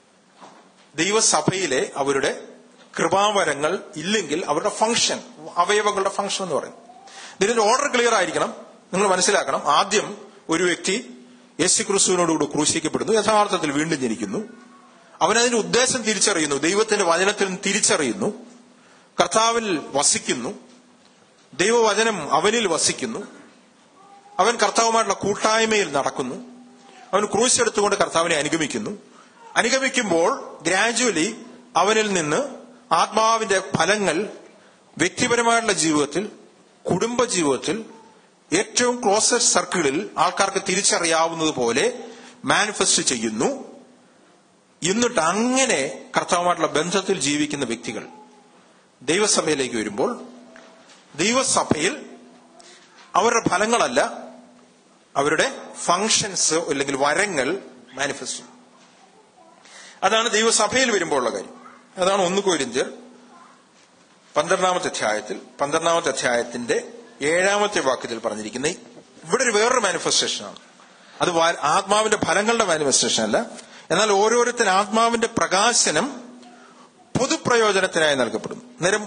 ദൈവസഭയിലെ അവരുടെ കൃപാവരങ്ങൾ ഇല്ലെങ്കിൽ അവരുടെ ഫംഗ്ഷൻ അവയവങ്ങളുടെ ഫംഗ്ഷൻ എന്ന് പറയും ഇതിന്റെ ഓർഡർ ക്ലിയർ ആയിരിക്കണം നിങ്ങൾ മനസ്സിലാക്കണം ആദ്യം ഒരു വ്യക്തി യേശു ക്രിസ്തുവിനോടുകൂടി ക്രൂശിക്കപ്പെടുന്നു യഥാർത്ഥത്തിൽ വീണ്ടും ജനിക്കുന്നു അവനതിന്റെ ഉദ്ദേശം തിരിച്ചറിയുന്നു ദൈവത്തിന്റെ വചനത്തിൽ നിന്ന് തിരിച്ചറിയുന്നു കർത്താവിൽ വസിക്കുന്നു ദൈവവചനം അവനിൽ വസിക്കുന്നു അവൻ കർത്താവുമായിട്ടുള്ള കൂട്ടായ്മയിൽ നടക്കുന്നു അവൻ ക്രൂശ് എടുത്തുകൊണ്ട് കർത്താവിനെ അനുഗമിക്കുന്നു അനുഗമിക്കുമ്പോൾ ഗ്രാജുവലി അവനിൽ നിന്ന് ആത്മാവിന്റെ ഫലങ്ങൾ വ്യക്തിപരമായിട്ടുള്ള ജീവിതത്തിൽ കുടുംബ ജീവിതത്തിൽ ഏറ്റവും ക്ലോസസ്റ്റ് സർക്കിളിൽ ആൾക്കാർക്ക് തിരിച്ചറിയാവുന്നത് പോലെ മാനിഫെസ്റ്റ് ചെയ്യുന്നു എന്നിട്ട് അങ്ങനെ കർത്താവുമായിട്ടുള്ള ബന്ധത്തിൽ ജീവിക്കുന്ന വ്യക്തികൾ ദൈവസഭയിലേക്ക് വരുമ്പോൾ ദൈവസഭയിൽ അവരുടെ ഫലങ്ങളല്ല അവരുടെ ഫങ്ഷൻസ് അല്ലെങ്കിൽ വരങ്ങൾ മാനിഫെസ്റ്റ് ചെയ്യും അതാണ് ദൈവസഭയിൽ വരുമ്പോഴുള്ള കാര്യം അതാണ് ഒന്ന് കോരിന്ത്യർ പന്ത്രണ്ടാമത്തെ അധ്യായത്തിൽ പന്ത്രണ്ടാമത്തെ അധ്യായത്തിന്റെ ഏഴാമത്തെ വാക്യത്തിൽ പറഞ്ഞിരിക്കുന്ന ഇവിടെ ഒരു വേറൊരു മാനിഫെസ്റ്റേഷനാണ് അത് വാ- ആത്മാവിന്റെ ഫലങ്ങളുടെ മാനിഫെസ്റ്റേഷൻ അല്ല എന്നാൽ ഓരോരുത്തരും ആത്മാവിന്റെ പ്രകാശനം പൊതുപ്രയോജനത്തിനായി നൽകപ്പെടുന്നു നേരം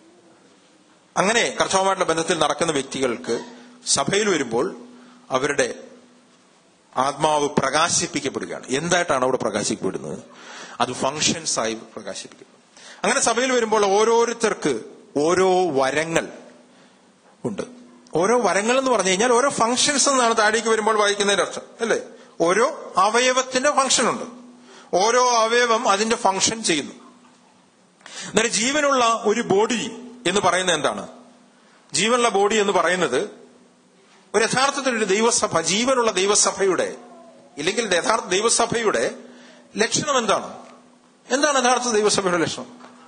അങ്ങനെ കർത്താവുമായിട്ടുള്ള ബന്ധത്തിൽ നടക്കുന്ന വ്യക്തികൾക്ക് സഭയിൽ വരുമ്പോൾ അവരുടെ ആത്മാവ് പ്രകാശിപ്പിക്കപ്പെടുകയാണ് എന്തായിട്ടാണ് അവിടെ പ്രകാശിക്കപ്പെടുന്നത് അത് ഫങ്ഷൻസ് ആയി പ്രകാശിപ്പിക്കപ്പെടും അങ്ങനെ സഭയിൽ വരുമ്പോൾ ഓരോരുത്തർക്ക് ഓരോ വരങ്ങൾ ഉണ്ട് ഓരോ വരങ്ങൾ എന്ന് പറഞ്ഞു കഴിഞ്ഞാൽ ഓരോ ഫങ്ഷൻസ് എന്നാണ് താഴേക്ക് വരുമ്പോൾ വായിക്കുന്നതിന്റെ അർത്ഥം അല്ലേ ഓരോ അവയവത്തിന്റെ ഫങ്ഷൻ ഉണ്ട് ഓരോ അവയവം അതിന്റെ ഫങ്ഷൻ ചെയ്യുന്നു എന്നാൽ ജീവനുള്ള ഒരു ബോഡി എന്ന് പറയുന്നത് എന്താണ് ജീവനുള്ള ബോഡി എന്ന് പറയുന്നത് ഒരു യഥാർത്ഥത്തിൽ ഒരു ദൈവസഭ ജീവനുള്ള ദൈവസഭയുടെ ഇല്ലെങ്കിൽ യഥാർത്ഥ ദൈവസഭയുടെ ലക്ഷണം എന്താണ് എന്താണ് യഥാർത്ഥ ദൈവസഭയുടെ ലക്ഷണം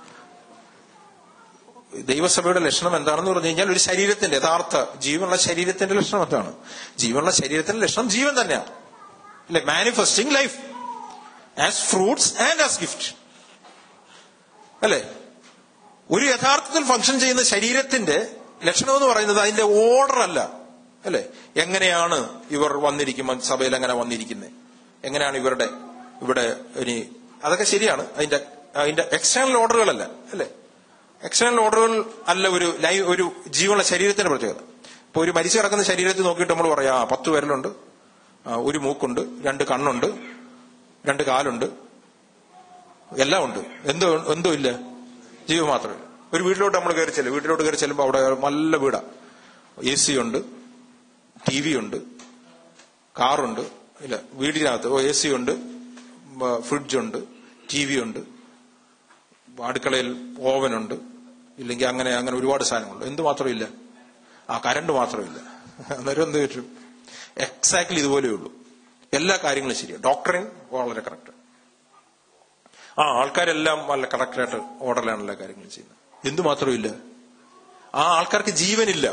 ദൈവസഭയുടെ ലക്ഷണം എന്താണെന്ന് പറഞ്ഞു കഴിഞ്ഞാൽ ഒരു ശരീരത്തിന്റെ യഥാർത്ഥ ജീവനുള്ള ശരീരത്തിന്റെ ലക്ഷണം എന്താണ് ജീവനുള്ള ശരീരത്തിന്റെ ലക്ഷണം ജീവൻ തന്നെയാണ് അല്ലെ manifesting life as fruits and as gift അല്ലെ ഒരു യഥാർത്ഥത്തിൽ ഫംഗ്ഷൻ ചെയ്യുന്ന ശരീരത്തിന്റെ ലക്ഷണം എന്ന് പറയുന്നത് അതിന്റെ ഓർഡർ അല്ല അല്ലെ എങ്ങനെയാണ് ഇവർ വന്നിരിക്കുമ്പോൾ സഭയിൽ എങ്ങനെ വന്നിരിക്കുന്നത് എങ്ങനെയാണ് ഇവരുടെ ഇവിടെ ഇനി അതൊക്കെ ശരിയാണ് അതിന്റെ അതിന്റെ എക്സ്റ്റേണൽ ഓർഡറുകളല്ല അല്ലെ എക്സ്റ്റേണൽ ഓർഡറുകൾ അല്ല ഒരു ലൈ ഒരു ജീവനുള്ള ശരീരത്തിന്റെ പ്രത്യേകത ഇപ്പൊ ഒരു മരിച്ചു കിടക്കുന്ന ശരീരത്തിൽ നോക്കിയിട്ട് നമ്മൾ പറയാം ആ, പത്ത് വിരലുണ്ട് ആ, ഒരു മൂക്കുണ്ട് രണ്ട് കണ്ണുണ്ട് രണ്ട് കാലുണ്ട് എല്ലാം ഉണ്ട് എന്തോ എന്തോ ഇല്ല ജീവൻ മാത്രമേ ഉള്ളൂ. ഒരു വീട്ടിലോട്ട് നമ്മൾ കയറി ചെല്ലും വീട്ടിലോട്ട് കയറി ചെല്ലുമ്പോൾ അവിടെ നല്ല വീടാ എ സി ഉണ്ട് ടി വി ഉണ്ട് കാറുണ്ട് ഇല്ല വീടിനകത്ത് ഓ എ സി ഉണ്ട് ഫ്രിഡ്ജ് ഉണ്ട് ടി വി ഉണ്ട് അടുക്കളയിൽ ഓവനുണ്ട് ഇല്ലെങ്കിൽ അങ്ങനെ അങ്ങനെ ഒരുപാട് സാധനങ്ങളുണ്ട് എന്ത് മാത്രമില്ല ആ കരണ്ട് മാത്രമില്ല അന്നേരം എന്ത് പറ്റും എക്സാക്ട്ലി ഇതുപോലെയേ ഉള്ളൂ എല്ലാ കാര്യങ്ങളും ശരിയാണ് ഡോക്ടറിൻ വളരെ കറക്റ്റ് ആ ആൾക്കാരെല്ലാം നല്ല കറക്റ്റായിട്ട് ഓർഡറിലാണ് എല്ലാ കാര്യങ്ങളും ചെയ്യുന്നത് എന്തു മാത്രമില്ല ആ ആൾക്കാർക്ക് ജീവനില്ല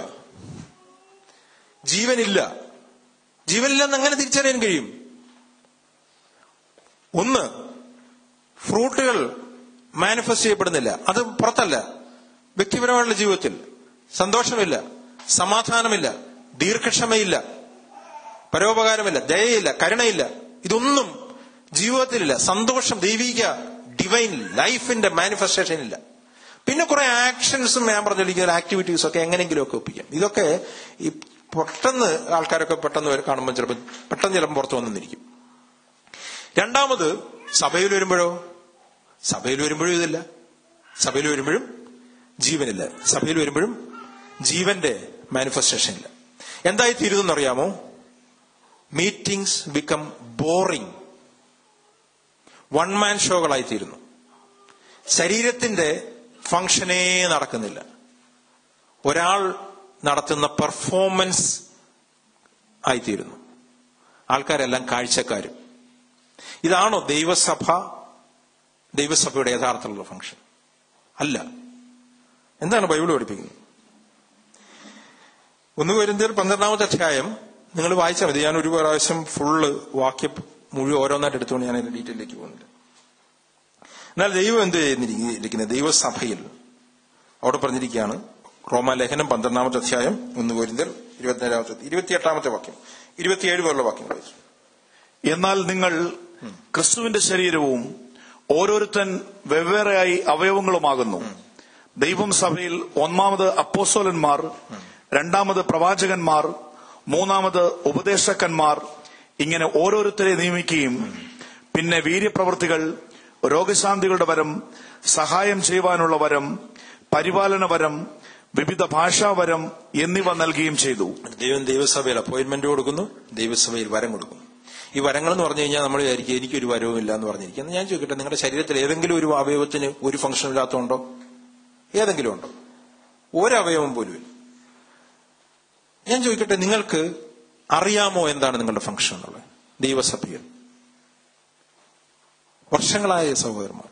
ജീവനില്ല ജീവനില്ലെന്ന് എങ്ങനെ തിരിച്ചറിയാൻ കഴിയും ഒന്ന് ഫ്രൂട്ടുകൾ മാനിഫെസ്റ്റ് ചെയ്യപ്പെടുന്നില്ല അത് പുറത്തല്ല വ്യക്തിപരമായുള്ള ജീവിതത്തിൽ സന്തോഷമില്ല സമാധാനമില്ല ദീർഘക്ഷമയില്ല പരോപകാരമില്ല ദയയില്ല കരുണയില്ല ഇതൊന്നും ജീവിതത്തിലില്ല സന്തോഷം ദൈവിക ഡിവൈൻ ലൈഫിന്റെ മാനിഫെസ്റ്റേഷൻ ഇല്ല പിന്നെ കുറെ ആക്ഷൻസും ഞാൻ പറഞ്ഞിരിക്കുന്ന ആക്ടിവിറ്റീസും ഒക്കെ എങ്ങനെയെങ്കിലും ഒക്കെ ഒപ്പിക്കാം ഇതൊക്കെ ഈ പെട്ടെന്ന് ആൾക്കാരൊക്കെ പെട്ടെന്ന് വരും കാണുമ്പോൾ ചിലപ്പോൾ പെട്ടെന്ന് ചിലപ്പോൾ പുറത്തു വന്നിരിക്കും രണ്ടാമത് സഭയിൽ വരുമ്പോഴോ സഭയിൽ വരുമ്പോഴും ഇതില്ല സഭയിൽ വരുമ്പോഴും ജീവനില്ല സഭയിൽ വരുമ്പോഴും ജീവന്റെ മാനിഫെസ്റ്റേഷൻ ഇല്ല എന്തായി തീരുന്നറിയാമോ meetings become boring one man ഷോകളായി തീരുന്നു ശരീരത്തിന്റെ ഫംഗ്ഷനേ നടക്കുന്നില്ല ഒരാൾ നടത്തുന്ന പെർഫോമൻസ് ആയിത്തീരുന്നു ആൾക്കാരെല്ലാം കാഴ്ചക്കാരും ഇതാണോ ദൈവസഭ ദൈവസഭയുടെ യഥാർത്ഥമുള്ള ഫംഗ്ഷൻ അല്ല എന്താണ് ബൈബിൾ പഠിപ്പിക്കുന്നത് ഒന്ന് വരുന്നതിൽ പന്ത്രണ്ടാമത്തെ അധ്യായം നിങ്ങൾ വായിച്ചാൽ മതി ഞാൻ ഒരു പ്രാവശ്യം ഫുള്ള് വാക്യം മുഴുവൻ ഓരോന്നായിട്ട് എടുത്തുകൊണ്ട് ഞാൻ അതിന്റെ ഡീറ്റെയിലേക്ക് പോകുന്നില്ല എന്നാൽ ദൈവം എന്ത് ചെയ്യുന്നിരിക്കുന്നത് ദൈവസഭയിൽ അവിടെ പറഞ്ഞിരിക്കുകയാണ് റോമാലേഖനം പന്ത്രണ്ടാമത്തെ അധ്യായം ഒന്ന് പോരിന്തൽ ഇരുപത്തിനേഴാമത്തെ ഇരുപത്തിയെട്ടാമത്തെ വാക്യം ഇരുപത്തിയേഴ് പോലുള്ള വാക്യങ്ങൾ വായിച്ചു എന്നാൽ നിങ്ങൾ ക്രിസ്തുവിന്റെ ശരീരവും ഓരോരുത്തൻ വെവ്വേറെയായി അവയവങ്ങളുമാകുന്നു ദൈവം സഭയിൽ ഒന്നാമത് അപ്പോസ്തലന്മാർ രണ്ടാമത് പ്രവാചകന്മാർ മൂന്നാമത് ഉപദേശകന്മാർ ഇങ്ങനെ ഓരോരുത്തരെ നിയമിക്കുകയും പിന്നെ വീര്യപ്രവൃത്തികൾ രോഗശാന്തികളുടെ വരം സഹായം ചെയ്യുവാനുള്ള വരം പരിപാലന വരം വിവിധ ഭാഷാവരം എന്നിവ നൽകുകയും ചെയ്തു ദൈവം ദൈവസഭയിൽ അപ്പോയിന്റ്മെന്റ് കൊടുക്കുന്നു ദൈവസഭയിൽ വരം കൊടുക്കുന്നു ഈ വരങ്ങൾ എന്ന് പറഞ്ഞു കഴിഞ്ഞാൽ നമ്മൾ വിചാരിക്കും എനിക്കൊരു വരവും ഇല്ല എന്ന് പറഞ്ഞിരിക്കുന്നത് ഞാൻ ചോദിക്കട്ടെ നിങ്ങളുടെ ശരീരത്തിൽ ഏതെങ്കിലും ഒരു അവയവത്തിന് ഒരു ഫംഗ്ഷൻ ഇല്ലാത്തതുണ്ടോ ഏതെങ്കിലും ഉണ്ടോ ഒരവയവം പോലും ഇല്ല ഞാൻ ചോദിക്കട്ടെ നിങ്ങൾക്ക് അറിയാമോ എന്താണ് നിങ്ങളുടെ ഫംഗ്ഷൻ എന്നുള്ളത് ദൈവസഭയിൽ വർഷങ്ങളായ സഹോദരന്മാർ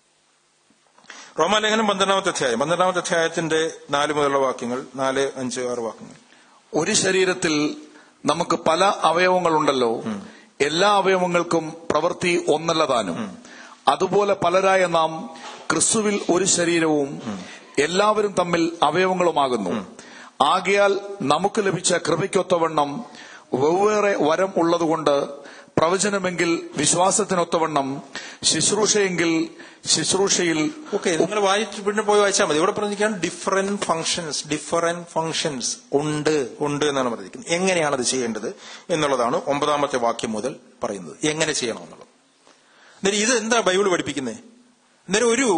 റോമാലേഖനം പന്ത്രണ്ടാമത്തെ അധ്യായം പന്ത്രണ്ടാമത്തെ അധ്യായത്തിന്റെ നാല് മുതലുള്ള വാക്യങ്ങൾ നാല് അഞ്ച് ആറ് വാക്യങ്ങൾ ഒരു ശരീരത്തിൽ നമുക്ക് പല അവയവങ്ങളുണ്ടല്ലോ എല്ലാ അവയവങ്ങൾക്കും പ്രവൃത്തി ഒന്നല്ല താനും അതുപോലെ പലരായ നാം ക്രിസ്തുവിൽ ഒരു ശരീരവും എല്ലാവരും തമ്മിൽ അവയവങ്ങളുമാകുന്നു ആകയാൽ നമുക്ക് ലഭിച്ച കൃപയ്ക്കൊത്തവണ്ണം വെവ്വേറെ വരം ഉള്ളതുകൊണ്ട് പ്രവചനമെങ്കിൽ വിശ്വാസത്തിനൊത്തവണ്ണം ശുശ്രൂഷയെങ്കിൽ ശുശ്രൂഷയിൽ ഓക്കെ നിങ്ങൾ വായിച്ച് പിന്നെ പോയി വായിച്ചാൽ മതി ഇവിടെ പറഞ്ഞിരിക്കുകയാണ് ഡിഫറെന്റ് ഫംഗ്ഷൻസ് ഡിഫറെന്റ് ഫംഗ്ഷൻസ് ഉണ്ട് ഉണ്ട് എന്നാണ് പറഞ്ഞിരിക്കുന്നത് എങ്ങനെയാണ് അത് ചെയ്യേണ്ടത് എന്നുള്ളതാണ് ഒമ്പതാമത്തെ വാക്യം മുതൽ പറയുന്നത് എങ്ങനെ ചെയ്യണം എന്നുള്ളത് അന്നേരം ഇത് എന്താ ബൈബിൾ പഠിപ്പിക്കുന്നത് അന്നേരം ഒരു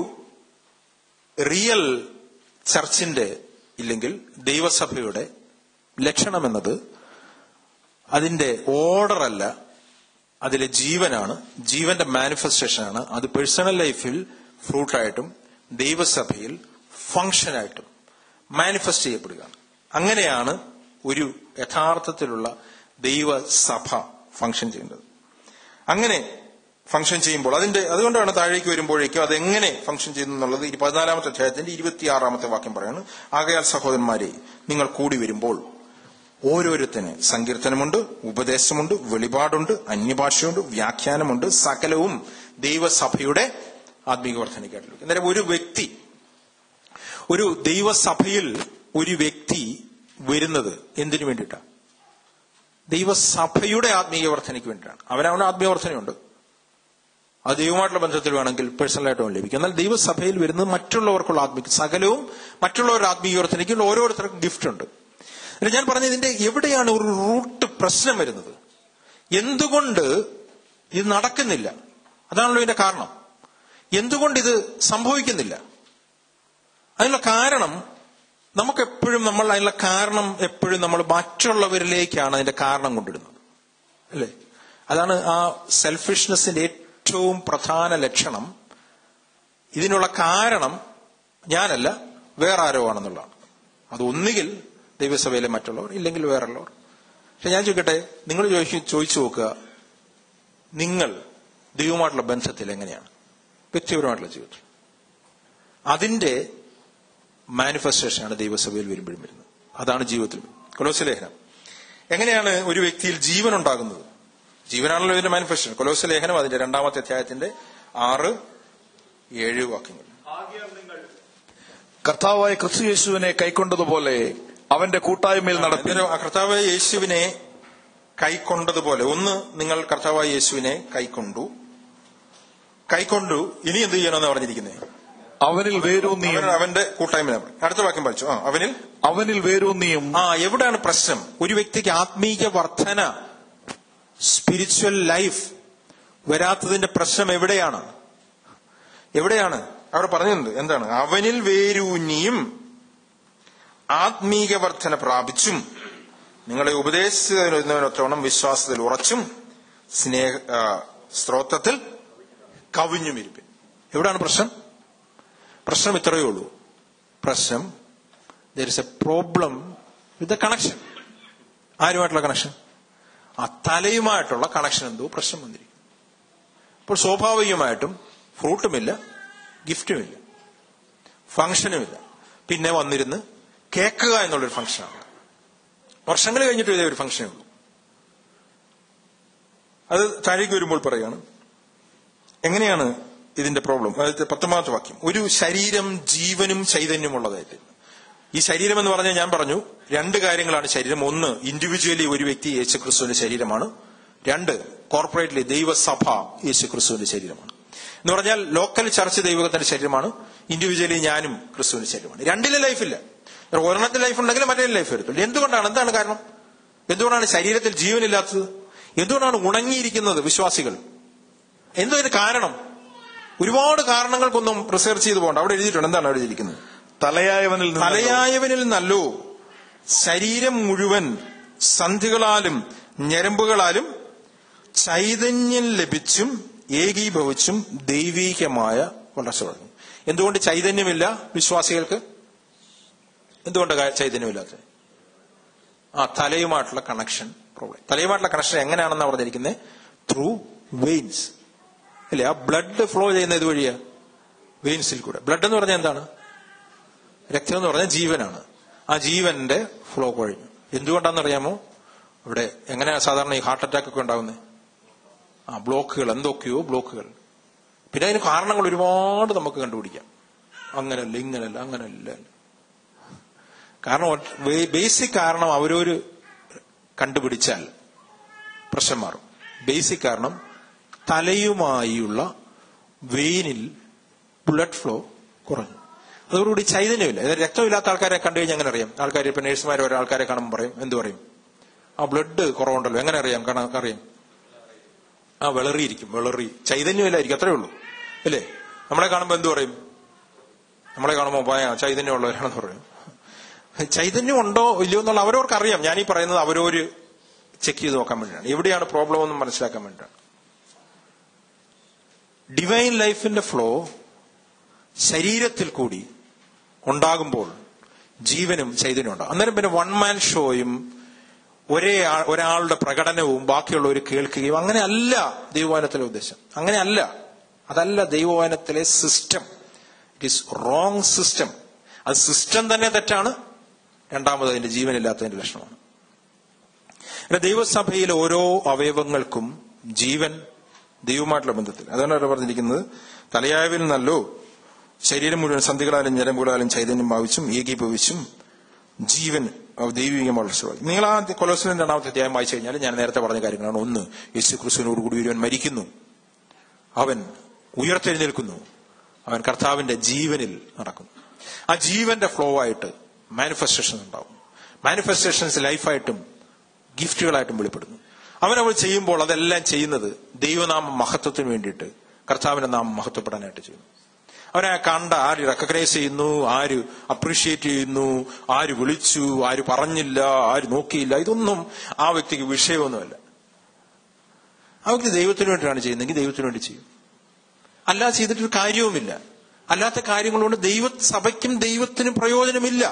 റിയൽ ചർച്ചിന്റെ ഇല്ലെങ്കിൽ ദൈവസഭയുടെ ലക്ഷണം എന്നത് അതിന്റെ ഓർഡർ അല്ല അതിലെ ജീവനാണ് ജീവന്റെ മാനിഫെസ്റ്റേഷനാണ് അത് പേഴ്സണൽ ലൈഫിൽ ഫ്രൂട്ടായിട്ടും ദൈവസഭയിൽ ഫംഗ്ഷനായിട്ടും മാനിഫെസ്റ്റ് ചെയ്യപ്പെടുകയാണ് അങ്ങനെയാണ് ഒരു യഥാർത്ഥത്തിലുള്ള ദൈവസഭ ഫംഗ്ഷൻ ചെയ്യേണ്ടത് അങ്ങനെ ഫംഗ്ഷൻ ചെയ്യുമ്പോൾ അതിന്റെ അതുകൊണ്ടാണ് താഴേക്ക് വരുമ്പോഴേക്കും അത് എങ്ങനെ ഫംഗ്ഷൻ ചെയ്യുന്നു എന്നുള്ളത് ഈ പതിനാലാമത്തെ അധ്യായത്തിന്റെ ഇരുപത്തിയാറാമത്തെ വാക്യം പറയാണ് ആകയാൽ സഹോദരന്മാരെ നിങ്ങൾ കൂടി വരുമ്പോൾ ഓരോരുത്തന് സങ്കീർത്തനമുണ്ട് ഉപദേശമുണ്ട് വെളിപാടുണ്ട് അന്യഭാഷയുണ്ട് വ്യാഖ്യാനമുണ്ട് സകലവും ദൈവസഭയുടെ ആത്മീക വർധനയ്ക്കായിട്ടുള്ളൂ അന്നേരം ഒരു വ്യക്തി ഒരു ദൈവസഭയിൽ ഒരു വ്യക്തി വരുന്നത് എന്തിനു വേണ്ടിയിട്ടാണ് ദൈവസഭയുടെ ആത്മീയ വർധനയ്ക്ക് വേണ്ടിയിട്ടാണ് അവനവന് ആത്മീയ വർധനയുണ്ട് അത് ദൈവമായിട്ടുള്ള ബന്ധത്തിൽ വേണമെങ്കിൽ പേഴ്സണലായിട്ട് അവൻ ലഭിക്കും എന്നാൽ ദൈവസഭയിൽ വരുന്നത് മറ്റുള്ളവർക്കുള്ള ആത്മീയ സകലവും മറ്റുള്ളവരുടെ ആത്മീയ വർധനയ്ക്കും ഓരോരുത്തർക്കും ഗിഫ്റ്റ് ഉണ്ട് എന്നിട്ട് ഞാൻ പറഞ്ഞ ഇതിന്റെ എവിടെയാണ് ഒരു റൂട്ട് പ്രശ്നം വരുന്നത് എന്തുകൊണ്ട് ഇത് നടക്കുന്നില്ല അതാണല്ലോ ഇതിന്റെ കാരണം എന്തുകൊണ്ട് ഇത് സംഭവിക്കുന്നില്ല അതിനുള്ള കാരണം നമുക്കെപ്പോഴും നമ്മൾ അതിനുള്ള കാരണം എപ്പോഴും നമ്മൾ മറ്റുള്ളവരിലേക്കാണ് അതിന്റെ കാരണം കൊണ്ടിടുന്നത് അല്ലേ അതാണ് ആ സെൽഫിഷ്നെസിന്റെ ഏറ്റവും പ്രധാന ലക്ഷണം ഇതിനുള്ള കാരണം ഞാനല്ല വേറെ ആരോ ആണെന്നുള്ളതാണ് അത് ഒന്നുകിൽ ദൈവസഭയിലെ മറ്റുള്ളവർ ഇല്ലെങ്കിൽ വേറുള്ളവർ പക്ഷെ ഞാൻ ചോദിക്കട്ടെ നിങ്ങൾ ചോദിച്ചു ചോദിച്ചു നോക്കുക നിങ്ങൾ ദൈവമായിട്ടുള്ള ബന്ധത്തിൽ എങ്ങനെയാണ് വ്യക്തിപരമായിട്ടുള്ള ജീവിതത്തിൽ അതിന്റെ മാനിഫെസ്റ്റേഷനാണ് ദൈവസഭയിൽ വരുമ്പോഴും വരുന്നത് അതാണ് ജീവിതത്തിൽ കൊലോസ ലേഖനം എങ്ങനെയാണ് ഒരു വ്യക്തിയിൽ ജീവൻ ഉണ്ടാകുന്നത് ജീവനാണല്ലോ ഇതിന്റെ മാനിഫെസ്റ്റേഷൻ കൊലോസ ലേഖനം അതിന്റെ രണ്ടാമത്തെ അധ്യായത്തിന്റെ ആറ് ഏഴ് വാക്യങ്ങൾ ആകിയാൽ നിങ്ങൾ കർത്താവായ ക്രിസ്തു യേശുവിനെ കൈക്കൊണ്ടതുപോലെ അവന്റെ കൂട്ടായ്മയിൽ നടപ്പി അന്നേരം ആ കർത്താവായ യേശുവിനെ കൈക്കൊണ്ടതുപോലെ ഒന്ന് നിങ്ങൾ കർത്താവായ യേശുവിനെ കൈക്കൊണ്ടു കൈക്കൊണ്ടു ഇനി എന്ത് ചെയ്യണമെന്ന് പറഞ്ഞിരിക്കുന്നത് അവനിൽ വേരൂന്നിയും അവൻ അവന്റെ കൂട്ടായ്മ അടുത്ത വാക്യം പഠിച്ചു ആ അവനിൽ അവനിൽ വേരൂന്നിയും ആ എവിടെയാണ് പ്രശ്നം ഒരു വ്യക്തിക്ക് ആത്മീയ വർധന സ്പിരിച്വൽ ലൈഫ് വരാത്തതിന്റെ പ്രശ്നം എവിടെയാണ് എവിടെയാണ് അവിടെ പറഞ്ഞിട്ടുണ്ട് എന്താണ് അവനിൽ വേരൂന്നിയും ആത്മീക വർധന പ്രാപിച്ചും നിങ്ങളെ ഉപദേശിച്ചതിനൊത്തവണ്ണം വിശ്വാസത്തിൽ ഉറച്ചും സ്നേഹ ആ, സ്ത്രോത്രത്തിൽ കവിഞ്ഞും ഇരിപ്പിൻ എവിടെയാണ് പ്രശ്നം പ്രശ്നം ഇത്രയേ ഉള്ളൂ പ്രശ്നം there is a problem with the connection ആരുമായിട്ടുള്ള കണക്ഷൻ ആ തലയുമായിട്ടുള്ള കണക്ഷൻ എന്തോ പ്രശ്നം വന്നിരിക്കും അപ്പോൾ സ്വാഭാവികമായിട്ടും ഫ്രൂട്ടുമില്ല ഗിഫ്റ്റുമില്ല ഫംഗ്ഷനുമില്ല പിന്നെ വന്നിരുന്ന് കേൾക്കുക എന്നുള്ളൊരു ഫംഗ്ഷനാണ് വർഷങ്ങൾ കഴിഞ്ഞിട്ട് ഇതേ ഒരു ഫംഗ്ഷനേ ഉള്ളൂ അത് താഴേക്ക് വരുമ്പോൾ പറയാണ് എങ്ങനെയാണ് ഇതിന്റെ പ്രോബ്ലം അതായത് പത്തൊമ്പതാമത്തെ വാക്യം ഒരു ശരീരം ജീവനും ചൈതന്യമുള്ളതായിട്ട് ഈ ശരീരം എന്ന് പറഞ്ഞാൽ ഞാൻ പറഞ്ഞു രണ്ട് കാര്യങ്ങളാണ് ശരീരം ഒന്ന് ഇൻഡിവിജ്വലി ഒരു വ്യക്തി യേശു ക്രിസ്തുവിന്റെ ശരീരമാണ് രണ്ട് കോർപ്പറേറ്റ്ലി ദൈവസഭ യേശു ക്രിസ്തുവിന്റെ ശരീരമാണ് എന്ന് പറഞ്ഞാൽ ലോക്കൽ ചർച്ച് ദൈവത്തിന്റെ ശരീരമാണ് ഇൻഡിവിജ്വലി ഞാനും ക്രിസ്തുവിന്റെ ശരീരമാണ് രണ്ടിലെ ലൈഫില്ല ഒരെണ്ണത്തിൽ ലൈഫ് ഉണ്ടെങ്കിൽ മറ്റേ ലൈഫ് വരത്തുള്ളൂ എന്തുകൊണ്ടാണ് എന്താണ് കാരണം എന്തുകൊണ്ടാണ് ശരീരത്തിൽ ജീവനില്ലാത്തത് എന്തുകൊണ്ടാണ് ഉണങ്ങിയിരിക്കുന്നത് വിശ്വാസികൾ എന്തോ ഇതിന് കാരണം ഒരുപാട് കാരണങ്ങൾക്കൊന്നും റിസർച്ച് ചെയ്ത് പോകണ്ട അവിടെ എഴുതിയിട്ടുണ്ട് എന്താണ് അവിടെ എഴുതിയിരിക്കുന്നത് തലയായവനിൽ നിന്ന് തലയായവനിൽ നല്ലോ ശരീരം മുഴുവൻ സന്ധികളാലും ഞരമ്പുകളാലും ചൈതന്യം ലഭിച്ചും ഏകീഭവിച്ചും ദൈവീകമായ വളർച്ച തുടങ്ങി എന്തുകൊണ്ട് ചൈതന്യമില്ല വിശ്വാസികൾക്ക് എന്തുകൊണ്ട് കാ- ചൈതന്യമില്ലാത്തത് ആ തലയുമായിട്ടുള്ള കണക്ഷൻ പ്രോബ്ലം തലയുമായിട്ടുള്ള കണക്ഷൻ എങ്ങനെയാണെന്ന് പറഞ്ഞിരിക്കുന്നത് ത്രൂ വെയിൻസ് അല്ലേ ആ ബ്ലഡ് ഫ്ലോ ചെയ്യുന്ന ഇത് വഴിയാ വെയിൻസിൽ കൂടെ ബ്ലഡ് എന്ന് പറഞ്ഞാൽ എന്താണ് രക്തം എന്ന് പറഞ്ഞാൽ ജീവനാണ് ആ ജീവന്റെ ഫ്ലോ കഴിഞ്ഞു എന്തുകൊണ്ടാണെന്ന് അറിയാമോ ഇവിടെ എങ്ങനെയാ സാധാരണ ഈ ഹാർട്ട് അറ്റാക്ക് ഒക്കെ ഉണ്ടാകുന്നത് ആ ബ്ലോക്കുകൾ എന്തൊക്കെയോ ബ്ലോക്കുകൾ പിന്നെ അതിന് കാരണങ്ങൾ ഒരുപാട് നമുക്ക് കണ്ടുപിടിക്കാം അങ്ങനല്ല ഇങ്ങനല്ല അങ്ങനല്ല കാരണം ബേസിക് കാരണം അവരൊരു കണ്ടുപിടിച്ചാൽ പ്രശ്നം മാറും ബേസിക് കാരണം തലയുമായുള്ള വെയിനിൽ ബ്ലഡ് ഫ്ലോ കുറഞ്ഞു അതോടുകൂടി ചൈതന്യമില്ല അതായത് രക്തമില്ലാത്ത ആൾക്കാരെ കണ്ടു കഴിഞ്ഞാൽ എങ്ങനെ അറിയാം ആൾക്കാർ ഇപ്പൊ നേഴ്സുമാർ ഓരോ ആൾക്കാരെ കാണുമ്പോൾ പറയും എന്ത് പറയും ആ ബ്ലഡ് കുറവുണ്ടല്ലോ എങ്ങനെ അറിയാം കാണാൻ അറിയാം ആ വിളറിയിരിക്കും വിളറി ചൈതന്യമില്ലായിരിക്കും അത്രേ ഉള്ളൂ അല്ലേ നമ്മളെ കാണുമ്പോൾ എന്ത് പറയും നമ്മളെ കാണുമ്പോൾ പോയ ചൈതന്യമുള്ളവരാണെന്ന് പറയും ചൈതന്യം ഉണ്ടോ ഇല്ലയോ എന്നുള്ള അവരവർക്ക് അറിയാം ഞാൻ ഈ പറയുന്നത് അവരവര് ചെക്ക് ചെയ്ത് നോക്കാൻ വേണ്ടിയാണ് എവിടെയാണ് പ്രോബ്ലം എന്ന് മനസ്സിലാക്കാൻ വേണ്ടിയാണ് ഡിവൈൻ ലൈഫിന്റെ ഫ്ലോ ശരീരത്തിൽ കൂടി ഉണ്ടാകുമ്പോൾ ജീവനും ചൈതന്യം ഉണ്ടാകും അന്നേരം പിന്നെ വൺ മാൻ ഷോയും ഒരേ ആ- ഒരാളുടെ പ്രകടനവും ബാക്കിയുള്ളവർ കേൾക്കുകയും അങ്ങനെ അല്ല ദൈവവാനത്തിലെ ഉദ്ദേശം അങ്ങനെ അല്ല അതല്ല ദൈവവാനത്തിലെ system it is wrong system അത് സിസ്റ്റം തന്നെ തെറ്റാണ് രണ്ടാമത് അതിന്റെ ജീവനില്ലാത്തതിന്റെ ലക്ഷണമാണ് പിന്നെ ദൈവസഭയിലെ ഓരോ അവയവങ്ങൾക്കും ജീവൻ ദൈവമായിട്ടുള്ള ബന്ധത്തിൽ അതാണ് അവിടെ പറഞ്ഞിരിക്കുന്നത് തലയായവിൽ നല്ലോ ശരീരം മുഴുവൻ സന്ധികളാലും ഞരമ്പുകളാലും ചൈതന്യം ഭാവിച്ചും ഏകീഭവിച്ചും ജീവൻ ദൈവിക വളർച്ച നിങ്ങൾ ആ കൊലോസിന്റെ രണ്ടാമത്തെ അധ്യായം വായിച്ചു കഴിഞ്ഞാൽ ഞാൻ നേരത്തെ പറഞ്ഞ കാര്യങ്ങളാണ് ഒന്ന് യേശു ക്രിസ്തുവിനോട് കൂടി ഒരുവൻ മരിക്കുന്നു അവൻ ഉയർത്തെഴുന്നേൽക്കുന്നു അവൻ കർത്താവിന്റെ ജീവനിൽ നടക്കുന്നു ആ ജീവന്റെ ഫ്ലോ ആയിട്ട് മാനിഫെസ്റ്റേഷൻ ഉണ്ടാവും മാനിഫെസ്റ്റേഷൻസ് ലൈഫായിട്ടും ഗിഫ്റ്റുകളായിട്ടും വെളിപ്പെടുന്നു അവൻ അവൾ ചെയ്യുമ്പോൾ അതെല്ലാം ചെയ്യുന്നത് ദൈവനാമ മഹത്വത്തിന് വേണ്ടിയിട്ട് കർത്താവിന്റെ നാമം മഹത്വപ്പെടാനായിട്ട് ചെയ്യുന്നു അവനെ കണ്ട ആര് റെക്കഗ്നൈസ് ചെയ്യുന്നു ആര് അപ്രീഷിയേറ്റ് ചെയ്യുന്നു ആര് വിളിച്ചു ആര് പറഞ്ഞില്ല ആര് നോക്കിയില്ല ഇതൊന്നും ആ വ്യക്തിക്ക് വിഷയമൊന്നുമല്ല ആ വ്യക്തി ദൈവത്തിന് വേണ്ടിയാണ് ചെയ്യുന്നതെങ്കിൽ ദൈവത്തിന് വേണ്ടി ചെയ്യും അല്ലാതെ ചെയ്തിട്ടൊരു കാര്യവുമില്ല അല്ലാത്ത കാര്യങ്ങളുകൊണ്ട് ദൈവ സഭയ്ക്കും ദൈവത്തിനും പ്രയോജനമില്ല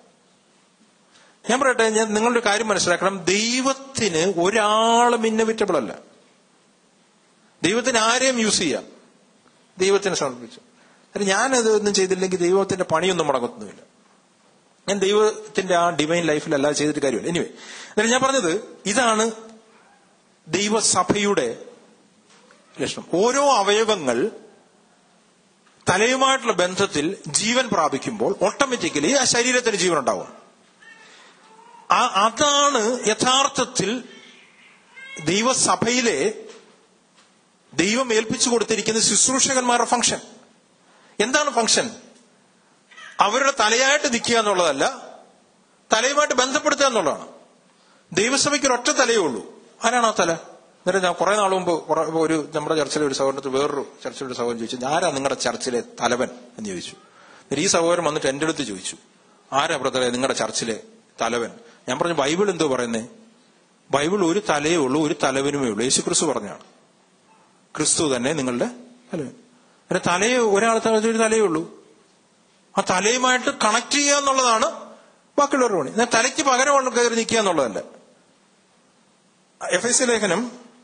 ഞാൻ പറയട്ടെ ഞാൻ നിങ്ങളുടെ ഒരു കാര്യം മനസ്സിലാക്കണം ദൈവത്തിന് ഒരാളും ഇന്നവിറ്റബിൾ അല്ല ദൈവത്തിന് ആരെയും യൂസ് ചെയ്യാം ദൈവത്തിന് സമർപ്പിച്ചു കാര്യം ഞാനത് ഒന്നും ചെയ്തില്ലെങ്കിൽ ദൈവത്തിന്റെ പണിയൊന്നും മുടങ്ങുന്നില്ല ഞാൻ ദൈവത്തിന്റെ ആ ഡിവൈൻ ലൈഫിൽ അല്ലാതെ ചെയ്തിട്ട് കാര്യമില്ല എനിവേ എന്നാലും ഞാൻ പറഞ്ഞത് ഇതാണ് ദൈവസഭയുടെ ലക്ഷണം ഓരോ അവയവങ്ങൾ തലയുമായിട്ടുള്ള ബന്ധത്തിൽ ജീവൻ പ്രാപിക്കുമ്പോൾ ഓട്ടോമാറ്റിക്കലി ആ ശരീരത്തിന് ജീവൻ ഉണ്ടാവും ആ- അതാണ് യഥാർത്ഥത്തിൽ ദൈവസഭയിലെ ദൈവം ഏൽപ്പിച്ചു കൊടുത്തിരിക്കുന്ന ശുശ്രൂഷകന്മാരുടെ ഫംഗ്ഷൻ എന്താണ് ഫംഗ്ഷൻ അവരുടെ തലയായിട്ട് നിൽക്കുക എന്നുള്ളതല്ല തലയുമായിട്ട് ബന്ധപ്പെടുത്തുക എന്നുള്ളതാണ് ദൈവസഭയ്ക്ക് ഒരൊറ്റ തലയേ ഉള്ളൂ ആരാണ് ആ തല എന്നിട്ട് ഞാൻ കുറെ നാൾ മുമ്പ് കുറെ ഒരു നമ്മുടെ ചർച്ചിലെ ഒരു സഹോദരത്തിൽ വേറൊരു ചർച്ചിലെ ഒരു സഹോദരൻ ചോദിച്ചു ആരാ നിങ്ങളുടെ ചർച്ചിലെ തലവൻ എന്ന് ചോദിച്ചു എന്നിട്ട് ഈ സഹോദരൻ വന്നിട്ട് എന്റെ അടുത്ത് ചോദിച്ചു ആരാ ബ്രദറെ നിങ്ങളുടെ ചർച്ചിലെ തലവൻ ഞാൻ പറഞ്ഞു ബൈബിൾ എന്തോ പറയുന്നേ ബൈബിൾ ഒരു തലയേ ഉള്ളൂ ഒരു തലവനുമേ ഉള്ളൂ യേശു ക്രിസ്തു പറഞ്ഞാണ് ക്രിസ്തു തന്നെ നിങ്ങളുടെ തലവൻ പിന്നെ തലയെ ഒരാൾ ഒരു തലയേ ഉള്ളൂ ആ തലയുമായിട്ട് കണക്ട് ചെയ്യുക എന്നുള്ളതാണ് ബാക്കിയുള്ളവരുടെ പണി എന്നാൽ തലയ്ക്ക് പകരം കയറി നിൽക്കുക എന്നുള്ളതല്ല എഫ് എസ് ലേഖനം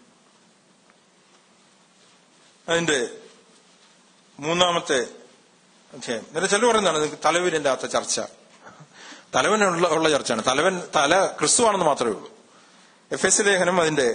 അതിന്റെ മൂന്നാമത്തെ അധ്യായം എന്നിട്ട് ചില പറയുന്നതാണ് നിങ്ങൾക്ക് തലവനിന്റെ അകത്ത ചർച്ച തലവനുള്ള ഉള്ള ചർച്ചയാണ് തലവൻ തല ക്രിസ്തുവാണെന്ന് മാത്രമേ ഉള്ളൂ എഫ് എസ് ലേഖനം അതിന്റെ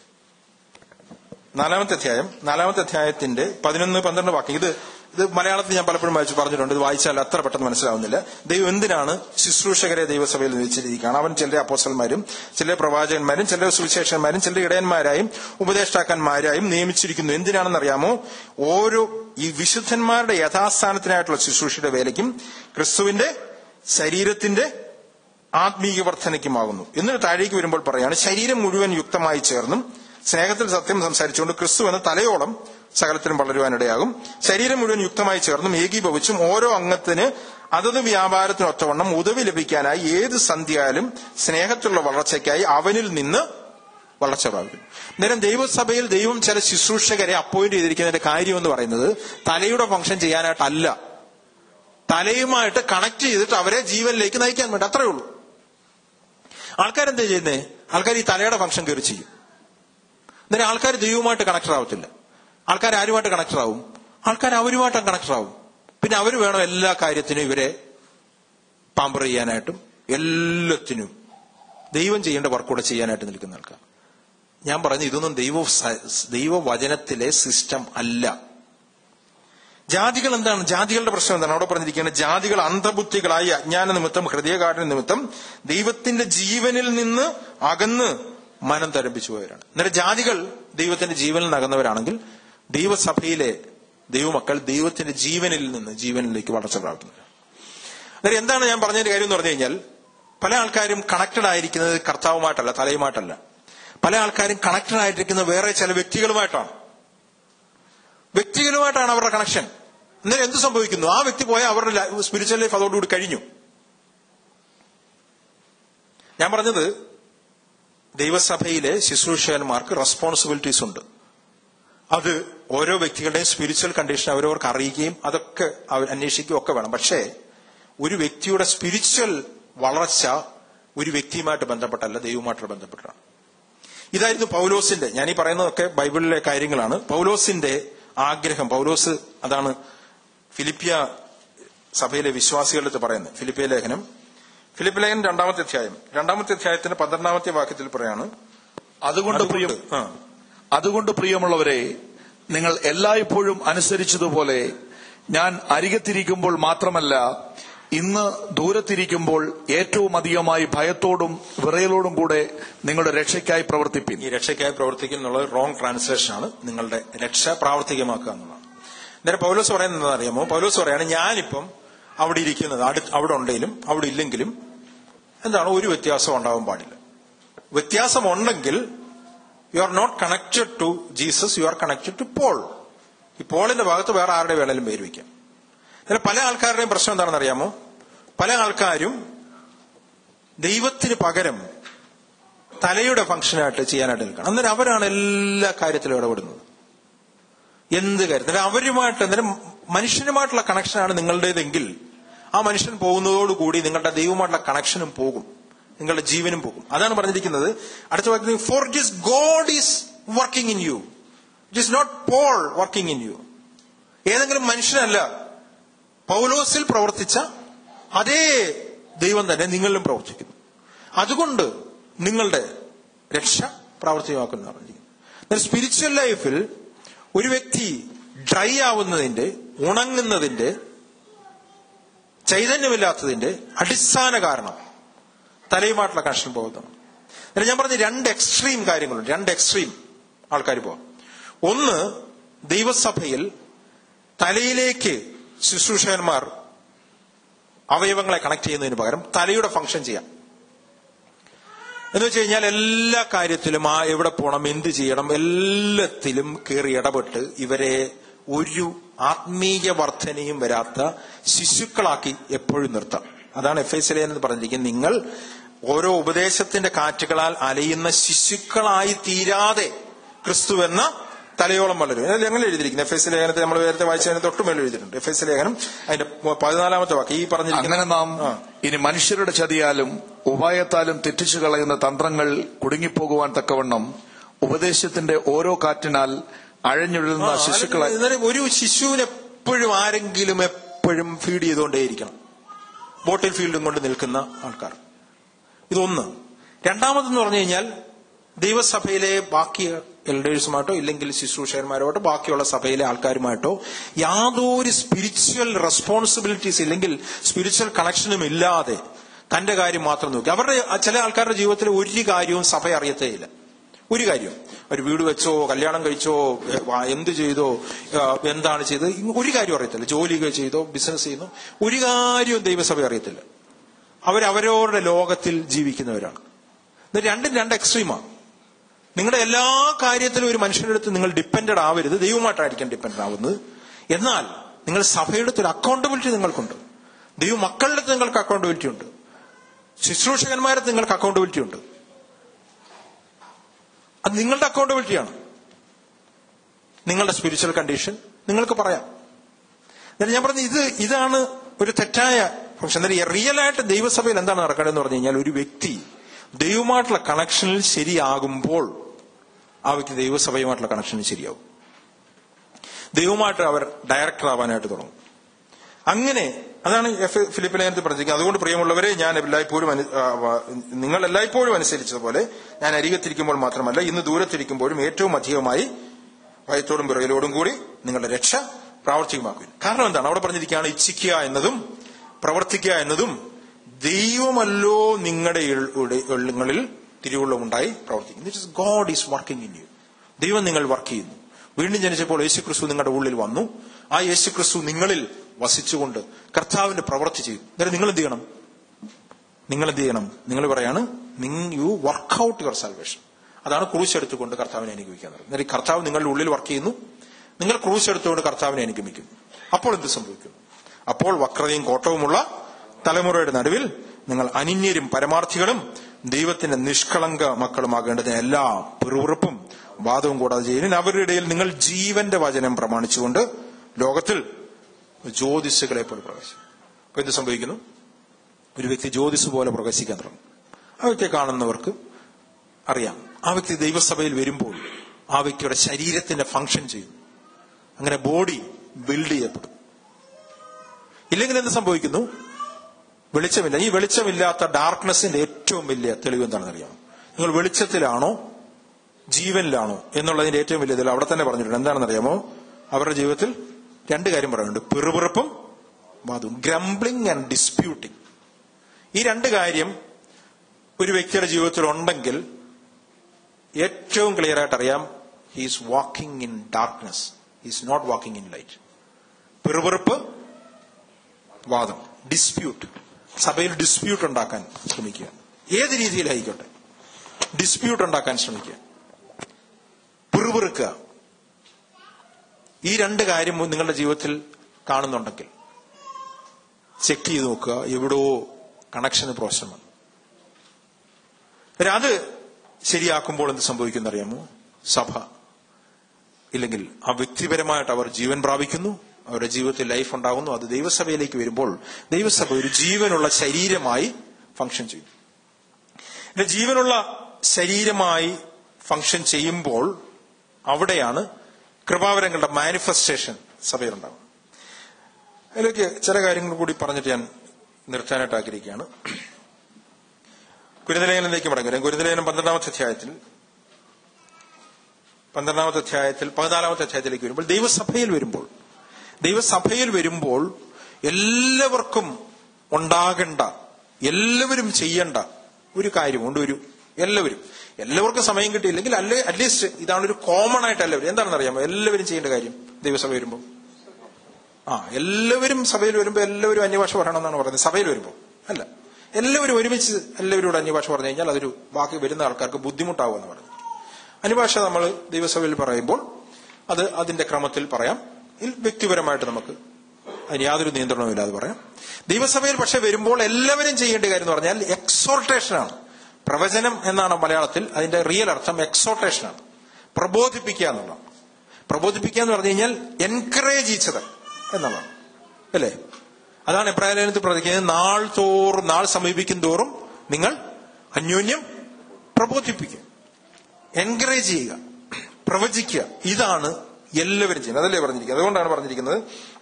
നാലാമത്തെ അധ്യായം നാലാമത്തെ അധ്യായത്തിന്റെ പതിനൊന്ന് പന്ത്രണ്ട് വാക്യം ഇത് ഇത് മലയാളത്തിൽ ഞാൻ പലപ്പോഴും വായിച്ചു പറഞ്ഞിട്ടുണ്ട് ഇത് വായിച്ചാൽ അത്ര പെട്ടെന്ന് മനസ്സിലാവുന്നില്ല ദൈവം എന്തിനാണ് ശുശ്രൂഷകരെ ദൈവസഭയിൽ വെച്ചിരിക്കുകയാണ് അവൻ ചില അപ്പോസ്റ്റന്മാരും ചില പ്രവാചകന്മാരും ചില സുവിശേഷന്മാരും ചില ഇടയന്മാരായും ഉപദേഷ്ടാക്കന്മാരായും നിയമിച്ചിരിക്കുന്നു എന്തിനാണെന്നറിയാമോ ഓരോ ഈ വിശുദ്ധന്മാരുടെ യഥാസ്ഥാനത്തിനായിട്ടുള്ള ശുശ്രൂഷയുടെ വേലയ്ക്കും ക്രിസ്തുവിന്റെ ശരീരത്തിന്റെ ആത്മീയ വർധനയ്ക്കുമാകുന്നു എന്നിട്ട് താഴേക്ക് വരുമ്പോൾ പറയാണ് ശരീരം മുഴുവൻ യുക്തമായി ചേർന്നും സ്നേഹത്തിൽ സത്യം സംസാരിച്ചുകൊണ്ട് ക്രിസ്തു എന്ന തലയോളം സകലത്തിനും വളരുവാനിടയാകും ശരീരം മുഴുവൻ യുക്തമായി ചേർന്നും ഏകീഭവിച്ചും ഓരോ അംഗത്തിന് അതത് വ്യാപാരത്തിന് ഒറ്റവണ്ണം ഉദവി ലഭിക്കാനായി ഏത് സന്ധ്യയാലും സ്നേഹത്തിലുള്ള വളർച്ചയ്ക്കായി അവനിൽ നിന്ന് വളർച്ച പ്രാപിക്കും നേരം ദൈവസഭയിൽ ദൈവം ചില ശുശ്രൂഷകരെ അപ്പോയിന്റ് ചെയ്തിരിക്കുന്നതിന്റെ കാര്യം എന്ന് പറയുന്നത് തലയുടെ ഫംഗ്ഷൻ ചെയ്യാനായിട്ടല്ല തലയുമായിട്ട് കണക്ട് ചെയ്തിട്ട് അവരെ ജീവനിലേക്ക് നയിക്കാൻ വേണ്ടി അത്രേ ഉള്ളൂ ആൾക്കാരെന്താ ചെയ്യുന്നേ ആൾക്കാർ ഈ തലയുടെ ഫംഗ്ഷൻ കയറി ചെയ്യും അന്നേരം ആൾക്കാർ ദൈവവുമായിട്ട് കണക്റ്റഡ് ആവത്തില്ല ആൾക്കാർ ആരുമായിട്ട് കണക്റ്റഡ് ആവും ആൾക്കാർ അവരുമായിട്ട് കണക്റ്റഡ് ആവും പിന്നെ അവർ വേണം എല്ലാ കാര്യത്തിനും ഇവരെ പാമ്പർ ചെയ്യാനായിട്ടും എല്ലാത്തിനും ദൈവം ചെയ്യേണ്ട വർക്ക് കൂടെ ചെയ്യാനായിട്ട് നിൽക്കുന്ന ആൾക്കാർ ഞാൻ പറഞ്ഞു ഇതൊന്നും ദൈവ ദൈവവചനത്തിലെ സിസ്റ്റം അല്ല ജാതികൾ എന്താണ് ജാതികളുടെ പ്രശ്നം എന്താണ് അവിടെ പറഞ്ഞിരിക്കുകയാണ് ജാതികൾ അന്ധബുദ്ധികളായി അജ്ഞാന നിമിത്തം ഹൃദയകാഠിന നിമിത്തം ദൈവത്തിന്റെ ജീവനിൽ നിന്ന് അകന്ന് മനം തരപ്പിച്ചു പോയവരാണ് അന്നേരം ജാതികൾ ദൈവത്തിന്റെ ജീവനിൽ നിന്ന് അകന്നവരാണെങ്കിൽ ദൈവസഭയിലെ ദൈവമക്കൾ ദൈവത്തിന്റെ ജീവനിൽ നിന്ന് ജീവനിലേക്ക് വളർച്ച പ്രാപിക്കുന്നത് അന്നേരം എന്താണ് ഞാൻ പറഞ്ഞതിന്റെ കാര്യം എന്ന് പറഞ്ഞു കഴിഞ്ഞാൽ പല ആൾക്കാരും കണക്റ്റഡ് ആയിരിക്കുന്നത് കർത്താവുമായിട്ടല്ല തലയുമായിട്ടല്ല പല ആൾക്കാരും കണക്റ്റഡ് ആയിട്ടിരിക്കുന്നത് വേറെ ചില വ്യക്തികളുമായിട്ടാണ് വ്യക്തികളുമായിട്ടാണ് അവരുടെ കണക്ഷൻ അന്നേരം എന്ത് സംഭവിക്കുന്നു ആ വ്യക്തി പോയാൽ അവരുടെ സ്പിരിച്വൽ ലൈഫ് അതോടുകൂടി കഴിഞ്ഞു ഞാൻ പറഞ്ഞത് ദൈവസഭയിലെ ശുശ്രൂഷകന്മാർക്ക് റെസ്പോൺസിബിലിറ്റീസ് ഉണ്ട് അത് ഓരോ വ്യക്തികളുടെയും സ്പിരിച്വൽ കണ്ടീഷൻ അവരവർക്ക് അറിയുകയും അതൊക്കെ അവർ അന്വേഷിക്കുകയും ഒക്കെ വേണം പക്ഷേ ഒരു വ്യക്തിയുടെ സ്പിരിച്വൽ വളർച്ച ഒരു വ്യക്തിയുമായിട്ട് ബന്ധപ്പെട്ടല്ല ദൈവവുമായിട്ട് ബന്ധപ്പെട്ടാണ് ഇതായിരുന്നു പൗലോസിന്റെ ഞാൻ ഈ പറയുന്നതൊക്കെ ബൈബിളിലെ കാര്യങ്ങളാണ് പൗലോസിന്റെ ആഗ്രഹം പൗലോസ് അതാണ് ഫിലിപ്പിയ സഭയിലെ വിശ്വാസികളുടെ പറയുന്നത് ഫിലിപ്പിയ ലേഖനം ഫിലിപ്പ് ലേഖനം രണ്ടാമത്തെ അധ്യായം രണ്ടാമത്തെ അധ്യായത്തിന്റെ പന്ത്രണ്ടാമത്തെ വാക്യത്തിൽ പറയാണ് അതുകൊണ്ട് പ്രിയം ആ അതുകൊണ്ട് പ്രിയമുള്ളവരെ നിങ്ങൾ എല്ലായ്പ്പോഴും അനുസരിച്ചതുപോലെ ഞാൻ അരികത്തിരിക്കുമ്പോൾ മാത്രമല്ല ഇന്ന് ദൂരത്തിരിക്കുമ്പോൾ ഏറ്റവും അധികമായി ഭയത്തോടും വിറയലോടും കൂടെ നിങ്ങളുടെ രക്ഷയ്ക്കായി പ്രവർത്തിപ്പിൻ ഈ രക്ഷയ്ക്കായി പ്രവർത്തിക്കുക എന്നുള്ളത് റോങ് ട്രാൻസ്ലേഷൻ ആണ് നിങ്ങളുടെ രക്ഷ പ്രാവർത്തികമാക്കുക എന്നുള്ളതാണ് നേരെ പൗലോസ് പറയുന്നത് എന്താ അറിയാമോ പൗലോസ് പറയാണ് ഞാനിപ്പം അവിടെ ഇരിക്കുന്നത് അടു- അവിടെ ഉണ്ടെങ്കിലും അവിടെ ഇല്ലെങ്കിലും എന്താണ് ഒരു വ്യത്യാസം ഉണ്ടാവാൻ പാടില്ല വ്യത്യാസം ഉണ്ടെങ്കിൽ you are not connected to Jesus you are connected to Paul ഈ പോളിന്റെ ഭാഗത്ത് വേറെ ആരുടെ വേണേലും പേര് വയ്ക്കാം എന്നാൽ പല ആൾക്കാരുടെയും പ്രശ്നം എന്താണെന്ന് അറിയാമോ പല ആൾക്കാരും ദൈവത്തിന് പകരം തലയുടെ ഫംഗ്ഷനായിട്ട് ചെയ്യാനായിട്ട് നിൽക്കണം അന്നേരം അവരാണ് എല്ലാ കാര്യത്തിലും ഇടപെടുന്നത് എന്ത് കാര്യത്തിൽ അവരുമായിട്ട് അന്നേരം മനുഷ്യനുമായിട്ടുള്ള കണക്ഷനാണ് നിങ്ങളുടേതെങ്കിൽ ആ മനുഷ്യൻ പോകുന്നതോടുകൂടി നിങ്ങളുടെ ദൈവമായിട്ടുള്ള കണക്ഷനും പോകും നിങ്ങളുടെ ജീവനും പോകും അതാണ് പറഞ്ഞിരിക്കുന്നത് അടുത്ത വാക്യം for it is God is working in you it is not Paul working in you ഏതെങ്കിലും മനുഷ്യനല്ല പൗലോസിൽ പ്രവർത്തിച്ച അതേ ദൈവം തന്നെ നിങ്ങളിലും പ്രവർത്തിക്കുന്നു അതുകൊണ്ട് നിങ്ങളുടെ രക്ഷ പ്രാവർത്തികമാക്കുന്ന പറഞ്ഞിരിക്കുന്നു സ്പിരിച്വൽ ലൈഫിൽ ഒരു വ്യക്തി ഡ്രൈ ആവുന്നതിന്റെ ഉണങ്ങുന്നതിന്റെ ചൈതന്യമില്ലാത്തതിന്റെ അടിസ്ഥാന കാരണം തലയുമായിട്ടുള്ള കണക്ഷൻ പോകുന്നതാണ് എന്നിട്ട് ഞാൻ പറഞ്ഞ രണ്ട് എക്സ്ട്രീം കാര്യങ്ങളുണ്ട് രണ്ട് എക്സ്ട്രീം ആൾക്കാർ പോവാം ഒന്ന് ദൈവസഭയിൽ തലയിലേക്ക് ശുശ്രൂഷകന്മാർ അവയവങ്ങളെ കണക്ട് ചെയ്യുന്നതിന് പകരം തലയുടെ ഫംഗ്ഷൻ ചെയ്യാം എന്ന് വെച്ച് കഴിഞ്ഞാൽ എല്ലാ കാര്യത്തിലും ആ എവിടെ പോകണം എന്ത് ചെയ്യണം എല്ലാത്തിലും കയറി ഇടപെട്ട് ഇവരെ ഒരു ആത്മീയ വർധനയും വരാത്ത ശിശുക്കളാക്കി എപ്പോഴും നിർത്താം അതാണ് എഫ് എസ് എന്ന് പറഞ്ഞിരിക്കുന്നത് നിങ്ങൾ ഓരോ ഉപദേശത്തിന്റെ കാറ്റുകളാൽ അലയുന്ന ശിശുക്കളായി തീരാതെ ക്രിസ്തു എന്ന തലയോളം വളരും അതിൽ എങ്ങനെ എഴുതിയിരിക്കുന്നത് എഫ് എസ് ലേഖനത്തിൽ നമ്മൾ നേരത്തെ വായിച്ചതിന് തൊട്ടുമേൽ എഴുതിയിട്ടുണ്ട് എഫ് എസ് ലേഖനം അതിന്റെ പതിനാലാമത്തെ വാക്ക് ഈ പറഞ്ഞിരിക്കുന്ന അങ്ങനെ നാം ആ. ഇനി മനുഷ്യരുടെ ചതിയാലും ഉപായത്താലും തെറ്റിച്ചു കളയുന്ന തന്ത്രങ്ങൾ കുടുങ്ങിപ്പോകുവാൻ തക്കവണ്ണം ഉപദേശത്തിന്റെ ഓരോ കാറ്റിനാൽ അഴഞ്ഞൊഴുകുന്ന ആ, ശിശുക്കളെ അന്നേരം ഒരു ശിശുവിന് എപ്പോഴും ആരെങ്കിലും എപ്പോഴും ഫീഡ് ചെയ്തുകൊണ്ടേയിരിക്കണം ബോട്ടിൽ ഫീൽഡും കൊണ്ട് നിൽക്കുന്ന ആൾക്കാർ ഇതൊന്ന് രണ്ടാമതെന്ന് പറഞ്ഞു കഴിഞ്ഞാൽ ദൈവസഭയിലെ ബാക്കി എൽഡേഴ്സുമായിട്ടോ ഇല്ലെങ്കിൽ ശുശ്രൂഷകന്മാരോട്ടോ ബാക്കിയുള്ള സഭയിലെ ആൾക്കാരുമായിട്ടോ യാതൊരു സ്പിരിച്വൽ റെസ്പോൺസിബിലിറ്റീസ് ഇല്ലെങ്കിൽ സ്പിരിച്വൽ കണക്ഷനും ഇല്ലാതെ തന്റെ കാര്യം മാത്രം നോക്കി അവരുടെ ചില ആൾക്കാരുടെ ജീവിതത്തിൽ ഒരു കാര്യവും സഭ അറിയത്തേയില്ല ഒരു കാര്യം ഒരു വീട് വെച്ചോ കല്യാണം കഴിച്ചോ എ, വാ- എന്ത് ചെയ്തോ ആ, എന്താണ് ചെയ്തത് ഇങ്ങ് ഒരു കാര്യം അറിയത്തില്ല ജോലി ചെയ്തോ ബിസിനസ് ചെയ്യുന്നു ഒരു കാര്യവും ദൈവസഭ അറിയത്തില്ല അവരവരവരുടെ ലോകത്തിൽ ജീവിക്കുന്നവരാണ് ഇത് രണ്ടും രണ്ട് എക്സ്ട്രീമാണ് നിങ്ങളുടെ എല്ലാ കാര്യത്തിലും ഒരു മനുഷ്യന്റെ അടുത്ത് നിങ്ങൾ ഡിപ്പെൻഡഡ് ആവരുത് ദൈവമായിട്ടായിരിക്കും ഡിപ്പെൻഡഡ് ആവുന്നത് എന്നാൽ നിങ്ങൾ സഭയുടെ അടുത്ത് ഒരു അക്കൗണ്ടബിലിറ്റി നിങ്ങൾക്കുണ്ട് ദൈവ മക്കളുടെ അടുത്ത് നിങ്ങൾക്ക് അക്കൗണ്ടബിലിറ്റി ഉണ്ട് ശുശ്രൂഷകന്മാരുടെ അടുത്ത് നിങ്ങൾക്ക് അക്കൗണ്ടബിലിറ്റി ഉണ്ട് അത് നിങ്ങളുടെ അക്കൗണ്ടബിലിറ്റിയാണ് നിങ്ങളുടെ സ്പിരിച്വൽ കണ്ടീഷൻ നിങ്ങൾക്ക് പറയാം എന്നിട്ട് ഞാൻ പറഞ്ഞു ഇത് ഇതാണ് ഒരു തെറ്റായ ഫംഗ്ഷൻ റിയൽ ആയിട്ട് ദൈവസഭയിൽ എന്താണ് നടക്കേണ്ടതെന്ന് പറഞ്ഞു കഴിഞ്ഞാൽ ഒരു വ്യക്തി ദൈവമായിട്ടുള്ള കണക്ഷനിൽ ശരിയാകുമ്പോൾ ആ വ്യക്തി ദൈവസഭയുമായിട്ടുള്ള കണക്ഷനിൽ ശരിയാവും ദൈവമായിട്ട് അവർ ഡയറക്ടർ ആവാനായിട്ട് തുടങ്ങും അങ്ങനെ അതാണ് എഫ് ഫിലിപ്പ് ലേഖനത്തിൽ പറഞ്ഞിരിക്കുന്നത് അതുകൊണ്ട് പ്രിയമുള്ളവരെ ഞാൻ എല്ലായ്പ്പോഴും അനു- ആ, വ- നിങ്ങൾ എല്ലായ്പ്പോഴും അനുസരിച്ചതുപോലെ ഞാൻ അരികത്തിരിക്കുമ്പോൾ മാത്രമല്ല ഇന്ന് ദൂരത്തിരിക്കുമ്പോഴും ഏറ്റവും അധികമായി ഭയത്തോടും പിറകിലോടും കൂടി നിങ്ങളുടെ രക്ഷ പ്രാവർത്തികമാക്കുക കാരണം എന്താണ് അവിടെ പറഞ്ഞിരിക്കുകയാണ് ഇച്ഛിക്കുക എന്നതും പ്രവർത്തിക്കുക എന്നതും ദൈവമല്ലോ നിങ്ങളുടെ ഇൾ- ഉടെ- ഉള്ളുങ്ങളിൽ തിരുവുള്ളം ഉണ്ടായി പ്രവർത്തിക്കുന്നു it is God is working in you ദൈവം നിങ്ങൾ വർക്ക് ചെയ്യുന്നു വീണ്ടും ജനിച്ചപ്പോൾ യേശു ക്രിസ്തു നിങ്ങളുടെ ഉള്ളിൽ വന്നു ആ യേശു ക്രിസ്തു നിങ്ങളിൽ വസിച്ചുകൊണ്ട് കർത്താവിന്റെ പ്രവൃത്തി ചെയ്തു അന്നേരം നിങ്ങൾ എന്ത് ചെയ്യണം നിങ്ങൾ എന്ത് ചെയ്യണം നിങ്ങൾ പറയാണ് you work out your salvation അതാണ് ക്രൂശ് എടുത്തുകൊണ്ട് കർത്താവിനെ അനുഗമിക്കാൻ പറയുന്നത് അന്നേരം ഈ കർത്താവ് നിങ്ങളുടെ ഉള്ളിൽ വർക്ക് ചെയ്യുന്നു നിങ്ങൾ ക്രൂശ് എടുത്തുകൊണ്ട് കർത്താവിനെ അനുഗമിക്കുന്നു അപ്പോൾ എന്ത് സംഭവിക്കുന്നു അപ്പോൾ വക്രതയും കോട്ടവുമുള്ള തലമുറയുടെ നടുവിൽ നിങ്ങൾ അനിന്യരും പരമാർത്ഥികളും ദൈവത്തിന്റെ നിഷ്കളങ്ക മക്കളുമാകേണ്ടതിന് എല്ലാ പിറുപിറുപ്പും വാദവും കൂടാതെ ചെയ്യുന്നു അവരുടെ ഇടയിൽ നിങ്ങൾ ജീവന്റെ വചനം പ്രമാണിച്ചുകൊണ്ട് ലോകത്തിൽ ജ്യോതിസുകളെ പോലെ പ്രകാശിക്കും അപ്പൊ എന്ത് സംഭവിക്കുന്നു ഒരു വ്യക്തി ജ്യോതിസ് പോലെ പ്രകാശിക്കാൻ തുടങ്ങും ആ വ്യക്തിയെ കാണുന്നവർക്ക് അറിയാം ആ വ്യക്തി ദൈവസഭയിൽ വരുമ്പോൾ ആ വ്യക്തിയുടെ ശരീരത്തിന്റെ ഫംഗ്ഷൻ ചെയ്യും അങ്ങനെ ബോഡി ബിൽഡ് ചെയ്യപ്പെടും ഇല്ലെങ്കിൽ എന്ത് സംഭവിക്കുന്നു വെളിച്ചമില്ല ഈ വെളിച്ചമില്ലാത്ത ഡാർക്ക്നെസ്സിന്റെ ഏറ്റവും വലിയ തെളിവ് എന്താണെന്ന് അറിയാം നിങ്ങൾ വെളിച്ചത്തിലാണോ ജീവനിലാണോ എന്നുള്ളതിന്റെ ഏറ്റവും വലിയ തെളിവ് അവിടെ തന്നെ പറഞ്ഞിട്ടുണ്ട് എന്താണെന്ന് അറിയാമോ അവരുടെ ജീവിതത്തിൽ രണ്ട് കാര്യം പറയുന്നുണ്ട് പിറുപിറുപ്പും വാദവും ഗ്രംബ്ലിംഗ് ആൻഡ് ഡിസ്പ്യൂട്ടിംഗ് ഈ രണ്ട് കാര്യം ഒരു വ്യക്തിയുടെ ജീവിതത്തിൽ ഉണ്ടെങ്കിൽ ഏറ്റവും ക്ലിയർ ആയിട്ട് അറിയാം he's walking in darkness he's not walking in light പിറുപിറുപ്പ് വാദം ഡിസ്പ്യൂട്ട് സഭയിൽ ഡിസ്പ്യൂട്ട് ഉണ്ടാക്കാൻ ശ്രമിക്കുക ഏത് രീതിയിലായിക്കോട്ടെ ഡിസ്പ്യൂട്ട് ഉണ്ടാക്കാൻ ശ്രമിക്കുക പിറുപിറുക്കുക ഈ രണ്ട് കാര്യം നിങ്ങളുടെ ജീവിതത്തിൽ കാണുന്നുണ്ടെങ്കിൽ ചെക്ക് ചെയ്ത് നോക്കുക എവിടെയോ കണക്ഷന് പ്രശ്നമാണ് അത് ശരിയാക്കുമ്പോൾ എന്ത് സംഭവിക്കുന്ന അറിയാമോ സഭ ഇല്ലെങ്കിൽ ആ വ്യക്തിപരമായിട്ട് അവർ ജീവൻ പ്രാപിക്കുന്നു അവരുടെ ജീവിതത്തിൽ ലൈഫ് ഉണ്ടാകുന്നു അത് ദൈവസഭയിലേക്ക് വരുമ്പോൾ ദൈവസഭ ഒരു ജീവനുള്ള ശരീരമായി ഫങ്ഷൻ ചെയ്യും പിന്നെ ജീവനുള്ള ശരീരമായി ഫങ്ഷൻ ചെയ്യുമ്പോൾ അവിടെയാണ് കൃപാവരങ്ങളുടെ മാനിഫെസ്റ്റേഷൻ സഭയിലുണ്ടാകും അതിലേക്ക് ചില കാര്യങ്ങൾ കൂടി പറഞ്ഞിട്ട് ഞാൻ നിർത്താനായിട്ട് ആഗ്രഹിക്കുകയാണ് ഗുരുതലേഖനത്തിലേക്ക് മടങ്ങി വരാം ഗുരുതലേഖനം പന്ത്രണ്ടാമത്തെ അധ്യായത്തിൽ പന്ത്രണ്ടാമത്തെ അധ്യായത്തിൽ പതിനാലാമത്തെ അധ്യായത്തിലേക്ക് വരുമ്പോൾ ദൈവസഭയിൽ വരുമ്പോൾ ദൈവസഭയിൽ വരുമ്പോൾ എല്ലാവർക്കും ഉണ്ടാകേണ്ട എല്ലാവരും ചെയ്യേണ്ട ഒരു കാര്യമുണ്ട് ഒരു എല്ലാവരും എല്ലാവർക്കും സമയം കിട്ടിയില്ലെങ്കിൽ അല്ലെ അറ്റ്ലീസ്റ്റ് ഇതാണ് ഒരു കോമൺ ആയിട്ട് എല്ലാവരും എന്താണെന്ന് അറിയാമോ എല്ലാവരും ചെയ്യേണ്ട കാര്യം ദൈവസഭ വരുമ്പോൾ ആ എല്ലാവരും സഭയിൽ വരുമ്പോൾ എല്ലാവരും അന്യഭാഷ പറയണമെന്നാണ് പറയുന്നത് സഭയിൽ വരുമ്പോൾ അല്ല എല്ലാവരും ഒരുമിച്ച് എല്ലാവരോട് അന്യഭാഷ പറഞ്ഞു കഴിഞ്ഞാൽ അതൊരു ബാക്കി വരുന്ന ആൾക്കാർക്ക് ബുദ്ധിമുട്ടാവുമെന്ന് പറഞ്ഞു അന്യഭാഷ നമ്മൾ ദൈവസഭയിൽ പറയുമ്പോൾ അത് അതിന്റെ ക്രമത്തിൽ പറയാം ഇതിൽ വ്യക്തിപരമായിട്ട് നമുക്ക് അതിന് യാതൊരു നിയന്ത്രണവും ഇല്ലാതെ പറയാം ദൈവസഭയിൽ പക്ഷെ വരുമ്പോൾ എല്ലാവരും ചെയ്യേണ്ട കാര്യം എന്ന് പറഞ്ഞാൽ എക്സോർട്ടേഷനാണ് പ്രവചനം എന്നാണ് മലയാളത്തിൽ അതിന്റെ റിയൽ അർത്ഥം എക്സോർട്ടേഷനാണ് പ്രബോധിപ്പിക്കുക എന്നുള്ളതാണ് പ്രബോധിപ്പിക്കുക എന്ന് പറഞ്ഞു കഴിഞ്ഞാൽ എൻകറേജ് ഈച്ചത് എന്നുള്ളതാണ് അല്ലേ അതാണ് എബ്രാഹിലേനത്തിൽ പ്രതിക്കുന്നത് നാൾ തോറും നാൾ സമീപിക്കും തോറും നിങ്ങൾ അന്യോന്യം പ്രബോധിപ്പിക്കുക എൻകറേജ് ചെയ്യുക പ്രവചിക്കുക ഇതാണ് എല്ലാവരും ചെയ്യുന്നത് അതല്ലേ പറഞ്ഞിരിക്കുന്നത് അതുകൊണ്ടാണ് പറഞ്ഞിരിക്കുന്നത്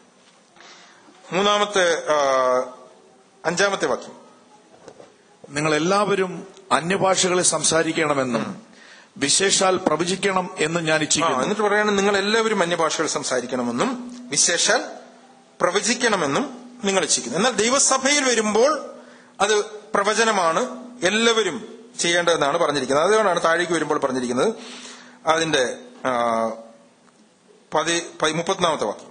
മൂന്നാമത്തെ ആ, അഞ്ചാമത്തെ വാക്യം നിങ്ങൾ എല്ലാവരും അന്യഭാഷകളിൽ സംസാരിക്കണമെന്നും വിശേഷാൽ പ്രവചിക്കണം എന്നും ഞാൻ ആ, ഇച്ഛിക്കുന്നു എന്നിട്ട് പറയാണ് നിങ്ങൾ എല്ലാവരും അന്യഭാഷകൾ സംസാരിക്കണമെന്നും വിശേഷാൽ പ്രവചിക്കണമെന്നും നിങ്ങൾ ഇച്ഛിക്കുന്നു എന്നാൽ ദൈവസഭയിൽ വരുമ്പോൾ അത് പ്രവചനമാണ് എല്ലാവരും ചെയ്യേണ്ടതെന്നാണ് പറഞ്ഞിരിക്കുന്നത് അതുകൊണ്ടാണ് താഴേക്ക് വരുമ്പോൾ പറഞ്ഞിരിക്കുന്നത് അതിന്റെ ആ, പതി പതി- മുപ്പത്തിനാമത്തെ വാക്യം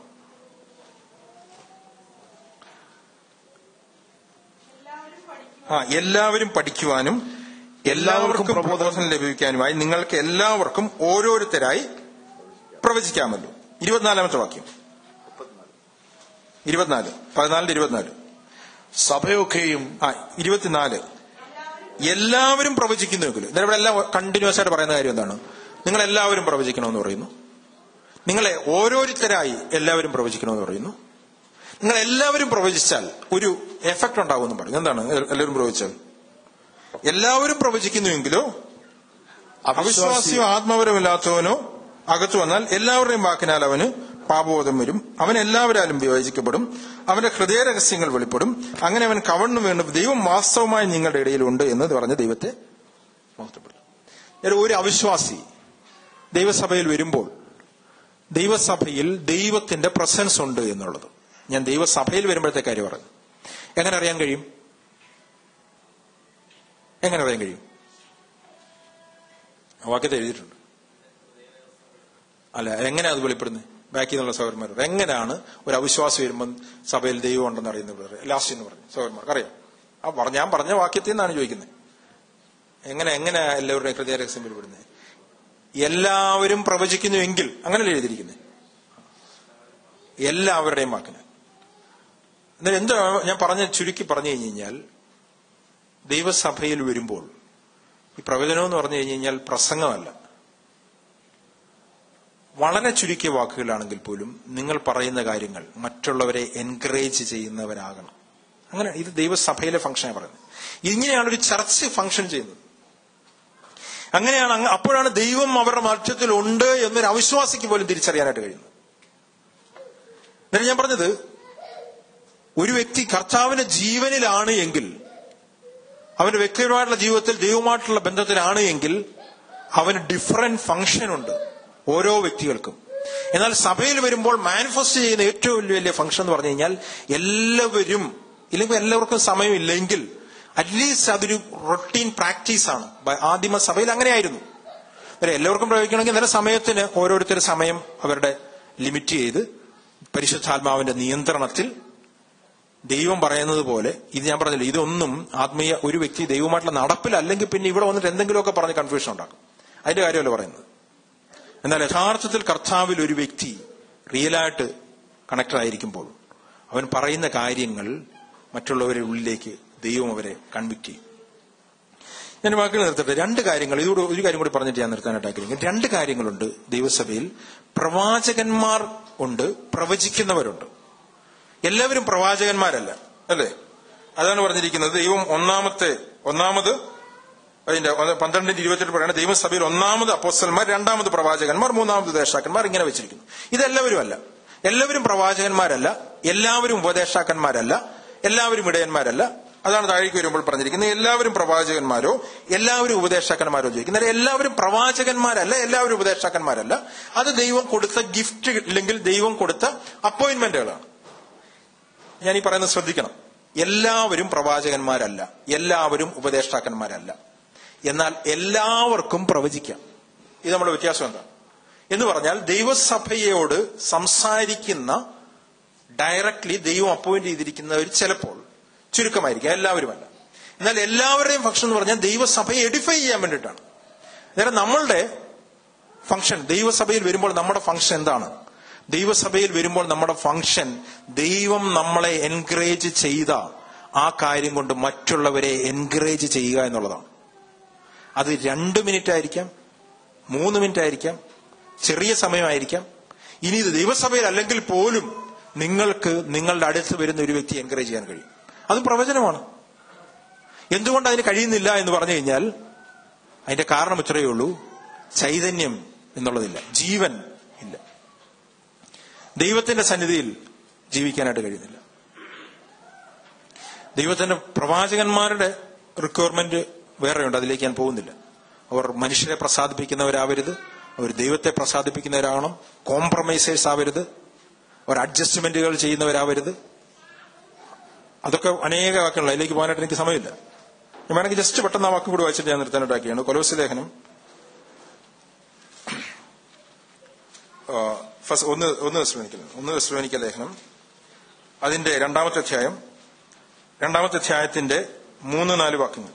ആ എല്ലാവരും പഠിക്കുവാനും എല്ലാവർക്കും പ്രബോധനം ലഭിക്കാനുമായി നിങ്ങൾക്ക് എല്ലാവർക്കും ഓരോരുത്തരായി പ്രവചിക്കാമല്ലോ ഇരുപത്തിനാലാമത്തെ വാക്യം ഇരുപത്തിനാല് പതിനാലിന്റെ ഇരുപത്തിനാല് സഭയൊക്കെയും ആ ഇരുപത്തിനാല് എല്ലാവരും പ്രവചിക്കുന്നുവെങ്കിലും ഇതിന് ഇവിടെ എല്ലാം കണ്ടിന്യൂസ് ആയിട്ട് പറയുന്ന കാര്യം എന്താണ് നിങ്ങൾ എല്ലാവരും പ്രവചിക്കണമെന്ന് പറയുന്നു നിങ്ങളെ ഓരോരുത്തരായി എല്ലാവരും പ്രവചിക്കണമെന്ന് പറയുന്നു നിങ്ങൾ എല്ലാവരും പ്രവചിച്ചാൽ ഒരു എഫക്ട് ഉണ്ടാകുമെന്ന് പറയും എന്താണ് എല്ലാവരും പ്രവചിച്ചാൽ എല്ലാവരും പ്രവചിക്കുന്നുവെങ്കിലോ അവിശ്വാസിയോ ആത്മപരമില്ലാത്തവനോ അകത്തു വന്നാൽ എല്ലാവരുടെയും വാക്കിനാൽ അവന് പാപബോധം വരും അവൻ എല്ലാവരാലും വിവേചിക്കപ്പെടും അവന്റെ ഹൃദയ രഹസ്യങ്ങൾ വെളിപ്പെടും അങ്ങനെ അവൻ കവണ്ണു വീണു ദൈവം വാസ്തവമായി നിങ്ങളുടെ ഇടയിലുണ്ട് എന്ന് പറഞ്ഞ് ദൈവത്തെ മഹത്വപ്പെടുത്തും ഒരു- ഒരു അവിശ്വാസി ദൈവസഭയിൽ വരുമ്പോൾ ദൈവസഭയിൽ ദൈവത്തിന്റെ പ്രസൻസ് ഉണ്ട് എന്നുള്ളത് ഞാൻ ദൈവസഭയിൽ വരുമ്പോഴത്തെ കാര്യം പറഞ്ഞു എങ്ങനെ അറിയാൻ കഴിയും എങ്ങനെ അറിയാൻ കഴിയും ആ വാക്യത്തെ എഴുതിയിട്ടുണ്ട് അല്ല എങ്ങനെയാ അത് വെളിപ്പെടുന്നത് ബാക്കി നിന്നുള്ള സൗകര്യന്മാർ എങ്ങനെയാണ് ഒരു അവിശ്വാസം വരുമ്പോൾ സഭയിൽ ദൈവം ഉണ്ടെന്ന് അറിയുന്നത് ലാസ്റ്റ് എന്ന് പറഞ്ഞു സൗകര്യന്മാർക്ക് അറിയാം ആ പറഞ്ഞ ഞാൻ പറഞ്ഞ വാക്യത്തിൽ നിന്നാണ് ചോദിക്കുന്നത് എങ്ങനെ എങ്ങനെ എല്ലാവരുടെയും ഹൃദയ രഹസ്യം വെളിപ്പെടുന്നത് എല്ലാവരും പ്രവചിക്കുന്നുവെങ്കിൽ അങ്ങനെയല്ലേ എഴുതിയിരിക്കുന്നത് എല്ലാവരുടെയും വാക്കിന് എന്നാൽ എന്താ ഞാൻ പറഞ്ഞ ചുരുക്കി പറഞ്ഞു കഴിഞ്ഞു കഴിഞ്ഞാൽ ദൈവസഭയിൽ വരുമ്പോൾ ഈ പ്രവചനം എന്ന് പറഞ്ഞു കഴിഞ്ഞു കഴിഞ്ഞാൽ പ്രസംഗമല്ല വളരെ ചുരുക്കിയ വാക്കുകളാണെങ്കിൽ പോലും നിങ്ങൾ പറയുന്ന കാര്യങ്ങൾ മറ്റുള്ളവരെ എൻകറേജ് ചെയ്യുന്നവരാകണം അങ്ങനെ ഇത് ദൈവസഭയിലെ ഫംഗ്ഷനാണ് പറയുന്നത് ഇങ്ങനെയാണ് ഒരു ചർച്ച് ഫംഗ്ഷൻ ചെയ്യുന്നത് അങ്ങനെയാണ് അങ്ങ് അപ്പോഴാണ് ദൈവം അവരുടെ മധ്യത്തിൽ ഉണ്ട് എന്നൊരു അവിശ്വാസിക്ക് പോലും തിരിച്ചറിയാനായിട്ട് കഴിയുന്നത് എന്നിട്ട് ഞാൻ പറഞ്ഞത് ഒരു വ്യക്തി കർത്താവിന്റെ ജീവനിലാണ് എങ്കിൽ അവന്റെ വ്യക്തിപരമായിട്ടുള്ള ജീവിതത്തിൽ ദൈവമായിട്ടുള്ള ബന്ധത്തിലാണ് എങ്കിൽ അവന് ഡിഫറെന്റ് ഫംഗ്ഷൻ ഉണ്ട് ഓരോ വ്യക്തികൾക്കും എന്നാൽ സഭയിൽ വരുമ്പോൾ മാനിഫെസ്റ്റ് ചെയ്യുന്ന ഏറ്റവും വലിയ വലിയ ഫംഗ്ഷൻ എന്ന് പറഞ്ഞു കഴിഞ്ഞാൽ എല്ലാവരും ഇല്ലെങ്കിൽ എല്ലാവർക്കും സമയമില്ലെങ്കിൽ അറ്റ്ലീസ്റ്റ് അതൊരു റൊട്ടീൻ പ്രാക്ടീസ് ആണ് ബ- ആദിമ സഭയിൽ അങ്ങനെയായിരുന്നു അല്ലെ എല്ലാവർക്കും പ്രയോഗിക്കണമെങ്കിൽ നല്ല സമയത്തിന് ഓരോരുത്തർ സമയം അവരുടെ ലിമിറ്റ് ചെയ്ത് പരിശുദ്ധാത്മാവിന്റെ നിയന്ത്രണത്തിൽ ദൈവം പറയുന്നത് പോലെ ഇത് ഞാൻ പറഞ്ഞില്ല ഇതൊന്നും ആത്മീയ ഒരു വ്യക്തി ദൈവമായിട്ടുള്ള നടപ്പിലല്ലെങ്കിൽ പിന്നെ ഇവിടെ വന്നിട്ട് എന്തെങ്കിലുമൊക്കെ പറഞ്ഞ് കൺഫ്യൂഷൻ ഉണ്ടാക്കും അതിന്റെ കാര്യമല്ല പറയുന്നത് എന്നാൽ യഥാർത്ഥത്തിൽ കർത്താവിൽ ഒരു വ്യക്തി റിയലായിട്ട് കണക്റ്റഡ് ആയിരിക്കുമ്പോൾ അവൻ പറയുന്ന കാര്യങ്ങൾ മറ്റുള്ളവരുടെ ഉള്ളിലേക്ക് ദൈവം അവരെ കൺവിക്ട് ചെയ്യും ഞാൻ വാക്കുകൾ നിർത്തട്ടെ രണ്ട് കാര്യങ്ങൾ ഇതോട് ഒരു കാര്യം കൂടി പറഞ്ഞിട്ട് ഞാൻ നിർത്താനായിട്ട് ആഗ്രഹിക്കുന്നു രണ്ട് കാര്യങ്ങളുണ്ട് ദൈവസഭയിൽ പ്രവാചകന്മാർ ഉണ്ട് പ്രവചിക്കുന്നവരുണ്ട് എല്ലാവരും പ്രവാചകന്മാരല്ല അല്ലേ അതാണ് പറഞ്ഞിരിക്കുന്നത് ദൈവം ഒന്നാമത്തെ ഒന്നാമത് അതിന്റെ ഒന്ന് പന്ത്രണ്ടിന്റെ ഇരുപത്തെട്ട് പറയുന്നത് ദൈവസഭയിൽ ഒന്നാമത് അപ്പോസ്റ്റന്മാർ രണ്ടാമത് പ്രവാചകന്മാർ മൂന്നാമത് ദേശാക്കന്മാർ ഇങ്ങനെ വെച്ചിരിക്കുന്നു ഇതെല്ലാവരും അല്ല എല്ലാവരും പ്രവാചകന്മാരല്ല എല്ലാവരും ഉപദേശാക്കന്മാരല്ല എല്ലാവരും ഇടയന്മാരല്ല അതാണ് താഴേക്ക് വരുമ്പോൾ പറഞ്ഞിരിക്കുന്നത് എല്ലാവരും പ്രവാചകന്മാരോ എല്ലാവരും ഉപദേശാക്കന്മാരോ ചോദിക്കും എന്നാൽ എല്ലാവരും പ്രവാചകന്മാരല്ല എല്ലാവരും ഉപദേശാക്കന്മാരല്ല അത് ദൈവം കൊടുത്ത ഗിഫ്റ്റ് ഇല്ലെങ്കിൽ ദൈവം കൊടുത്ത അപ്പോയിന്റ്മെന്റുകളാണ് ഞാൻ ഈ പറയുന്നത് ശ്രദ്ധിക്കണം എല്ലാവരും പ്രവാചകന്മാരല്ല എല്ലാവരും ഉപദേഷ്ടാക്കന്മാരല്ല എന്നാൽ എല്ലാവർക്കും പ്രവചിക്കാം ഇത് നമ്മുടെ വ്യത്യാസം എന്താ എന്ന് പറഞ്ഞാൽ ദൈവസഭയോട് സംസാരിക്കുന്ന ഡയറക്ട്ലി ദൈവം അപ്പോയിന്റ് ചെയ്തിരിക്കുന്നവർ ചിലപ്പോൾ ചുരുക്കമായിരിക്കും എല്ലാവരുമല്ല എന്നാൽ എല്ലാവരുടെയും ഫംഗ്ഷൻ എന്ന് പറഞ്ഞാൽ ദൈവസഭയെ എഡിഫൈ ചെയ്യാൻ വേണ്ടിയിട്ടാണ് അന്നേരം നമ്മളുടെ ഫംഗ്ഷൻ ദൈവസഭയിൽ വരുമ്പോൾ നമ്മുടെ ഫംഗ്ഷൻ എന്താണ് ദൈവസഭയിൽ വരുമ്പോൾ നമ്മുടെ ഫംഗ്ഷൻ ദൈവം നമ്മളെ എൻകറേജ് ചെയ്ത ആ കാര്യം കൊണ്ട് മറ്റുള്ളവരെ എൻകറേജ് ചെയ്യുക എന്നുള്ളതാണ് അത് രണ്ട് മിനിറ്റ് ആയിരിക്കാം മൂന്ന് മിനിറ്റ് ആയിരിക്കാം ചെറിയ സമയമായിരിക്കാം ഇനി ഇത് ദൈവസഭയിൽ അല്ലെങ്കിൽ പോലും നിങ്ങൾക്ക് നിങ്ങളുടെ അടുത്ത് വരുന്ന ഒരു വ്യക്തി എൻകറേജ് ചെയ്യാൻ കഴിയും അത് പ്രവചനമാണ് എന്തുകൊണ്ട് അതിന് കഴിയുന്നില്ല എന്ന് പറഞ്ഞു കഴിഞ്ഞാൽ അതിന്റെ കാരണം ഇത്രയേ ഉള്ളൂ ചൈതന്യം എന്നുള്ളതില്ല ജീവൻ ഇല്ല ദൈവത്തിന്റെ സന്നിധിയിൽ ജീവിക്കാനായിട്ട് കഴിയുന്നില്ല ദൈവത്തിന്റെ പ്രവാചകന്മാരുടെ റിക്വയർമെന്റ് വേറെയുണ്ട് അതിലേക്ക് ഞാൻ പോകുന്നില്ല അവർ മനുഷ്യരെ പ്രസാദിപ്പിക്കുന്നവരാവരുത് അവർ ദൈവത്തെ പ്രസാദിപ്പിക്കുന്നവരാകണം കോംപ്രമൈസേഴ്സ് ആവരുത് അവർ അഡ്ജസ്റ്റ്മെന്റുകൾ ചെയ്യുന്നവരാവരുത് അതൊക്കെ അനേക വാക്കുകൾ അതിലേക്ക് പോകാനായിട്ട് എനിക്ക് സമയമില്ല ഞാൻ വേണമെങ്കിൽ ജസ്റ്റ് പെട്ടെന്ന് ആ വാക്കും കൂടി വായിച്ചിട്ട് ഞാൻ നിർത്താനായിട്ടാക്കിയാണ് കൊലോസ് ലേഖനം ആ, ഫസ്റ്റ് ഒന്ന് ഒന്ന് വിശ്രമിക്കൽ ഒന്ന് വിശ്രമിക്കൽ ലേഖനം അതിന്റെ രണ്ടാമത്തെ അധ്യായം രണ്ടാമത്തെ അധ്യായത്തിന്റെ മൂന്ന് നാല് വാക്യങ്ങൾ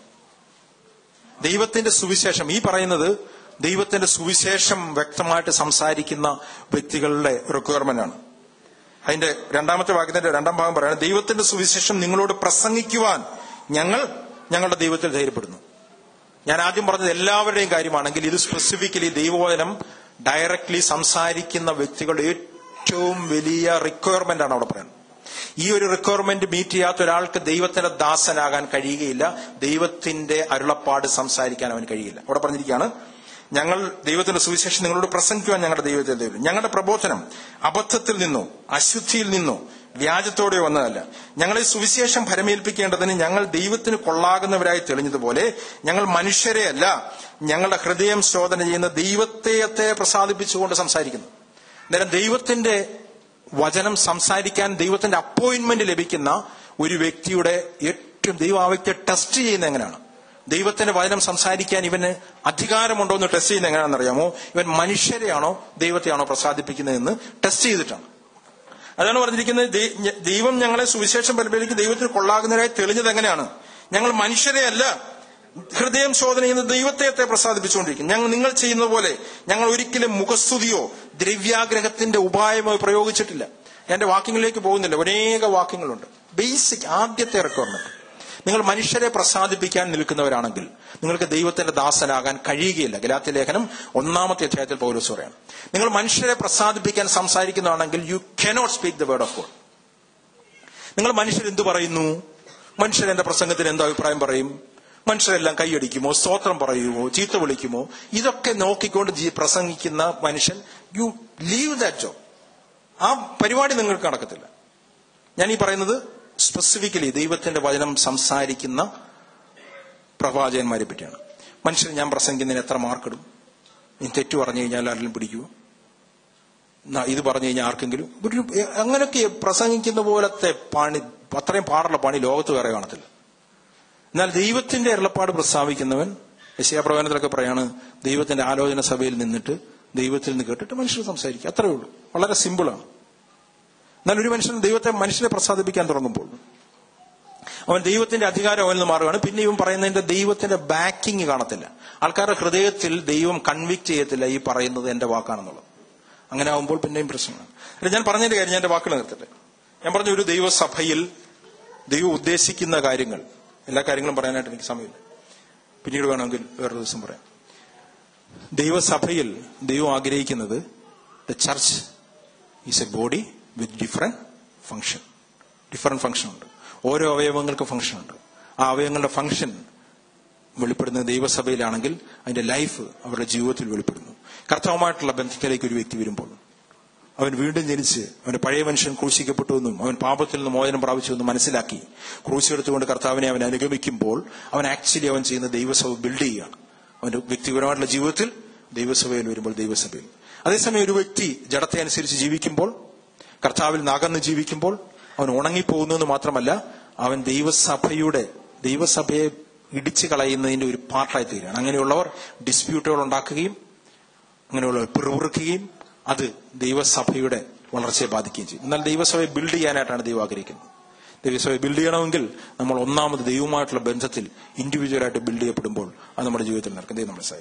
ദൈവത്തിന്റെ സുവിശേഷം ഈ പറയുന്നത് ദൈവത്തിന്റെ സുവിശേഷം വ്യക്തമായിട്ട് സംസാരിക്കുന്ന വ്യക്തികളുടെ റിക്വയർമെന്റ് ആണ് അതിന്റെ രണ്ടാമത്തെ വാക്യത്തിന്റെ രണ്ടാം ഭാഗം പറയുന്നത് ദൈവത്തിന്റെ സുവിശേഷം നിങ്ങളോട് പ്രസംഗിക്കുവാൻ ഞങ്ങൾ ഞങ്ങളുടെ ദൈവത്തിൽ ധൈര്യപ്പെടുന്നു ഞാൻ ആദ്യം പറഞ്ഞത് എല്ലാവരുടെയും കാര്യമാണെങ്കിൽ ഇത് സ്പെസിഫിക്കലി ദൈവവചനം ഡയറക്ട്ലി സംസാരിക്കുന്ന വ്യക്തികളുടെ ഏറ്റവും വലിയ റിക്വയർമെന്റ് ആണ് അവിടെ പറയുന്നത് ഈ ഒരു റിക്വയർമെന്റ് മീറ്റ് ചെയ്യാത്ത ഒരാൾക്ക് ദൈവത്തിന്റെ ദാസനാകാൻ കഴിയുകയില്ല ദൈവത്തിന്റെ അരുളപ്പാട് സംസാരിക്കാൻ അവന് കഴിയില്ല അവിടെ പറഞ്ഞിരിക്കുകയാണ് ഞങ്ങൾ ദൈവത്തിന്റെ സുവിശേഷം നിങ്ങളോട് പ്രസംഗിക്കുവാൻ ഞങ്ങളുടെ ദൈവത്തെ ദൈവം ഞങ്ങളുടെ പ്രബോധനം അബദ്ധത്തിൽ നിന്നോ അശുദ്ധിയിൽ നിന്നോ വ്യാജത്തോടെ വന്നതല്ല ഞങ്ങളെ സുവിശേഷം ഫലമേൽപ്പിക്കേണ്ടതിന് ഞങ്ങൾ ദൈവത്തിന് കൊള്ളാകുന്നവരായി തെളിഞ്ഞതുപോലെ ഞങ്ങൾ മനുഷ്യരെയല്ല ഞങ്ങളുടെ ഹൃദയം ശോധന ചെയ്യുന്ന ദൈവത്തെയത്തെ പ്രസാദിപ്പിച്ചുകൊണ്ട് സംസാരിക്കുന്നു അന്നേരം ദൈവത്തിന്റെ വചനം സംസാരിക്കാൻ ദൈവത്തിന്റെ അപ്പോയിന്റ്മെന്റ് ലഭിക്കുന്ന ഒരു വ്യക്തിയുടെ ഏറ്റവും ദൈവം ആ വ്യക്തിയെ ടെസ്റ്റ് ചെയ്യുന്നത് എങ്ങനെയാണ് ദൈവത്തിന്റെ വചനം സംസാരിക്കാൻ ഇവന് അധികാരമുണ്ടോ എന്ന് ടെസ്റ്റ് ചെയ്യുന്നത് എങ്ങനെയാണെന്ന് അറിയാമോ ഇവൻ മനുഷ്യരെയാണോ ദൈവത്തെയാണോ പ്രസാദിപ്പിക്കുന്നതെന്ന് ടെസ്റ്റ് ചെയ്തിട്ടാണ് അതാണ് പറഞ്ഞിരിക്കുന്നത് ദൈ- ഞ- ദൈവം ഞങ്ങളെ സുവിശേഷം പരിപാലിക്ക് ദൈവത്തിന് കൊള്ളാകുന്നവരായി തെളിഞ്ഞത് എങ്ങനെയാണ് ഞങ്ങൾ മനുഷ്യരെയല്ല ഹൃദയം ശോധന ചെയ്യുന്ന ദൈവത്തെ പ്രസാദിപ്പിച്ചുകൊണ്ടിരിക്കും ഞങ്ങൾ നിങ്ങൾ ചെയ്യുന്ന പോലെ ഞങ്ങൾ ഒരിക്കലും മുഖസ്തുതിയോ ദ്രവ്യാഗ്രഹത്തിന്റെ ഉപായമോ പ്രയോഗിച്ചിട്ടില്ല ഞാൻ എന്റെ വാക്യങ്ങളിലേക്ക് പോകുന്നില്ല അനേക വാക്യങ്ങളുണ്ട് ബേസിക് ആദ്യത്തെ റിക്വയർമെന്റ് നിങ്ങൾ മനുഷ്യരെ പ്രസാദിപ്പിക്കാൻ നിൽക്കുന്നവരാണെങ്കിൽ നിങ്ങൾക്ക് ദൈവത്തിന്റെ ദാസനാകാൻ കഴിയുകയില്ല ഗലാത്തി ലേഖനം ഒന്നാമത്തെ അധ്യായത്തിൽ പൗലോസ് പറയാണ് നിങ്ങൾ മനുഷ്യരെ പ്രസാദിപ്പിക്കാൻ സംസാരിക്കുന്നതാണെങ്കിൽ you cannot speak the word of God നിങ്ങൾ മനുഷ്യർ എന്തു പറയുന്നു മനുഷ്യർ എന്റെ പ്രസംഗത്തിന് എന്ത് അഭിപ്രായം പറയും മനുഷ്യരെല്ലാം കൈയടിക്കുമോ സ്തോത്രം പറയുമോ ചീത്ത വിളിക്കുമോ ഇതൊക്കെ നോക്കിക്കൊണ്ട് ജീ- പ്രസംഗിക്കുന്ന മനുഷ്യൻ യു ലീവ് ദാറ്റ് ജോബ് ആ പരിപാടി നിങ്ങൾക്ക് നടക്കത്തില്ല ഞാൻ ഈ പറയുന്നത് സ്പെസിഫിക്കലി ദൈവത്തിന്റെ വചനം സംസാരിക്കുന്ന പ്രവാചകന്മാരെ പറ്റിയാണ് മനുഷ്യർ ഞാൻ പ്രസംഗിക്കുന്നതിന് എത്ര മാർക്കിടും നീ തെറ്റു പറഞ്ഞു കഴിഞ്ഞാൽ ആരെങ്കിലും പിടിക്കുമോ ന- ഇത് പറഞ്ഞു കഴിഞ്ഞാൽ ആർക്കെങ്കിലും ഒരു അങ്ങനെയൊക്കെ പ്രസംഗിക്കുന്ന പോലത്തെ പണി അത്രയും പാടുള്ള പണി ലോകത്ത് വേറെ കാണത്തില്ല എന്നാൽ ദൈവത്തിന്റെ അരുളപ്പാട് പ്രസ്താവിക്കുന്നവൻ യശയാപ്രവചനത്തിലൊക്കെ പറയാണ് ദൈവത്തിന്റെ ആലോചന സഭയിൽ നിന്നിട്ട് ദൈവത്തിൽ നിന്ന് കേട്ടിട്ട് മനുഷ്യർ സംസാരിക്കുക അത്രേ ഉള്ളൂ വളരെ സിമ്പിളാണ് എന്നാൽ ഒരു മനുഷ്യൻ ദൈവത്തെ മനുഷ്യരെ പ്രസാദിപ്പിക്കാൻ തുടങ്ങുമ്പോൾ അവൻ ദൈവത്തിന്റെ അധികാരം അവനിൽ നിന്ന് മാറുകയാണ് പിന്നെ ഇവൻ പറയുന്നതിന്റെ ദൈവത്തിന്റെ ബാക്കിങ് കാണത്തില്ല ആൾക്കാരുടെ ഹൃദയത്തിൽ ദൈവം കൺവിക്ട് ചെയ്യത്തില്ല ഈ പറയുന്നത് എന്റെ വാക്കാണെന്നുള്ളത് അങ്ങനെ ആകുമ്പോൾ പിന്നെയും പ്രശ്നമാണ് അല്ല, ഞാൻ പറഞ്ഞതിന്റെ കാര്യം ഞാൻ എന്റെ വാക്കുകൾ നിർത്തട്ടെ ഞാൻ പറഞ്ഞ ഒരു ദൈവസഭയിൽ ദൈവം ഉദ്ദേശിക്കുന്ന കാര്യങ്ങൾ എല്ലാ കാര്യങ്ങളും പറയാനായിട്ട് എനിക്ക് സമയമില്ല പിന്നീട് വേണമെങ്കിൽ വേറൊരു ദിവസം പറയാം ദൈവസഭയിൽ ദൈവം ആഗ്രഹിക്കുന്നത് the church is a body with different function different function ഉണ്ട് ഓരോ അവയവങ്ങൾക്കും ഫംഗ്ഷൻ ഉണ്ട് ആ അവയവങ്ങളുടെ ഫംഗ്ഷൻ വെളിപ്പെടുന്നത് ദൈവസഭയിലാണെങ്കിൽ അതിന്റെ ലൈഫ് അവരുടെ ജീവിതത്തിൽ വെളിപ്പെടുന്നു കർത്തവമായിട്ടുള്ള ബന്ധത്തിലേക്ക് ഒരു വ്യക്തി വരുമ്പോൾ അവൻ വീണ്ടും ജനിച്ച് അവന്റെ പഴയ മനുഷ്യൻ ക്രൂശിക്കപ്പെട്ടു എന്നും അവൻ പാപത്തിൽ നിന്ന് മോചനം പ്രാപിച്ചു എന്നും മനസ്സിലാക്കി ക്രൂശെടുത്തുകൊണ്ട് കർത്താവിനെ അവൻ അനുഗമിക്കുമ്പോൾ അവൻ ആക്ച്വലി അവൻ ചെയ്യുന്ന ദൈവസഭ ബിൽഡ് ചെയ്യുകയാണ് അവന്റെ വ്യക്തിപരമായിട്ടുള്ള ജീവിതത്തിൽ ദൈവസഭയിൽ വരുമ്പോൾ ദൈവസഭയിൽ അതേസമയം ഒരു വ്യക്തി ജഡത്തെ അനുസരിച്ച് ജീവിക്കുമ്പോൾ കർത്താവിൽ നകന്ന് ജീവിക്കുമ്പോൾ അവൻ ഉണങ്ങിപ്പോകുന്നു എന്ന് മാത്രമല്ല അവൻ ദൈവസഭയുടെ ദൈവസഭയെ ഇടിച്ചു കളയുന്നതിന്റെ ഒരു പാർട്ടായി തീരുകയാണ് അങ്ങനെയുള്ളവർ ഡിസ്പ്യൂട്ടുകൾ ഉണ്ടാക്കുകയും അങ്ങനെയുള്ളവർ പിറുപിറുക്കുകയും അത് ദൈവസഭയുടെ വളർച്ചയെ ബാധിക്കുകയും ചെയ്യും എന്നാൽ ദൈവസഭയെ ബിൽഡ് ചെയ്യാനായിട്ടാണ് ദൈവം ആഗ്രഹിക്കുന്നത് ദൈവസഭയെ ബിൽഡ് ചെയ്യണമെങ്കിൽ നമ്മൾ ഒന്നാമത് ദൈവമായിട്ടുള്ള ബന്ധത്തിൽ ഇൻഡിവിജ്വലായിട്ട് ബിൽഡ് ചെയ്യപ്പെടുമ്പോൾ അത് നമ്മുടെ ജീവിതത്തിൽ നടക്കും ദൈവം നമ്മളെ സഹായിക്കും